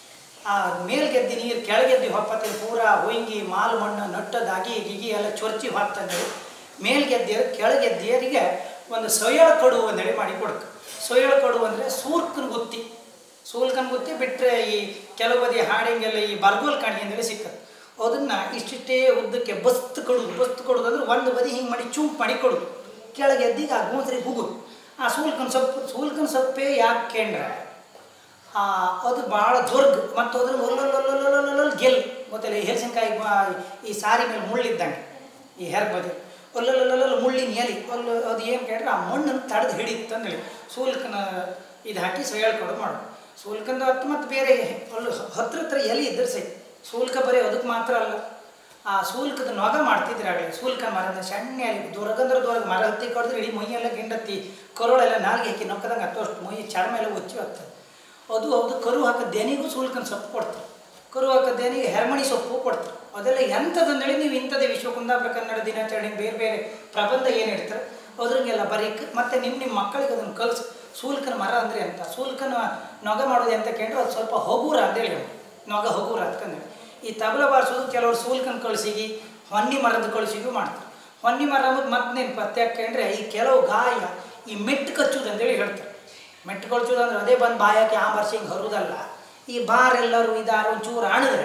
ಆ ಮೇಲ್ಗೆದ್ದಿ ನೀರು ಕೆಳಗೆದ್ದಿ ಹೊಪ್ಪತ್ತಿರ ಪೂರ ಹೊಯ್ಂಗಿ ಮಾಲು ಮಣ್ಣು ನಟ್ಟದ ಅಗಿ ಗಿಗಿ ಎಲ್ಲ ಚೊರ್ಚಿ ಹೊತ್ತಂದ್ರೆ ಮೇಲ್ಗೆದ್ದಿಯರು ಕೆಳಗೆದ್ದಿಯರಿಗೆ ಒಂದು ಸೊಯ್ಯಳ ಕಡು ಅಂದೇಳಿ ಮಾಡಿ ಕೊಡಕ್ಕೆ ಸೊಯ್ಯಳ ಕಡು ಅಂದರೆ ಸೂರ್ಕನ ಗುತ್ತಿ ಸೂಲ್ಕನ್ ಗುತ್ತಿ ಬಿಟ್ಟರೆ ಈ ಕೆಲವು ಬದಿ ಹಾಡಿಂಗೆಲ್ಲ ಈ ಬರ್ಗೋಲ್ ಕಾಣಿ ಅಂತೇಳಿ ಸಿಕ್ಕತ್ತೆ ಅದನ್ನು ಇಷ್ಟಿಷ್ಟೇ ಉದ್ದಕ್ಕೆ ಬಸ್ತ್ ಕೊಡೋದು ಬಸ್ತ್ ಕೊಡೋದು ಅಂದ್ರೆ ಒಂದು ಬದಿ ಹಿಂಗೆ ಮಾಡಿ ಚೂಪ್ ಮಾಡಿ ಕೊಡೋದು ಕೆಳಗೆ ಎದ್ದಿಗೆ ಆ ಗೂಂತ್ರಿ ಹುಗುದು ಆ ಸೂಲ್ಕನ್ ಸೊಪ್ಪು ಸೂಲ್ಕನ್ ಸೊಪ್ಪೇ ಯಾಕೆ ಆ ಅದು ಭಾಳ ದೊರ್ಗ್ ಮತ್ತು ಅದ್ರ ಒಲ್ಲೊಲ್ಲೊಲ್ಲೊಲ್ಲೊಲ್ಲೊಲ್ಲ ಗೆಲ್ ಗೊತ್ತಿಲ್ಲ ಈ ಹೆಲ್ಸಿನ್ಕಾಯಿ ಈ ಸಾರಿ ಮೇಲೆ ಮುಳ್ಳಿದ್ದಂಗೆ ಈ ಹೆರ್ ಬದಿ ಒಲ್ಲೊಲ್ಲೊಲ್ಲೊಲ್ಲ ಮುಳ್ಳಿನ ಎಲಿ ಒಲ್ಲು ಅದು ಏನು ಕೇಳಿದ್ರೆ ಆ ಮಣ್ಣನ್ನು ತಡೆದು ಹಿಡಿಯುತ್ತೆ ಅಂದೇಳಿ ಸೂಲ್ಕನ ಇದು ಹಾಕಿ ಹೇಳ್ಕೊಡು ಮಾಡು ಸೂಲ್ಕಂದು ಹತ್ತು ಮತ್ತು ಬೇರೆ ಒಳ್ಳೆ ಹತ್ರ ಹತ್ರ ಎಲೆ ಇದ್ರೆ ಸೈ ಸೂಲ್ಕ ಬರೀ ಅದಕ್ಕೆ ಮಾತ್ರ ಅಲ್ಲ ಆ ಸೂಲ್ಕದ ನೊಗ ಮಾಡ್ತಿದ್ರು ಆಗಲಿ ಸೂಲ್ಕ ಮರದ ಸಣ್ಣ ಎಲೆ ದೊರಗಂದ್ರೆ ದೊರಗ ಮರ ಹತ್ತಿ ಕಡಿದ್ರೆ ಇಡೀ ಮೈಯೆಲ್ಲ ಗಿಂಡತ್ತಿ ಕರುಳೆಲ್ಲ ನಾಲ್ಗೆ ಹಾಕಿ ನೊಕ್ಕದಂಗೆ ಹತ್ತೋಷ್ಟು ಮೈ ಚರ್ಮ ಎಲ್ಲ ಉಚ್ಚಿ ಹೋಗ್ತದೆ ಅದು ಹೌದು ಕರು ಹಾಕೋ ದೆನಿಗೂ ಸೂಲ್ಕನ್ ಸೊಪ್ಪು ಕೊಡ್ತಾರೆ ಕರು ಹಾಕೋ ದೆನಿಗೆ ಹೆರ್ಮಣಿ ಸೊಪ್ಪು ಕೊಡ್ತಾರೆ ಅದೆಲ್ಲ ಎಂಥದಂದೇಳಿ ನೀವು ಇಂಥದ್ದೇ ವಿಶ್ವಕುಂದಾಪುರ ಕನ್ನಡ ದಿನಾಚರಣೆ ಬೇರೆ ಬೇರೆ ಪ್ರಬಂಧ ಏನು ಇಡ್ತಾರೆ ಅದ್ರಂಗೆಲ್ಲ ಬರೀಕ್ ಮತ್ತು ನಿಮ್ಮ ನಿಮ್ಮ ಮಕ್ಕಳಿಗೆ ಅದನ್ನು ಕಲಿಸಿ ಸೂಲ್ಕನ ಮರ ಅಂದರೆ ಅಂತ ಸೂಲ್ಕನ ನೊಗ ಮಾಡೋದು ಅಂತ ಕೇಳಿದ್ರೆ ಅದು ಸ್ವಲ್ಪ ಹಗುರ ಅಂತೇಳಿ ಹೇಳಿ ನೊಗ ಹಗುರ ಅಂತಂದೇಳಿ ಈ ತಬಲ ಬಾರಿಸೋದು ಕೆಲವರು ಸೂಲ್ಕನ ಕಳಿಸಿಗಿ ಹೊನ್ನಿ ಮರದ ಕಳಿಸಿಗೂ ಮಾಡ್ತಾರೆ ಹೊನ್ನಿ ಮರ ಅನ್ನೋದು ಮತ್ತೆ ನೆನ್ಪು ಪತ್ತೆ ಹಾಕೊಂಡ್ರೆ ಈ ಕೆಲವು ಗಾಯ ಈ ಮೆಟ್ಟು ಕಚ್ಚುದು ಅಂತೇಳಿ ಹೇಳ್ತಾರೆ ಮೆಟ್ಟು ಕಚ್ಚುದು ಅಂದ್ರೆ ಅದೇ ಬಂದು ಬಾಯಕ್ಕೆ ಆ ವರ್ಷ ಹಿಂಗೆ ಹರುದಲ್ಲ ಈ ಬಾರ್ ಎಲ್ಲರೂ ಇದಾರು ಒಂಚೂರು ಆಣಿದ್ರೆ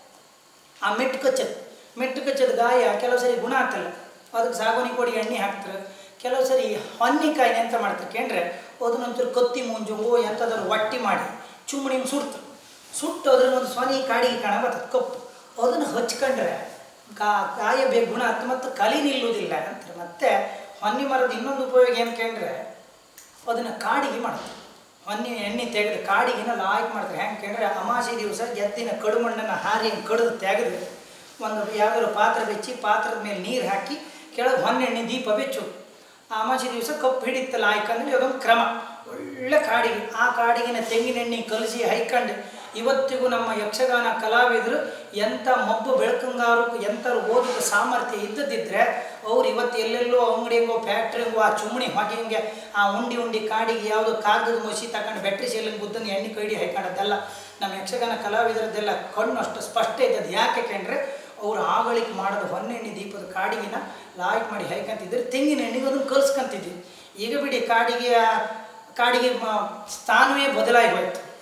ಆ ಮೆಟ್ಟು ಕಚ್ಚದು ಮೆಟ್ಟು ಕಚ್ಚದ ಗಾಯ ಕೆಲವು ಸರಿ ಗುಣ ಆಗ್ತಲ್ಲ ಅದಕ್ಕೆ ಸಾಗುನಿ ಕೊಡಿ ಎಣ್ಣೆ ಹಾಕ್ತಾರೆ ಕೆಲವು ಸರಿ ಹೊನ್ನಿಕಾಯಿನ ಎಂತ ಮಾಡ್ತಾರೆ ಕೇಂದ್ರೆ ಅದನ್ನೊಂಚೂರು ಕತ್ತಿ ಮುಂಜು ಓ ಎಂಥದಾದ್ರು ಒಟ್ಟಿ ಮಾಡಿ ಚುಮ್ಮಡಿ ಸುಡ್ತಾರೆ ಸುಟ್ಟು ಅದ್ರನ್ನೊಂದು ಸ್ವನಿ ಕಾಡಿಗೆ ಕಾಣ ಬರ್ತದೆ ಕಪ್ಪು ಅದನ್ನು ಹಚ್ಕೊಂಡ್ರೆ ಗಾ ಗಾಯ ಬೇಗ ಗುಣ ಆಗ್ತದೆ ಮತ್ತು ಕಲಿ ನಿಲ್ಲುವುದಿಲ್ಲ ಅಂತಾರೆ ಮತ್ತು ಹೊನ್ನಿ ಮರದ ಇನ್ನೊಂದು ಉಪಯೋಗ ಏನು ಕೇಂದ್ರೆ ಅದನ್ನು ಕಾಡಿಗೆ ಮಾಡ್ತಾರೆ ಹೊನ್ನಿ ಎಣ್ಣೆ ತೆಗೆದು ಕಾಡಿಗೆನ ಲಾಯ್ಕ್ ಮಾಡ್ತಾರೆ ಹೆಂಗೆ ಕೇಳಿದ್ರೆ ಅಮಾಸೆ ದಿವಸ ಗೆದ್ದಿನ ಕಡುಮಣ್ಣನ್ನು ಹಾರಿ ಕಡಿದು ತೆಗೆದು ಒಂದು ಯಾವ್ದಾದ್ರು ಪಾತ್ರೆ ಬೆಚ್ಚಿ ಪಾತ್ರದ ಮೇಲೆ ನೀರು ಹಾಕಿ ಕೆಳಗೆ ಹೊನ್ನೆಣ್ಣೆ ದೀಪ ಬೆಚ್ಚು ಆ ಅಮಾಸೆ ದಿವಸ ಕಪ್ಪು ಹಿಡಿತಲ್ಲ ಆಯ್ಕಂದ್ರೆ ಅದೊಂದು ಕ್ರಮ ಒಳ್ಳೆ ಕಾಡಿಗೆ ಆ ಕಾಡಿಗಿನ ತೆಂಗಿನೆಣ್ಣೆ ಕಲಸಿ ಹೈಕಂಡು ಇವತ್ತಿಗೂ ನಮ್ಮ ಯಕ್ಷಗಾನ ಕಲಾವಿದರು ಎಂಥ ಮಬ್ಬು ಬೆಳಕಂಗಾರು ಎಂಥವ್ರು ಓದೋದು ಸಾಮರ್ಥ್ಯ ಇದ್ದದಿದ್ದರೆ ಅವ್ರು ಇವತ್ತು ಎಲ್ಲೆಲ್ಲೋ ಅಂಗಡಿಗೋ ಫ್ಯಾಕ್ಟ್ರಿಗೋ ಆ ಚುಮ್ಮಣಿ ಹೊಗೆಂಗೆ ಆ ಉಂಡಿ ಉಂಡಿ ಕಾಡಿಗೆ ಯಾವುದೋ ಕಾಗದದ ಮಸಿ ತಗೊಂಡು ಬ್ಯಾಟ್ರಿ ಸೇಲಿನ ಬುದ್ಧನ ಎಣ್ಣೆ ಕೈಡಿ ಹಾಕೊಂಡದ್ದೆಲ್ಲ ನಮ್ಮ ಯಕ್ಷಗಾನ ಕಲಾವಿದರದ್ದೆಲ್ಲ ಕಣ್ಣು ಅಷ್ಟು ಸ್ಪಷ್ಟ ಇದ್ದದ್ದು ಯಾಕೆ ಕಂಡ್ರೆ ಅವ್ರು ಆಗಳಿಕೆ ಮಾಡೋದು ಹೊನ್ನೆಣ್ಣೆ ದೀಪದ ಕಾಡಿಗೆನ ಲಾಯ್ಕ್ ಮಾಡಿ ಹೈಕಂತಿದ್ರೆ ತೆಂಗಿನ ಎಣ್ಣೆಗೆ ಅದನ್ನು ಕಲ್ಸ್ಕೊಂತಿದ್ವಿ ಈಗ ಬಿಡಿ ಕಾಡಿಗೆ ಕಾಡಿಗೆ ಮ- ಸ್ಥಾನವೇ ಬದಲಾಗಿ ಹೋಯ್ತು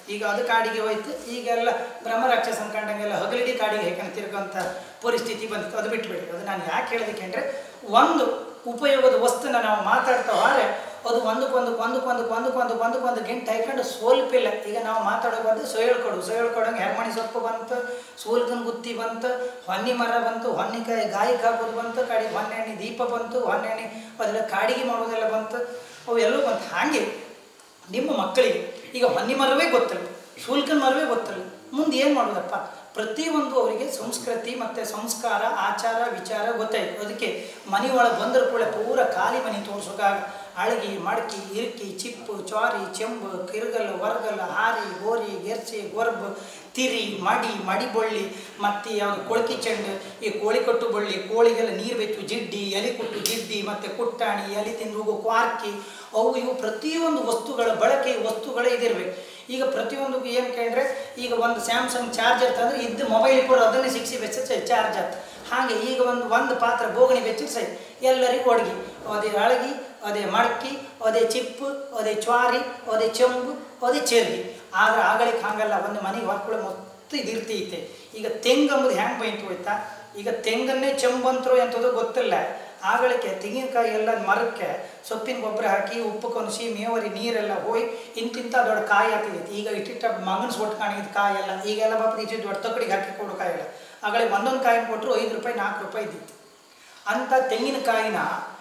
ಈಗ ಅದು ಕಾಡಿಗೆ ಹೋಯ್ತು ಈಗೆಲ್ಲ ಬ್ರಹ್ಮರಾಕ್ಷಸ ಅನ್ಕೊಂಡಂಗೆಲ್ಲ ಹಗಲಿಡಿ ಕಾಡಿಗೆ ಹೇಗೆ ತಿರ್ಗೋಂಥ ಪರಿಸ್ಥಿತಿ ಬಂದಿತ್ತು ಅದು ಬಿಟ್ಬಿಡಿ ಅದು ನಾನು ಯಾಕೆ ಹೇಳೋದಕ್ಕೆ ಅಂದರೆ ಒಂದು ಉಪಯೋಗದ ವಸ್ತುನ ನಾವು ಮಾತಾಡ್ತಾ ಹೋದ್ರೆ ಅದು ಒಂದಕ್ಕೊಂದು ಒಂದಕ್ಕೊಂದು ಒಂದಕ್ಕೊಂದು ಒಂದಕ್ಕೊಂದು ಗಿಂಟ್ ಹಾಕೊಂಡು ಸೋಲ್ಪಿಲ್ಲ ಈಗ ನಾವು ಮಾತಾಡೋ ಬಂದು ಸೊಳ್ಕೊಡು ಸೊಳ್ಕೊಡಂಗೆ ಹೆರ್ಮಣಿ ಸೊಪ್ಪು ಬಂತು ಸೂಲ್ಕನ್ ಗುತ್ತಿ ಬಂತು ಹೊನ್ನಿ ಮರ ಬಂತು ಹೊನ್ನಿಕಾಯಿ ಗಾಯಕ್ಕೆ ಹಾಕೋದು ಬಂತು ಕಡೆಗೆ ಹೊನ್ನೆಣ್ಣೆ ದೀಪ ಬಂತು ಹೊನ್ನೆಣ್ಣೆ ಅದೆಲ್ಲ ಕಾಡಿಗೆ ಮಾಡೋದೆಲ್ಲ ಬಂತು ಅವೆಲ್ಲವೂ ಬಂತು ಹಾಗೆ ನಿಮ್ಮ ಮಕ್ಕಳಿಗೆ ಈಗ ಹೊನ್ನಿ ಮರವೇ ಗೊತ್ತಿಲ್ಲ ಶುಲ್ಕನ ಮರವೇ ಗೊತ್ತಿಲ್ಲ ಮುಂದೆ ಏನು ಮಾಡೋದಪ್ಪ ಪ್ರತಿಯೊಂದು ಅವರಿಗೆ ಸಂಸ್ಕೃತಿ ಮತ್ತು ಸಂಸ್ಕಾರ ಆಚಾರ ವಿಚಾರ ಗೊತ್ತಾಯಿತು ಅದಕ್ಕೆ ಮನೆ ಒಳಗೆ ಬಂದ್ರ ಕೂಡ ಪೂರ ಖಾಲಿ ಮನೆ ತೋರ್ಸೋಕಾಗ ಅಳಗಿ ಮಡಕಿ ಇರ್ಕಿ ಚಿಪ್ಪು ಚಾರಿ ಚೆಂಬು ಕಿರುಗಲ್ಲು ಹೊರಗಲ್ಲು ಹಾರಿ ಗೋರಿ ಗೆರ್ಚಿ ಗೊರ್ಬು ತಿರಿ ಮಡಿ ಮಡಿ ಬೊಳ್ಳಿ ಮತ್ತು ಯಾವುದು ಕೊಳಕಿ ಚೆಂಡು ಈ ಕೋಳಿ ಕಟ್ಟು ಬಳ್ಳಿ ಕೋಳಿಗೆಲ್ಲ ನೀರು ಬೆಚ್ಚು ಜಿಡ್ಡಿ ಎಲೆ ಕುಟ್ಟು ಜಿಡ್ಡಿ ಮತ್ತು ಕುಟ್ಟಾಣಿ ಎಲೆ ತಿಂದು ಹೋಗೋ ಕ್ವಾರ್ಕಿ ಅವು ಇವು ಪ್ರತಿಯೊಂದು ವಸ್ತುಗಳ ಬಳಕೆ ವಸ್ತುಗಳೇ ಇದಿರಬೇಕು ಈಗ ಪ್ರತಿಯೊಂದಕ್ಕೂ ಏನು ಕೇಳಿದ್ರೆ ಈಗ ಒಂದು ಸ್ಯಾಮ್ಸಂಗ್ ಚಾರ್ಜರ್ ತಂದ್ರೆ ಇದ್ದು ಮೊಬೈಲ್ ಕೂಡ ಅದನ್ನೇ ಸಿಕ್ಸಿ ಬೆಚ್ಚ ಚಾರ್ಜ್ ಆಯ್ತು ಹಾಗೆ ಈಗ ಒಂದು ಒಂದು ಪಾತ್ರ ಬೋಗಣಿ ಬೆಚ್ಚಿಗೆ ಸೈ ಎಲ್ಲರಿಗೂ ಅಡ್ಗಿ ಅದೇ ಅಳಗಿ ಅದೇ ಮಡಕಿ ಅದೇ ಚಿಪ್ಪು ಅದೇ ಚ್ವಾರಿ ಅದೇ ಚೆಂಬು ಅದೇ ಚೆರ್ಗಿ ಆದ್ರೆ ಆಗಳಿಗೆ ಹಾಗಲ್ಲ ಒಂದು ಮನೆಗೆ ಹೊರ್ಕೊಳ್ಳೋ ಮೊತ್ತ ಇದಿರ್ತೈತೆ ಈಗ ತೆಂಗಂಬುದು ಹೆಂಗೆ ಬೈತು ಹೋಯ್ತಾ ಈಗ ತೆಂಗನ್ನೇ ಚೆಂಬಂತರು ಎಂಥದ್ದು ಗೊತ್ತಿಲ್ಲ ಆಗಳಿಗೆ ತೆಂಗಿನಕಾಯಿ ಎಲ್ಲ ಮರಕ್ಕೆ ಸೊಪ್ಪಿನ ಗೊಬ್ಬರ ಹಾಕಿ ಉಪ್ಪು ಕೊನಸಿ ಮೇವರಿ ನೀರೆಲ್ಲ ಹೋಯ್ ಇಂತಿಂಥ ದೊಡ್ಡ ಕಾಯಿ ಹಾಕಿದೈತಿ ಈಗ ಇಟ್ಟಿಟ್ಟ ಮಗನ ಸೊಟ್ಟು ಕಾಣಿದ ಕಾಯೆಲ್ಲ ಈಗೆಲ್ಲ ಬಾಪ ಇಷ್ಟು ದೊಡ್ಡ ತಕ್ಕಡಿಗೆ ಹಾಕಿ ಕೊಡೋ ಕಾಯಿಲ್ಲ ಆಗಳಿಗೆ ಒಂದೊಂದು ಕಾಯಿನ ಕೊಟ್ಟರು ಐದು ರೂಪಾಯಿ ನಾಲ್ಕು ರೂಪಾಯಿ ಇದ್ದಿತ್ತು ಅಂಥ ತೆಂಗಿನಕಾಯಿನ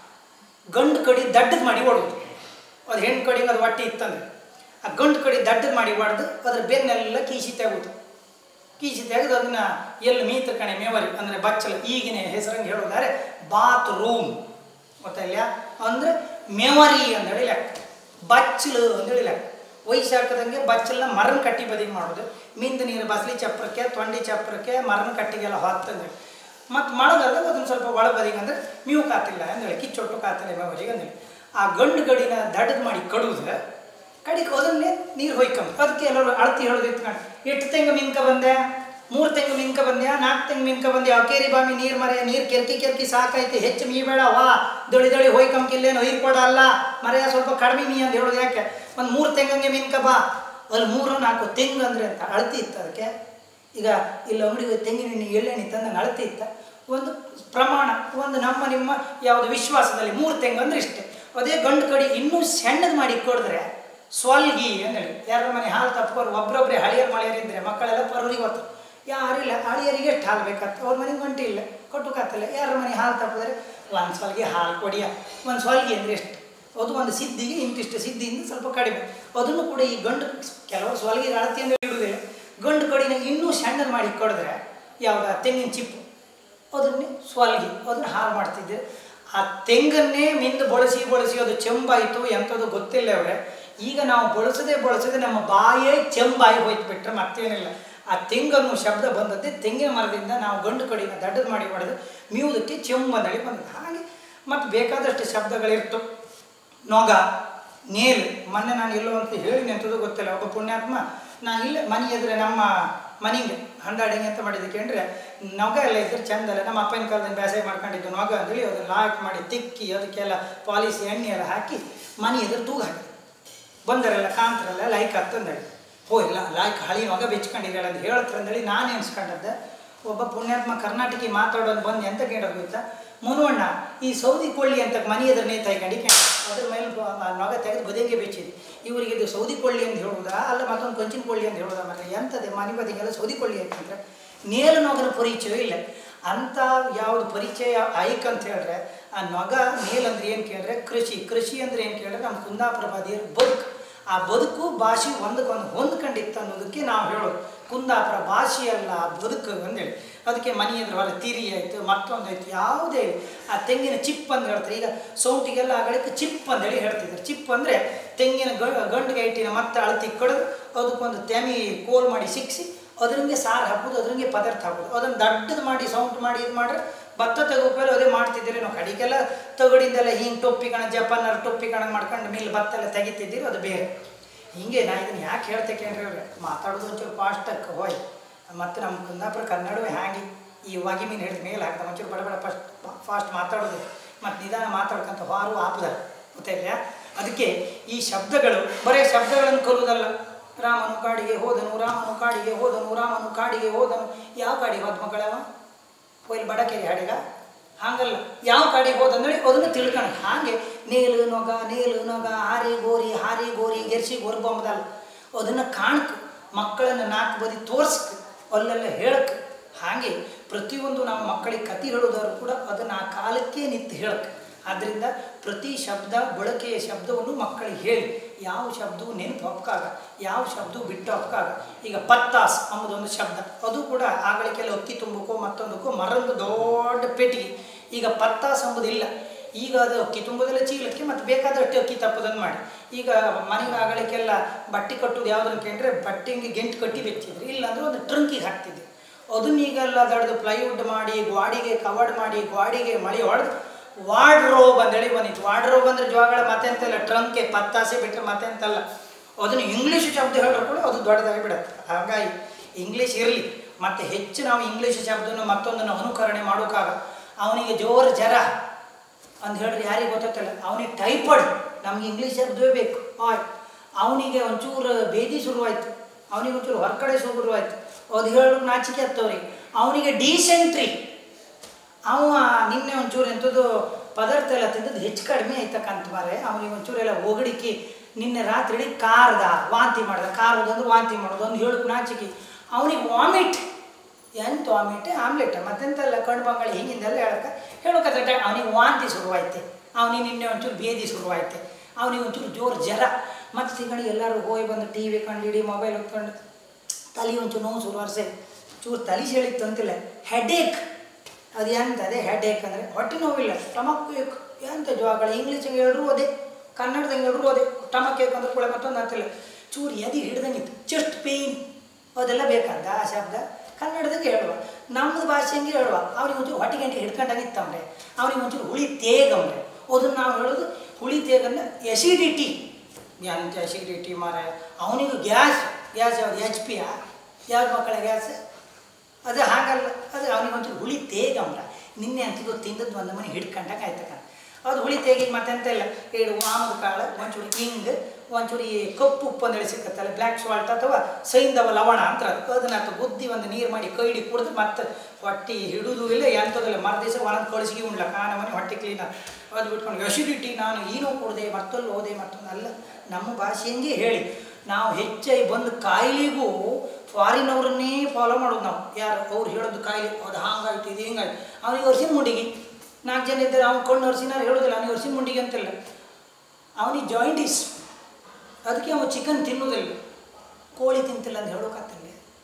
ಗಂಡು ಕಡಿ ದಡ್ಡದ ಮಾಡಿ ಹೊಡೋದು ಅದು ಹೆಣ್ಣು ಕಡಿಗೆ ಅದು ಹೊಟ್ಟೆ ಇತ್ತಂದ್ರೆ ಆ ಗಂಡು ಕಡಿ ದಡ್ಡದ ಮಾಡಿ ಹೊಡೆದು ಅದ್ರ ಬೆನ್ನೆಲ್ಲ ಕೀಸಿ ತೆಗೋದು ಕೀಸಿ ತೆಗೆದು ಅದನ್ನ ಎಲ್ಲಿ ಮೀತ ಕಣೆ ಮೇವರಿ ಅಂದರೆ ಬಚ್ಚಲು ಈಗಿನ ಹೆಸರಂಗೆ ಹೇಳೋದಾದ್ರೆ ಬಾತ್ ರೂಮ್ ಗೊತ್ತಾಯಿಲ್ಲ ಅಂದರೆ ಮೇವರಿ ಅಂದೇಳಿ ಲೆಕ್ಕ ಬಚ್ಚಲು ಅಂದೇಳಿ ಲೆಕ್ಕ ವಯಸ್ಸಾಕದಂಗೆ ಬಚ್ಚಲನ್ನ ಮರನ ಕಟ್ಟಿ ಬದಿಗೆ ಮಾಡೋದು ಮಿಂದ ನೀರು ಬಸಲಿ ಚಪ್ರಕ್ಕೆ ತೊಂಡಿ ಚಪ್ರಕ್ಕೆ ಮರನ ಕಟ್ಟಿಗೆಲ್ಲ ಹೊತ್ತಂದೇಳಿ ಮತ್ತು ಮಳೆಗಾಲದಾಗ ಅದನ್ನು ಸ್ವಲ್ಪ ಒಳ ಬದಿಗೆ ಅಂದರೆ ಮೀವು ಕಾತಿಲ್ಲ ಅಂದೇಳಿ ಕಿಚ್ಚೊಟ್ಟು ಕಾತಿಲ್ಲ ಮೇವರಿಗೆ ಅಂದೇಳಿ ಆ ಗಂಡು ಗಡಿನ ದಡ್ಡದ ಮಾಡಿ ಕಡುವುದ್ರೆ ಕಡಿಗೆ ಅದನ್ನೇ ನೀರು ಹೊಯ್ಕೊಂಬ ಅದಕ್ಕೆ ಎಲ್ಲರೂ ಅಳತಿ ಹೇಳೋದು ಇಟ್ಕೊಂಡು ಎಷ್ಟು ತೆಂಗು ಮಿಂಕ ಬಂದೆ ಮೂರು ತೆಂಗು ಮಿಂಕ ಬಂದ್ಯಾ ನಾಲ್ಕು ತೆಂಗು ಮಿಂಕ ಬಂದ್ಯಾ ಕೇರಿ ಬಾಮಿ ನೀರು ಮರೆ ನೀರು ಕೆರ್ಕಿ ಕೆರ್ಕಿ ಸಾಕೈತಿ ಹೆಚ್ಚು ಮೀ ಬೇಡ ವಾ ದೊಳಿ ದೊಳಿ ಹೊಯ್ಕೊಂಬಿಲ್ಲೇನು ಹೊಯ್ರು ಕೊಡ ಅಲ್ಲ ಮರೆಯ ಸ್ವಲ್ಪ ಕಡಿಮೆ ಮೀ ಅಂತ ಹೇಳೋದು ಯಾಕೆ ಒಂದು ಮೂರು ತೆಂಗಂಗೆ ಮಿಂಕ ಬಾ ಅಲ್ಲಿ ಮೂರು ನಾಲ್ಕು ತೆಂಗು ಅಂದರೆ ಅಂತ ಅಳತಿ ಇತ್ತು ಅದಕ್ಕೆ ಈಗ ಇಲ್ಲಿ ಅಂಗಡಿಗೆ ತೆಂಗಿನ ಎಳ್ಳೆಣ್ಣೆ ತಂದಂಗೆ ಅಳತೆ ಇತ್ತ ಒಂದು ಪ್ರಮಾಣ ಒಂದು ನಮ್ಮ ನಿಮ್ಮ ಯಾವುದು ವಿಶ್ವಾಸದಲ್ಲಿ ಮೂರು ತೆಂಗು ಅಂದ್ರೆ ಇಷ್ಟೇ ಅದೇ ಗಂಡು ಕಡಿ ಇನ್ನೂ ಸಣ್ಣದು ಮಾಡಿ ಕೊಡಿದ್ರೆ ಸ್ವಲ್ಗಿ ಅಂದೇಳಿ ಯಾರ ಮನೆ ಹಾಲು ತಪ್ಕೊಂಡು ಒಬ್ರೊಬ್ರೆ ಹಳಿಯರ್ ಮಳೆಯರಿದ್ರೆ ಮಕ್ಕಳೆಲ್ಲ ಪರೂರಿಗೆ ಹೊತ್ತು ಯಾರಿಲ್ಲ ಹಳಿಯರಿಗೆ ಎಷ್ಟು ಹಾಲು ಬೇಕತ್ತ ಅವ್ರ ಮನೆಗೆ ಗಂಟೆ ಇಲ್ಲ ಕೊಟ್ಟುಕಾತಲ್ಲ ಯಾರ ಮನೆ ಹಾಲು ತಪ್ಪಿದ್ರೆ ಒಂದು ಸ್ವಲ್ಗೆ ಹಾಲು ಕೊಡಿಯ ಒಂದು ಸ್ವಲ್ಗಿ ಅಂದರೆ ಎಷ್ಟು ಅದು ಒಂದು ಸಿದ್ಧಿಗೆ ಇಂತಿಷ್ಟು ಸಿದ್ಧಿಯಿಂದ ಸ್ವಲ್ಪ ಕಡಿಮೆ ಅದನ್ನು ಕೂಡ ಈ ಗಂಡು ಕೆಲವರು ಸ್ವಲ್ಗೆ ಅಳತಿಯಿಂದ ಇಡುವುದಿಲ್ಲ ಗಂಡು ಕಡಿನ ಇನ್ನೂ ಸಣ್ಣದು ಮಾಡಿ ಕೊಡಿದ್ರೆ ಯಾವ್ದು ತೆಂಗಿನ ಚಿಪ್ಪು ಅದನ್ನೇ ಸ್ವಲ್ಗಿ ಅದನ್ನು ಹಾಳು ಮಾಡ್ತಿದ್ದೆ ಆ ತೆಂಗನ್ನೇ ಮಿಂದು ಬಳಸಿ ಬಳಸಿ ಅದು ಚೆಂಬಾಯಿತು ಎಂಥದ್ದು ಗೊತ್ತಿಲ್ಲ ಅವರೇ ಈಗ ನಾವು ಬಳಸದೆ ಬಳಸದೆ ನಮ್ಮ ಬಾಯೇ ಚೆಂಬಾಯಿ ಹೋಯ್ತು ಬಿಟ್ರೆ ಮತ್ತೇನಿಲ್ಲ ಆ ತೆಂಗನ್ನು ಶಬ್ದ ಬಂದದ್ದೇ ತೆಂಗಿನ ಮರದಿಂದ ನಾವು ಗಂಡು ಕಡಿನ ದಡ್ಡದ ಮಾಡಿ ಹೊಡೆದು ಮೀವುದಕ್ಕೆ ಚೆಂಬಂದಳಿ ಬಂದದ್ದು ಹಾಗೆ ಮತ್ತು ಬೇಕಾದಷ್ಟು ಶಬ್ದಗಳಿರ್ತು ನೊಗ ನೇಲು ಮೊನ್ನೆ ನಾನು ಎಲ್ಲೋ ಅಂತ ಹೇಳಿನಿ ಅಂತದ್ದು ಗೊತ್ತಿಲ್ಲ ಒಬ್ಬ ಪುಣ್ಯಾತ್ಮ ನಾನು ಇಲ್ಲೇ ಮನೆ ಎದುರೆ ನಮ್ಮ ಮನೆಗೆ ಹಂದಾಡಿಂಗ್ ಅಂತ ಮಾಡಿದ್ದಕ್ಕೆ ಅಂದರೆ ನೊಗ ಎಲ್ಲ ಇದ್ರೆ ಚಂದಲ್ಲ ನಮ್ಮ ಅಪ್ಪನ ಕಾಲದಲ್ಲಿ ಬೇಸಾಯ ಮಾಡ್ಕೊಂಡಿದ್ದು ನೊಗ ಅಂತೇಳಿ ಅದನ್ನು ಲಾಕ್ ಮಾಡಿ ತಿಕ್ಕಿ ಅದಕ್ಕೆಲ್ಲ ಪಾಲಿಸಿ ಎಣ್ಣೆ ಎಲ್ಲ ಹಾಕಿ ಮನೆ ಎದುರು ತೂಗು ಹಾಕಿ ಬಂದರೆಲ್ಲ ಕಾಂತರೆಲ್ಲ ಲೈಕ್ ಹತ್ತಂದೇಳಿ ಹೋ ಇಲ್ಲ ಲೈಕ್ ಹಳಿ ಮಗ ಬೆಚ್ಕೊಂಡಿದ್ದಾಳೆ ಅಂತ ಹೇಳ್ತಾರಂದೇಳಿ ನಾನು ಎನ್ಸ್ಕೊಂಡದ್ದೆ ಒಬ್ಬ ಪುಣ್ಯಾತ್ಮ ಕರ್ನಾಟಕಿ ಮಾತಾಡೋದು ಬಂದು ಎಂತ ಕೇಳೋದು ಗೊತ್ತಾ ಮುನುವಣ್ಣ ಈ ಸೌದಿ ಕೊಳ್ಳಿ ಅಂತ ಮನೆ ಎದುರು ನೇತು ಹಾಕೊಂಡು ಅದ್ರ ಮೇಲೆ ಬ- ಆ ನೊಗ ತೆಗೆದು ಬದಿಗೆ ಬೆಚ್ಚಿದೆ ಇವರಿಗೆ ಇದು ಸೌದಿ ಕೊಳ್ಳಿ ಅಂತ ಹೇಳುವುದಾ ಅಲ್ಲ ಮತ್ತೊಂದು ಕೊಂಚಿನ ಕೊಳ್ಳಿ ಅಂತ ಹೇಳೋದಾ ಮತ್ತೆ ಎಂಥದ್ದು ಮನೆ ಬದಿಗೆಲ್ಲ ಸೌದಿ ಕೊಳ್ಳಿ ಹಾಕಿದ್ರೆ ನೇಲು ನೊಗನ ಪರಿಚಯ ಇಲ್ಲ ಅಂಥ ಯಾವುದು ಪರಿಚಯ ಆಯ್ಕೆ ಅಂತ ಹೇಳಿದ್ರೆ ಆ ನೊಗ ನೇಲ್ ಅಂದ್ರೆ ಏನು ಕೇಳಿದ್ರೆ ಕೃಷಿ ಕೃಷಿ ಅಂದ್ರೆ ಏನು ಕೇಳಿದ್ರೆ ನಮ್ಮ ಕುಂದಾಪುರ ಬದಿಯ ಬದುಕು ಆ ಬದುಕು ಭಾಷೆ ಒಂದಕ್ಕೊಂದು ಹೊಂದ್ಕೊಂಡಿತ್ತು ಅನ್ನೋದಕ್ಕೆ ನಾವು ಹೇಳೋದು ಕುಂದಾಪುರ ಭಾಷೆಯಲ್ಲ ಬದುಕು ಅಂದೇಳಿ ಅದಕ್ಕೆ ಮನೆ ಎದುರು ಹೊರ ತಿರಿ ಆಯಿತು ಮತ್ತೊಂದು ಆಯಿತು ಯಾವುದೇ ಆ ತೆಂಗಿನ ಚಿಪ್ ಅಂತ ಹೇಳ್ತಾರೆ ಈಗ ಸೌಂಟಿಗೆಲ್ಲ ಆಗಳಿಗೆ ಚಿಪ್ ಅಂತೇಳಿ ಹೇಳ್ತಿದ್ದಾರೆ ಚಿಪ್ ಅಂದರೆ ತೆಂಗಿನ ಗಂಡು ಗೈಟಿನ ಮತ್ತೆ ಅಳತಿ ಕಡಿದು ಅದಕ್ಕೊಂದು ತೆಮಿ ಕೋಲ್ ಮಾಡಿ ಸಿಕ್ಕಿಸಿ ಅದರಂಗೆ ಸಾರು ಹಾಕೋದು ಅದರಂಗೆ ಪದಾರ್ಥ ಹಾಕೋದು ಅದನ್ನು ದಡ್ಡದು ಮಾಡಿ ಸೌಂಟ್ ಮಾಡಿ ಇದು ಮಾಡ್ರೆ ಭತ್ತ ತೆಗೋಪಲ್ಲಿ ಅದೇ ಮಾಡ್ತಿದ್ದೀರಿ ನಾವು ಕಡಿಗೆಲ್ಲ ತಗಡಿಂದೆಲ್ಲ ಹಿಂಗೆ ಟೊಪ್ಪಿ ಕಣ ಜಪಾನರ್ ಟೊಪ್ಪಿ ಕಣ ಮಾಡ್ಕೊಂಡು ಮಿಲ್ ಭತ್ತ ಎಲ್ಲ ತೆಗಿತಿದ್ದೀರಿ ಅದು ಬೇರೆ ಹಿಂಗೆ ನಾ ಇದನ್ನು ಯಾಕೆ ಹೇಳ್ತೇನೆ ಅಂದ್ರೆ ಮಾತಾಡೋದು ಒಂಚೂರು ಫಾಸ್ಟಕ್ಕೆ ಹೋಯ್ ಮತ್ತು ನಮ್ಮ ಕುಂದಾಪುರ ಕನ್ನಡವೇ ಹ್ಯಾಂಗೆ ಈ ವಾಗಿ ಮೀನು ಹಿಡಿದ ಮೇಲೆ ಹಾಕ್ತಾರೆ ಒಂಚೂರು ಬಡ ಬಡ ಫಸ್ಟ್ ಫಾಸ್ಟ್ ಮಾತಾಡೋದು ಮತ್ತು ನಿಧಾನ ಮಾತಾಡ್ಕೊಂತ ಹಾರು ಆಪದ ಗೊತ್ತಾಯಿಲ್ಲ ಅದಕ್ಕೆ ಈ ಶಬ್ದಗಳು ಬರೀ ಶಬ್ದಗಳನ್ನು ಕಲುವುದಲ್ಲ ರಾಮನು ಕಾಡಿಗೆ ಹೋದನು ರಾಮನು ಕಾಡಿಗೆ ಹೋದನು ರಾಮನು ಕಾಡಿಗೆ ಹೋದನು ಯಾವ ಕಾಡಿಗೆ ಹೋದ ಮಕ್ಕಳವ ಕೊಯ್ಲು ಬಡಕೆರೆ ಹಾಡಿಗ ಹಾಗಲ್ಲ ಯಾವ ಕಾಡಿಗೆ ಹೋದಂದೇಳಿ ಅದನ್ನು ತಿಳ್ಕೊಂಡು ಹಾಗೆ ನೇಲು ನೊಗ ನೇಲು ನೊಗ ಹಾರಿ ಗೋರಿ ಹಾರಿ ಗೋರಿ ಗೆರ್ಸಿ ಗೊರ್ಬೊಂಬದಲ್ಲ ಅದನ್ನು ಕಾಣ್ಕ ಮಕ್ಕಳನ್ನು ನಾಲ್ಕು ಬದಿ ತೋರ್ಸ್ಕ ಅಲ್ಲೆಲ್ಲ ಹೇಳಕ್ ಹಾಗೆ ಪ್ರತಿಯೊಂದು ನಾವು ಮಕ್ಕಳಿಗೆ ಕತೆ ಹೇಳೋದಾದ್ರು ಕೂಡ ಅದನ್ನು ಆ ಕಾಲಕ್ಕೆ ನಿಂತು ಹೇಳಕ್ ಆದ್ದರಿಂದ ಪ್ರತಿ ಶಬ್ದ ಬಳಕೆಯ ಶಬ್ದವನ್ನು ಮಕ್ಕಳಿಗೆ ಹೇಳಿ ಯಾವ ಶಬ್ದವು ನೆನಪು ಹಕ್ಕಾಗ ಯಾವ ಶಬ್ದವು ಬಿಟ್ಟು ಹಕ್ಕಾಗ ಈಗ ಪತ್ತಾಸ್ ಅನ್ನೋದೊಂದು ಶಬ್ದ ಅದು ಕೂಡ ಆಗಳಿಗೆಲ್ಲ ಅಕ್ಕಿ ತುಂಬಕ್ಕೋ ಮತ್ತೊಂದಕ್ಕೋ ಮರೊಂದು ದೊಡ್ಡ ಪೆಟ್ಟಿಗೆ ಈಗ ಪತ್ತಾಸ್ ಎಂಬುದಿಲ್ಲ ಈಗ ಅದು ಅಕ್ಕಿ ತುಂಬೋದೆಲ್ಲ ಚೀಲಕ್ಕೆ ಮತ್ತು ಬೇಕಾದಷ್ಟು ಅಕ್ಕಿ ತಪ್ಪದನ್ನು ಮಾಡಿ ಈಗ ಮನೆಗೆ ಆಗಳಿಗೆಲ್ಲ ಬಟ್ಟೆ ಕಟ್ಟೋದು ಯಾವುದನ್ನು ಕೇಳಿದ್ರೆ ಬಟ್ಟೆಗೆ ಗೆಂಟು ಕಟ್ಟಿ ಬೆಚ್ಚಿದ್ರು ಇಲ್ಲಾಂದ್ರೆ ಒಂದು ಟ್ರಂಕಿಗೆ ಹಾಕ್ತಿದ್ದೆ ಅದನ್ನ ಈಗೆಲ್ಲ ದೊಡ್ಡದು ಪ್ಲೈವುಡ್ ಮಾಡಿ ಗ್ವಾಡಿಗೆ ಕವರ್ಡ್ ಮಾಡಿ ಗ್ವಾಡಿಗೆ ಮಳೆ ಹೊಡೆದು ವಾರ್ಡ್ರೋಬ್ ಅಂತೇಳಿ ಬಂದಿತ್ತು ವಾರ್ಡ್ರೋಬ್ ಅಂದ್ರೆ ಜೋಗಳ ಮತ್ತೆಂತಲ್ಲ ಟ್ರಂಕೆ ಪತ್ತಾಸೆ ಬಿಟ್ಟರೆ ಮತ್ತೆಂತಲ್ಲ ಅದನ್ನು ಇಂಗ್ಲೀಷ್ ಶಬ್ದ ಹೇಳಿದ್ರು ಕೂಡ ಅದು ದೊಡ್ಡದಾಗಿ ಬಿಡುತ್ತೆ ಹಾಗಾಗಿ ಇಂಗ್ಲೀಷ್ ಇರಲಿ ಮತ್ತು ಹೆಚ್ಚು ನಾವು ಇಂಗ್ಲೀಷ್ ಶಬ್ದವನ್ನು ಮತ್ತೊಂದನ್ನು ಅನುಕರಣೆ ಮಾಡೋಕ್ಕಾಗ ಅವನಿಗೆ ಜೋರು ಜರ ಅಂತ ಹೇಳಿದ್ರೆ ಯಾರಿಗೆ ಗೊತ್ತಿಲ್ಲ ಅವನಿಗೆ ಟೈಫಾಯ್ಡ್ ನಮ್ಗೆ ಇಂಗ್ಲೀಷ್ ಶಬ್ದವೇ ಬೇಕು ಆಯ್ ಅವನಿಗೆ ಒಂಚೂರು ಬೇದಿ ಶುರುವಾಯಿತು ಅವನಿಗೆ ಒಂಚೂರು ಹೊರಗಡೆ ಶುರುವಾಯಿತು ಅದು ಹೇಳೋದು ನಾಚಿಕೆ ಹತ್ತವ್ರಿಗೆ ಅವನಿಗೆ ಡೀಸೆಂಟ್ರಿ ಅವ ನಿನ್ನೆ ಒಂಚೂರು ಎಂಥದ್ದು ಪದಾರ್ಥ ಎಲ್ಲ ತಿಂದದ್ದು ಹೆಚ್ಚು ಕಡಿಮೆ ಆಯ್ತಕ್ಕಂತ ಮಾರೆ ಅವನಿಗೆ ಒಂಚೂರು ಎಲ್ಲ ಒಗಡಿಕೆ ನಿನ್ನೆ ರಾತ್ರಿ ಇಡೀ ಕಾರ್ದ ವಾಂತಿ ಮಾಡ್ದ ಕಾರದಂದ್ರೆ ವಾಂತಿ ಮಾಡೋದು ಒಂದು ಹೇಳಕ್ಕೆ ನಾಚಿಕೆ ಅವನಿಗೆ ವಾಮಿಟ್ ಎಂತ ವಾಮಿಟ್ ಆಮ್ಲೆಟ್ ಮತ್ತೆಂತೆಲ್ಲ ಕಣ್ಣು ಬಂಗಾಳಿ ಹಿಂಗಿಂದೆಲ್ಲ ಹೇಳಕ್ಕೆ ಹೇಳೋಕತ್ತ ಅವನಿಗೆ ವಾಂತಿ ಶುರುವಾಯ್ತೆ ಅವನಿಗೆ ನಿನ್ನೆ ಒಂಚೂರು ಬೇದಿ ಶುರುವಾಯ್ತೆ ಅವನಿಗೆ ಒಂಚೂರು ಜೋರು ಜರ ಮತ್ತು ತಿಂಗಳಿಗೆ ಎಲ್ಲರೂ ಹೋಗಿ ಬಂದು ಟಿ ವಿ ಕಂಡು ಇಡೀ ಮೊಬೈಲ್ ಹೊತ್ಕೊಂಡು ತಲೆ ಒಂಚೂರು ನೋವು ಶುರುವಾರ್ಸೆ ಚೂರು ತಲೆ ಸೆಳಿತ್ತು ಅಂತಿಲ್ಲ ಹೆಡೇಕ್ ಅದು ಎಂತ ಅದೇ ಹೆಡೇಕ್ ಅಂದರೆ ಹೊಟ್ಟೆ ನೋವಿಲ್ಲ ಸ್ಟಮಕ್ ಏಕ್ ಎಂತ ಜೋಗಳ ಇಂಗ್ಲೀಷಿಗೆ ಹೇಳ್ರು ಅದೇ ಕನ್ನಡದಂಗೆ ಹೇಳ್ರು ಅದೇ ಸ್ಟಮಕ್ ಏಕ್ ಅಂದ್ರೆ ಕೂಡ ಮತ್ತೊಂದು ಅಂತಿಲ್ಲ ಚೂರು ಎದಿ ಹಿಡ್ದಂಗಿತ್ತು ಚೆಸ್ಟ್ ಪೇಯ್ನ್ ಅದೆಲ್ಲ ಬೇಕಾದ ಆ ಶಬ್ದ ಕನ್ನಡದಂಗೆ ಹೇಳುವ ನಮ್ಮದು ಭಾಷೆಂಗೆ ಹೇಳುವ ಅವ್ನಿಗೆ ಒಂಚೂರು ಹೊಟ್ಟೆ ಗಂಟೆ ಹಿಡ್ಕೊಂಡಾಗಿತ್ತಂದ್ರೆ ಅವ್ನಿಗೆ ಒಂಚೂರು ಹುಳಿ ತೇಗಂದ್ರೆ ಅದನ್ನು ನಾವು ಹೇಳೋದು ಹುಳಿ ತೇಗನ್ನ ಎಸಿಡಿಟಿ ಎಂತ ಎಸಿಡಿಟಿ ಮಾರ ಅವನಿಗೆ ಗ್ಯಾಸ್ ಗ್ಯಾಸ್ ಯಾವ್ದು ಎಚ್ ಪಿಯಾ ಯಾವ್ದು ಮಕ್ಕಳ ಗ್ಯಾಸ್ ಅದು ಹಾಗಲ್ಲ ಅದು ಅವನಿಗೆ ಒಂಚೂರು ಹುಳಿ ತೇಗಂಬ್ರ ನಿನ್ನೆ ಅಂತಿದ್ದು ತಿಂದದ್ದು ಒಂದು ಮನೆ ಹಿಡ್ಕೊಂಡಾಗ ಆಯ್ತಕ್ಕ ಅದು ಹುಳಿ ತೇಗಿ ಮತ್ತೆಂತ ಇಲ್ಲ ಏಳು ವಾಮದ ಕಾಳು ಒಂಚೂರು ಹಿಂಗ್ ಒಂಚೂರು ಈ ಕಪ್ಪು ಉಪ್ಪು ಅಂದೇಳಿ ಸಿಕ್ಕತ್ತಲ್ಲ ಬ್ಲ್ಯಾಕ್ ಸಾಲ್ಟ್ ಅಥವಾ ಸೈಂದವ ಲವಣ ಅಂತ ಅದು ಅದನ್ನ ಅಥವಾ ಬುದ್ಧಿ ಒಂದು ನೀರು ಮಾಡಿ ಕೈಡಿ ಕುಡಿದು ಮತ್ತೆ ಹೊಟ್ಟೆ ಹಿಡಿದು ಇಲ್ಲ ಎಂಥದಿಲ್ಲ ಮರುದಿವಸ ಒಳಗೆ ಕಳಿಸಿ ಉಣ್ಲ ಕಾನ ಮನೆ ಹೊಟ್ಟೆ ಕ್ಲೀನ್ ಅದು ಬಿಟ್ಕೊಂಡು ಎಸಿಡಿಟಿ ನಾನು ಏನೋ ಕೊಡದೆ ಮತ್ತೊಂದು ಹೋದೆ ಮತ್ತೊಂದು ಅಲ್ಲ ನಮ್ಮ ಭಾಷೆಯಂಗೆ ಹೇಳಿ ನಾವು ಹೆಚ್ಚಾಗಿ ಬಂದು ಕಾಯಿಲೆಗೂ ಫಾರಿನವ್ರನ್ನೇ ಫಾಲೋ ಮಾಡೋದು ನಾವು ಯಾರು ಅವ್ರು ಹೇಳೋದು ಕಾಯಿಲೆ ಅದು ಹಾಂಗಾಯ್ತು ಇದು ಹಿಂಗಾಯ್ತು ಅವನಿಗೆ ವರ್ಷಿನ ಮುಂಡಿಗೆ ನಾಲ್ಕು ಜನ ಇದ್ದಾರೆ ಅವ್ನು ಕೊಂಡು ವರ್ಷಿನಾರು ಹೇಳೋದಿಲ್ಲ ಅವನಿಗೆ ವರ್ಷಿನ ಮುಂಡಿಗೆ ಅಂತಿಲ್ಲ ಅವನಿಗೆ ಜಾಯಿಂಟಿಸ್ ಅದಕ್ಕೆ ಅವನು ಚಿಕನ್ ತಿನ್ನೋದಿಲ್ಲ ಕೋಳಿ ತಿಂತಿಲ್ಲ ಅಂತ ಹೇಳೋಕತ್ತಲ್ಲ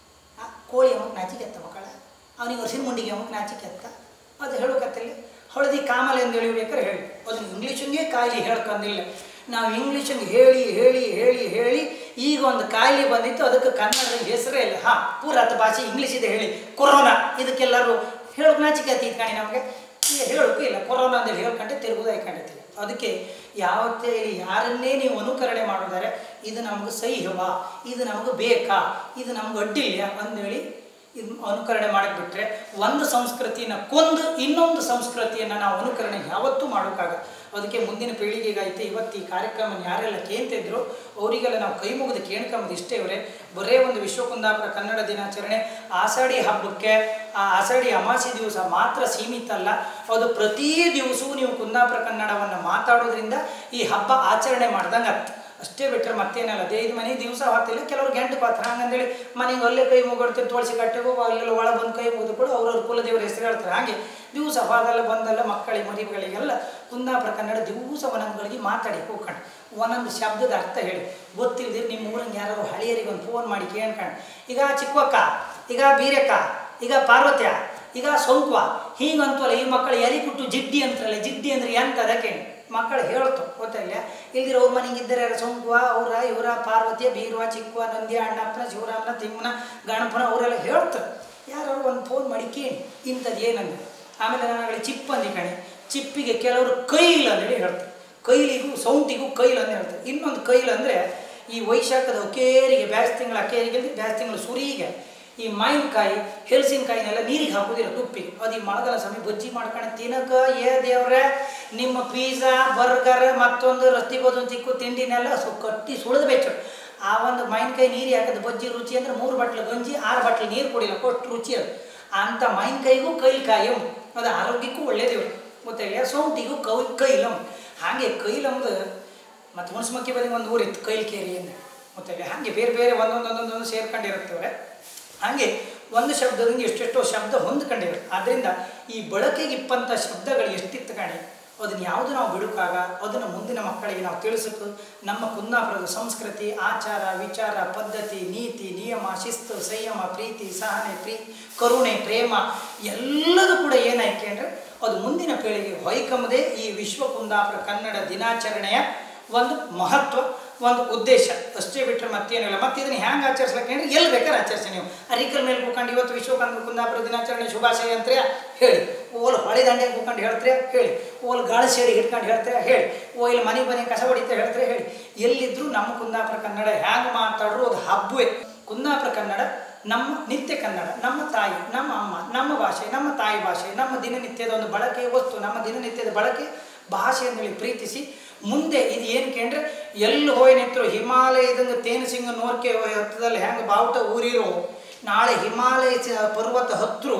ಆ ಕೋಳಿ ಅವನಿಗೆ ನಾಚಿಕೆತ್ತ ಮಕ್ಕಳ ಅವನಿಗೆ ವರ್ಷಿನ ಮುಂಡಿಗೆ ಅವನಿಗೆ ನಾಚಿಕೆತ್ತ ಅದು ಹೇಳೋಕತ್ತಲ್ಲ ಹಳದಿ ಕಾಮಲೆ ಅಂತ ಹೇಳಿಬೇಕಾದ್ರೆ ಹೇಳಿ ಅದನ್ನು ಇಂಗ್ಲೀಷಂಗೆ ಕಾಯಿಲೆ ಹೇಳ್ಕೊಂಡಿಲ್ಲ ನಾವು ಇಂಗ್ಲೀಷಂಗೆ ಹೇಳಿ ಹೇಳಿ ಹೇಳಿ ಹೇಳಿ ಈಗ ಒಂದು ಕಾಯಿಲೆ ಬಂದಿತ್ತು ಅದಕ್ಕೆ ಕನ್ನಡದ ಹೆಸರೇ ಇಲ್ಲ ಹಾಂ ಪೂರತ್ ಭಾಷೆ ಇಂಗ್ಲೀಷ್ ಇದೆ ಹೇಳಿ ಕೊರೋನಾ ಇದಕ್ಕೆಲ್ಲರೂ ಹೇಳೋಕೆ ನಾಚಿಕೆ ಆತಿ ಕಾಣಿ ನಮಗೆ ಈಗ ಹೇಳೋಕ್ಕೂ ಇಲ್ಲ ಕೊರೋನಾ ಅಂತ ಹೇಳ್ಕೊಂಡೆ ತಿರುಗುದು ಹಾಕೊಂಡಿರ್ತೀವಿ ಅದಕ್ಕೆ ಯಾವತ್ತೇ ಯಾರನ್ನೇ ನೀವು ಅನುಕರಣೆ ಮಾಡೋದಾರೆ ಇದು ನಮ್ಗೆ ಸಹಿವಾ ಇದು ನಮಗೆ ಬೇಕಾ ಇದು ನಮ್ಗೆ ಅಡ್ಡಿಲ್ಲ ಅಂದೇಳಿ ಇದು ಅನುಕರಣೆ ಮಾಡಕ್ಕೆ ಬಿಟ್ಟರೆ ಒಂದು ಸಂಸ್ಕೃತಿನ ಕೊಂದು ಇನ್ನೊಂದು ಸಂಸ್ಕೃತಿಯನ್ನು ನಾವು ಅನುಕರಣೆ ಯಾವತ್ತೂ ಮಾಡೋಕ್ಕಾಗ ಅದಕ್ಕೆ ಮುಂದಿನ ಪೀಳಿಗೆಗಾಯ್ತು ಇವತ್ತು ಈ ಕಾರ್ಯಕ್ರಮ ಯಾರೆಲ್ಲ ಕೇಳ್ತಿದ್ರು ಅವರಿಗೆಲ್ಲ ನಾವು ಕೈ ಮುಗಿದು ಕೇಳ್ಕೊಂಬುದು ಇಷ್ಟೇ ಇವರೇ ಬರೇ ಒಂದು ವಿಶ್ವಕುಂದಾಪುರ ಕನ್ನಡ ದಿನಾಚರಣೆ ಆಷಾಢಿ ಹಬ್ಬಕ್ಕೆ ಆ ಆಷಾಢಿ ಅಮಾಸಿ ದಿವಸ ಮಾತ್ರ ಸೀಮಿತ ಅಲ್ಲ ಅದು ಪ್ರತಿ ದಿವಸವೂ ನೀವು ಕುಂದಾಪುರ ಕನ್ನಡವನ್ನು ಮಾತಾಡೋದ್ರಿಂದ ಈ ಹಬ್ಬ ಆಚರಣೆ ಮಾಡ್ದಂಗೆ ಅರ್ಥ ಅಷ್ಟೇ ಬಿಟ್ಟರೆ ಮತ್ತೇನಲ್ಲ ದೇವ್ರ ಮನೆ ದಿವಸ ಹೊತ್ತಿಲ್ಲ ಕೆಲವ್ರು ಗಂಟು ಪಾತ್ರ ಹಂಗಂದೇಳಿ ಮನೆಗೆ ಅಲ್ಲೇ ಕೈ ಮುಗಿಡ್ತೀವಿ ತುಳಸಿ ಕಟ್ಟೆಗೂ ಅಲ್ಲೆಲ್ಲ ಒಳ ಬಂದು ಕೈ ಮುಗಿದು ಕೂಡ ಅವ್ರವ್ರ ಕುಲದೇವರ ಹೆಸರು ಹೇಳ್ತಾರೆ ಹಾಗೆ ದಿವಸ ಹೋದಲ್ಲ ಬಂದಲ್ಲ ಮಕ್ಕಳಿಗೆ ಮರಿಗಳಿಗೆಲ್ಲ ಕುಂದಾಪುರ ಕನ್ನಡ ದಿವಸ ಒಂದೊಂದುಗಳಿಗೆ ಮಾತಾಡಿ ಹೋಗ್ಕೊಂಡು ಒಂದೊಂದು ಶಬ್ದದ ಅರ್ಥ ಹೇಳಿ ಗೊತ್ತಿಲ್ಲದಿರು ನಿಮ್ಮ ಊರಂಗೆ ಯಾರು ಹಳೆಯರಿಗೆ ಒಂದು ಫೋನ್ ಮಾಡಿ ಕೇಳ್ಕೊಂಡು ಈಗ ಚಿಕ್ಕವಕ್ಕ ಈಗ ಬೀರಕ್ಕ ಈಗ ಪಾರ್ವತ್ಯ ಈಗ ಸೌಕ್ವ ಹೀಗಂತವಲ್ಲ ಈ ಮಕ್ಕಳು ಎರಿ ಕುಟ್ಟು ಜಿಡ್ಡಿ ಅಂತಾರಲ್ಲ ಜಿಡ್ಡಿ ಅಂದ್ರೆ ಎಂತ ಅದಕ್ಕೆ ಮಕ್ಕಳು ಹೇಳ್ತು ಗೊತ್ತಿಲ್ಲ ಇಲ್ದಿರ ಅವ್ರ ಮನೆಗೆ ಇದ್ದಾರೆ ಯಾರು ಸೋಂಕುವ ಅವರ ಇವರ ಪಾರ್ವತಿಯ ಬೀರುವ ಚಿಕ್ಕವ ನಂದಿ ಅಣ್ಣಪ್ಪನ ಶಿವರಾಮನ ತಿಮ್ಮನ ಗಣಪನ ಅವರೆಲ್ಲ ಹೇಳ್ತಾರೆ ಯಾರು ಒಂದು ಫೋನ್ ಮಾಡಿ ಕೇಳಿ ಇಂಥದ್ದು ಏನಂದ್ರೆ ಆಮೇಲೆ ನಾನು ಚಿಪ್ ಅಂದಿ ಕಣೆ ಚಿಪ್ಪಿಗೆ ಕೆಲವರು ಕೈಲ್ ಅಂತೇಳಿ ಹೇಳ್ತಾರೆ ಕೈಲಿಗೂ ಸೌಂಟಿಗೂ ಕೈಲ್ ಅಂತ ಹೇಳ್ತಾರೆ ಇನ್ನೊಂದು ಕೈಲ್ ಅಂದರೆ ಈ ವೈಶಾಖದ ಅಕೇರಿಗೆ ಬ್ಯಾಸ್ ತಿಂಗಳ ಅಕೇರಿಗೆ ಬ್ಯಾಸ್ ತಿಂಗಳ ಸುರಿಗೆ ಈ ಮಾವಿನಕಾಯಿ ಹೆಲ್ಸಿನಕಾಯಿನೆಲ್ಲ ನೀರಿಗೆ ಹಾಕೋದಿಲ್ಲ ತುಪ್ಪಿಗೆ ಅದು ಈ ಮಳೆಗಾಲ ಸಮಯ ಬಜ್ಜಿ ಮಾಡ್ಕೊಂಡು ತಿನ್ನಕ ಏ ದೇವ್ರೆ ನಿಮ್ಮ ಪಿಜ್ಜಾ ಬರ್ಗರ್ ಮತ್ತೊಂದು ರಸ್ತಿ ಬದೊಂದು ತಿಕ್ಕು ತಿಂಡಿನೆಲ್ಲ ಸೊ ಕಟ್ಟಿ ಸುಳಿದು ಬೇಕು ಆ ಒಂದು ಮಾವಿನಕಾಯಿ ನೀರು ಹಾಕಿದ ಬಜ್ಜಿ ರುಚಿ ಅಂದ್ರೆ ಮೂರು ಬಟ್ಲು ಗಂಜಿ ಆರು ಬಟ್ಲು ನೀರು ಕುಡಿಲ್ಲ ಕೊಟ್ಟು ರುಚಿ ಅದು ಅಂಥ ಮಾವಿನಕಾಯಿಗೂ ಕೈಲ್ಕಾಯಿ ಅದು ಆರೋಗ್ಯಕ್ಕೂ ಒಳ್ಳೇದಿವ್ರು ಗೊತ್ತಿಲ್ಲ ಸೌಂಟಿಗೂ ಕೈ ಕೈಲಂ ಹಾಗೆ ಕೈಲಂದು ಮತ್ತು ಹುಣಸಮಕ್ಕಿ ಬದಿ ಒಂದು ಊರಿತ್ತು ಕೈಲ್ಕೇರಿ ಅಂತ ಗೊತ್ತಿಲ್ಲ ಹಾಗೆ ಬೇರೆ ಬೇರೆ ಒಂದೊಂದು ಒಂದೊಂದೊಂದು ಸೇರ್ಕೊಂಡಿರುತ್ತವ್ರೆ ಹಾಗೆ ಒಂದು ಶಬ್ದದಿಂದ ಎಷ್ಟೆಷ್ಟೋ ಶಬ್ದ ಹೊಂದ್ಕೊಂಡಿರುತ್ತೆ ಆದ್ದರಿಂದ ಈ ಬಳಕೆಗೆ ಇಪ್ಪಂಥ ಶಬ್ದಗಳು ಎಷ್ಟಿತ್ತು ಕಾಣಿ ಅದನ್ನು ಯಾವುದು ನಾವು ಬಿಡುಕಾಗ ಅದನ್ನು ಮುಂದಿನ ಮಕ್ಕಳಿಗೆ ನಾವು ತಿಳಿಸಬೇಕು ನಮ್ಮ ಕುಂದಾಪುರದ ಸಂಸ್ಕೃತಿ ಆಚಾರ ವಿಚಾರ ಪದ್ಧತಿ ನೀತಿ ನಿಯಮ ಶಿಸ್ತು ಸಂಯಮ ಪ್ರೀತಿ ಸಹನೆ ಪ್ರೀ ಕರುಣೆ ಪ್ರೇಮ ಎಲ್ಲದೂ ಕೂಡ ಏನಾಯ್ಕೆ ಅಂದರೆ ಅದು ಮುಂದಿನ ಪೀಳಿಗೆಗೆ ಹೊಯ್ಕಂಬುದೇ ಈ ವಿಶ್ವ ಕುಂದಾಪುರ ಕನ್ನಡ ದಿನಾಚರಣೆಯ ಒಂದು ಮಹತ್ವ ಒಂದು ಉದ್ದೇಶ ಅಷ್ಟೇ ಬಿಟ್ಟರೆ ಮತ್ತೇನಿಲ್ಲ ಮತ್ತೆ ಇದನ್ನು ಹ್ಯಾಂಗೆ ಆಚರಿಸ್ಲಿಕ್ಕೆ ಅಂದರೆ ಎಲ್ಲಿ ಬೇಕಾದ್ರೆ ಆಚರಿಸಿ ನೀವು ಅರಿಕಲ್ ಮೇಲೆ ಕೂತ್ಕೊಂಡು ಇವತ್ತು ವಿಶ್ವ ಕನ್ನಡ ಕುಂದಾಪುರ ದಿನಾಚರಣೆ ಶುಭಾಶಯ ಅಂತ್ರೆ ಹೇಳಿ ಓಲ್ ಹೊಳೆ ದಂಡೆಗೆ ಕೂತ್ಕೊಂಡು ಹೇಳ್ತೀರಾ ಹೇಳಿ ಓಲ್ ಗಾಳಿ ಸೇಡಿ ಹಿಡ್ಕೊಂಡು ಹೇಳ್ತೀರಾ ಹೇಳಿ ಓ ಇಲ್ಲಿ ಮನೆ ಮನೆ ಕಸ ಹೊಡಿತಾ ಹೇಳ್ತೀರಾ ಹೇಳಿ ಎಲ್ಲಿದ್ದರೂ ನಮ್ಮ ಕುಂದಾಪುರ ಕನ್ನಡ ಹ್ಯಾಂಗೆ ಮಾತಾಡ್ರು ಅದು ಹಬ್ಬವೇ ಕುಂದಾಪುರ ಕನ್ನಡ ನಮ್ಮ ನಿತ್ಯ ಕನ್ನಡ ನಮ್ಮ ತಾಯಿ ನಮ್ಮ ಅಮ್ಮ ನಮ್ಮ ಭಾಷೆ ನಮ್ಮ ತಾಯಿ ಭಾಷೆ ನಮ್ಮ ದಿನನಿತ್ಯದ ಒಂದು ಬಳಕೆ ವಸ್ತು ನಮ್ಮ ದಿನನಿತ್ಯದ ಬಳಕೆ ಭಾಷೆ ಅಂತೇಳಿ ಪ್ರೀತಿಸಿ ಮುಂದೆ ಇದು ಏನು ಕೇಂದ್ರೆ ಎಲ್ಲಿ ಹೋಗಿ ನಿಂತರು ಹಿಮಾಲಯದಂಗೆ ತೇನಸಿಂಗ ನೋರ್ಕೆ ಹತ್ತದಲ್ಲಿ ಹೆಂಗೆ ಬಾವುಟ ಊರಿರೋ ನಾಳೆ ಹಿಮಾಲಯ ಚ- ಪರ್ವತ ಹತ್ತರು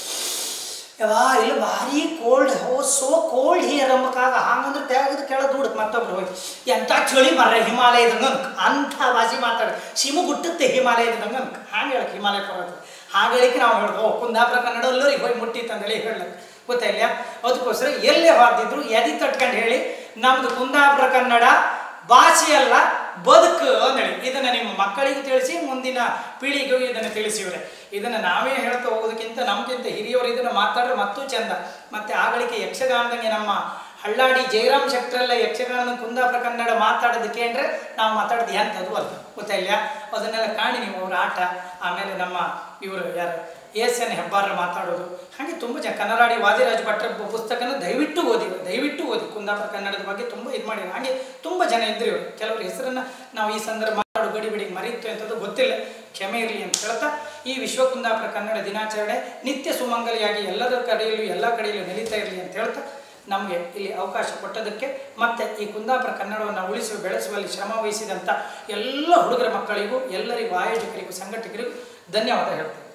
ಯವಾ ಇಲ್ಲಿ ಭಾರಿ ಕೋಲ್ಡ್ ಹೋ ಸೋ ಕೋಲ್ಡ್ ಹಿಯರ್ ಅಂಬಕಾಗ ಹಂಗಂದ್ರೆ ತೆಗೆದು ಕೆಳಗೆ ದೂಡಕ್ಕೆ ಮತ್ತೊಬ್ರು ಹೋಗಿ ಎಂಥ ಚಳಿ ಮರ್ರೆ ಹಿಮಾಲಯದಂಗೆ ಅನ್ಕ ಅಂಥ ಭಾಷೆ ಮಾತಾಡ ಸಿಮು ಗುಟ್ಟುತ್ತೆ ಹಿಮಾಲಯದಂಗೆ ಅನ್ಕ ಹಾಗೆ ಹೇಳಕ್ಕೆ ಹಿಮಾಲಯ ಪರ್ವತ ಹಾಗೆ ಹೇಳಿಕೆ ನಾವು ಹೇಳೋದು ಓ ಕುಂದಾಪುರ ಕನ್ನಡ ಎಲ್ಲರಿಗೆ ಹೋಗಿ ಮುಟ್ಟಿತ್ತು ಅಂತೇಳಿ ಹೇಳಕ್ಕೆ ಗೊತ್ತಾಯಿಲ್ಲ ಅದಕ್ಕೋಸ್ಕರ ಎಲ್ಲೇ ಹೊರದಿದ್ರು ಎದಿ ತಟ್ಕೊಂಡು ಹೇಳಿ ನಮ್ದು ಕುಂದಾಪುರ ಕನ್ನಡ ಭಾಷೆಯಲ್ಲ ಬದುಕು ಅಂದೇಳಿ ಇದನ್ನು ನಿಮ್ಮ ಮಕ್ಕಳಿಗೂ ತಿಳಿಸಿ ಮುಂದಿನ ಪೀಳಿಗೆಗೂ ಇದನ್ನು ತಿಳಿಸಿವ್ರೆ ಇದನ್ನು ನಾವೇ ಹೇಳ್ತಾ ಹೋಗೋದಕ್ಕಿಂತ ನಮಗಿಂತ ಹಿರಿಯವರು ಇದನ್ನು ಮಾತಾಡ್ರೆ ಮತ್ತೂ ಚಂದ ಮತ್ತು ಆಗಳಿಕೆ ಯಕ್ಷಗಾನದಂಗೆ ನಮ್ಮ ಹಳ್ಳಾಡಿ ಜಯರಾಮ್ ಶೆಟ್ಟರೆಲ್ಲ ಯಕ್ಷಗಾನದ ಕುಂದಾಪುರ ಕನ್ನಡ ಮಾತಾಡೋದಕ್ಕೆ ಅಂದರೆ ನಾವು ಮಾತಾಡೋದು ಎಂಥದ್ದು ಅಲ್ಲ ಗೊತ್ತಾಯಿಲ್ಲ ಅದನ್ನೆಲ್ಲ ಕಾಣಿ ನೀವು ಅವ್ರ ಆಟ ಆಮೇಲೆ ನಮ್ಮ ಇವರು ಯಾರು ಎಸ್ ಎನ್ ಹೆಬ್ಬಾರ ಮಾತಾಡೋದು ಹಾಗೆ ತುಂಬ ಜನ ಕನ್ನಡಾಡಿ ವಾದಿರಾಜ್ ಭಟ್ರ ಬ- ಪುಸ್ತಕನ ದಯವಿಟ್ಟು ಓದಿ ದಯವಿಟ್ಟು ಓದಿ ಕುಂದಾಪುರ ಕನ್ನಡದ ಬಗ್ಗೆ ತುಂಬ ಇದು ಮಾಡಿ ಹಾಗೆ ತುಂಬ ಜನ ಇದ್ರು ಇವರು ಕೆಲವರ ಹೆಸರನ್ನು ನಾವು ಈ ಸಂದರ್ಭ ಮಾತಾಡೋ ಗಡಿ ಬಿಡಿ ಮರೀತು ಅಂತದ್ದು ಗೊತ್ತಿಲ್ಲ ಕ್ಷಮೆ ಇರಲಿ ಅಂತ ಹೇಳ್ತಾ ಈ ವಿಶ್ವ ಕುಂದಾಪುರ ಕನ್ನಡ ದಿನಾಚರಣೆ ನಿತ್ಯ ಸುಮಂಗಲಿಯಾಗಿ ಎಲ್ಲರ ಕಡೆಯಲ್ಲೂ ಎಲ್ಲ ಕಡೆಯಲ್ಲೂ ನಡೀತಾ ಇರಲಿ ಅಂತ ಹೇಳ್ತಾ ನಮಗೆ ಇಲ್ಲಿ ಅವಕಾಶ ಕೊಟ್ಟದಕ್ಕೆ ಮತ್ತು ಈ ಕುಂದಾಪುರ ಕನ್ನಡವನ್ನು ಉಳಿಸುವ ಬೆಳೆಸುವಲ್ಲಿ ಶ್ರಮ ವಹಿಸಿದಂಥ ಎಲ್ಲ ಹುಡುಗರ ಮಕ್ಕಳಿಗೂ ಎಲ್ಲರಿಗೂ ಆಯೋಜಕರಿಗೂ ಸಂಘಟಕರಿಗೂ ಧನ್ಯವಾದ ಹೇಳ್ತೇನೆ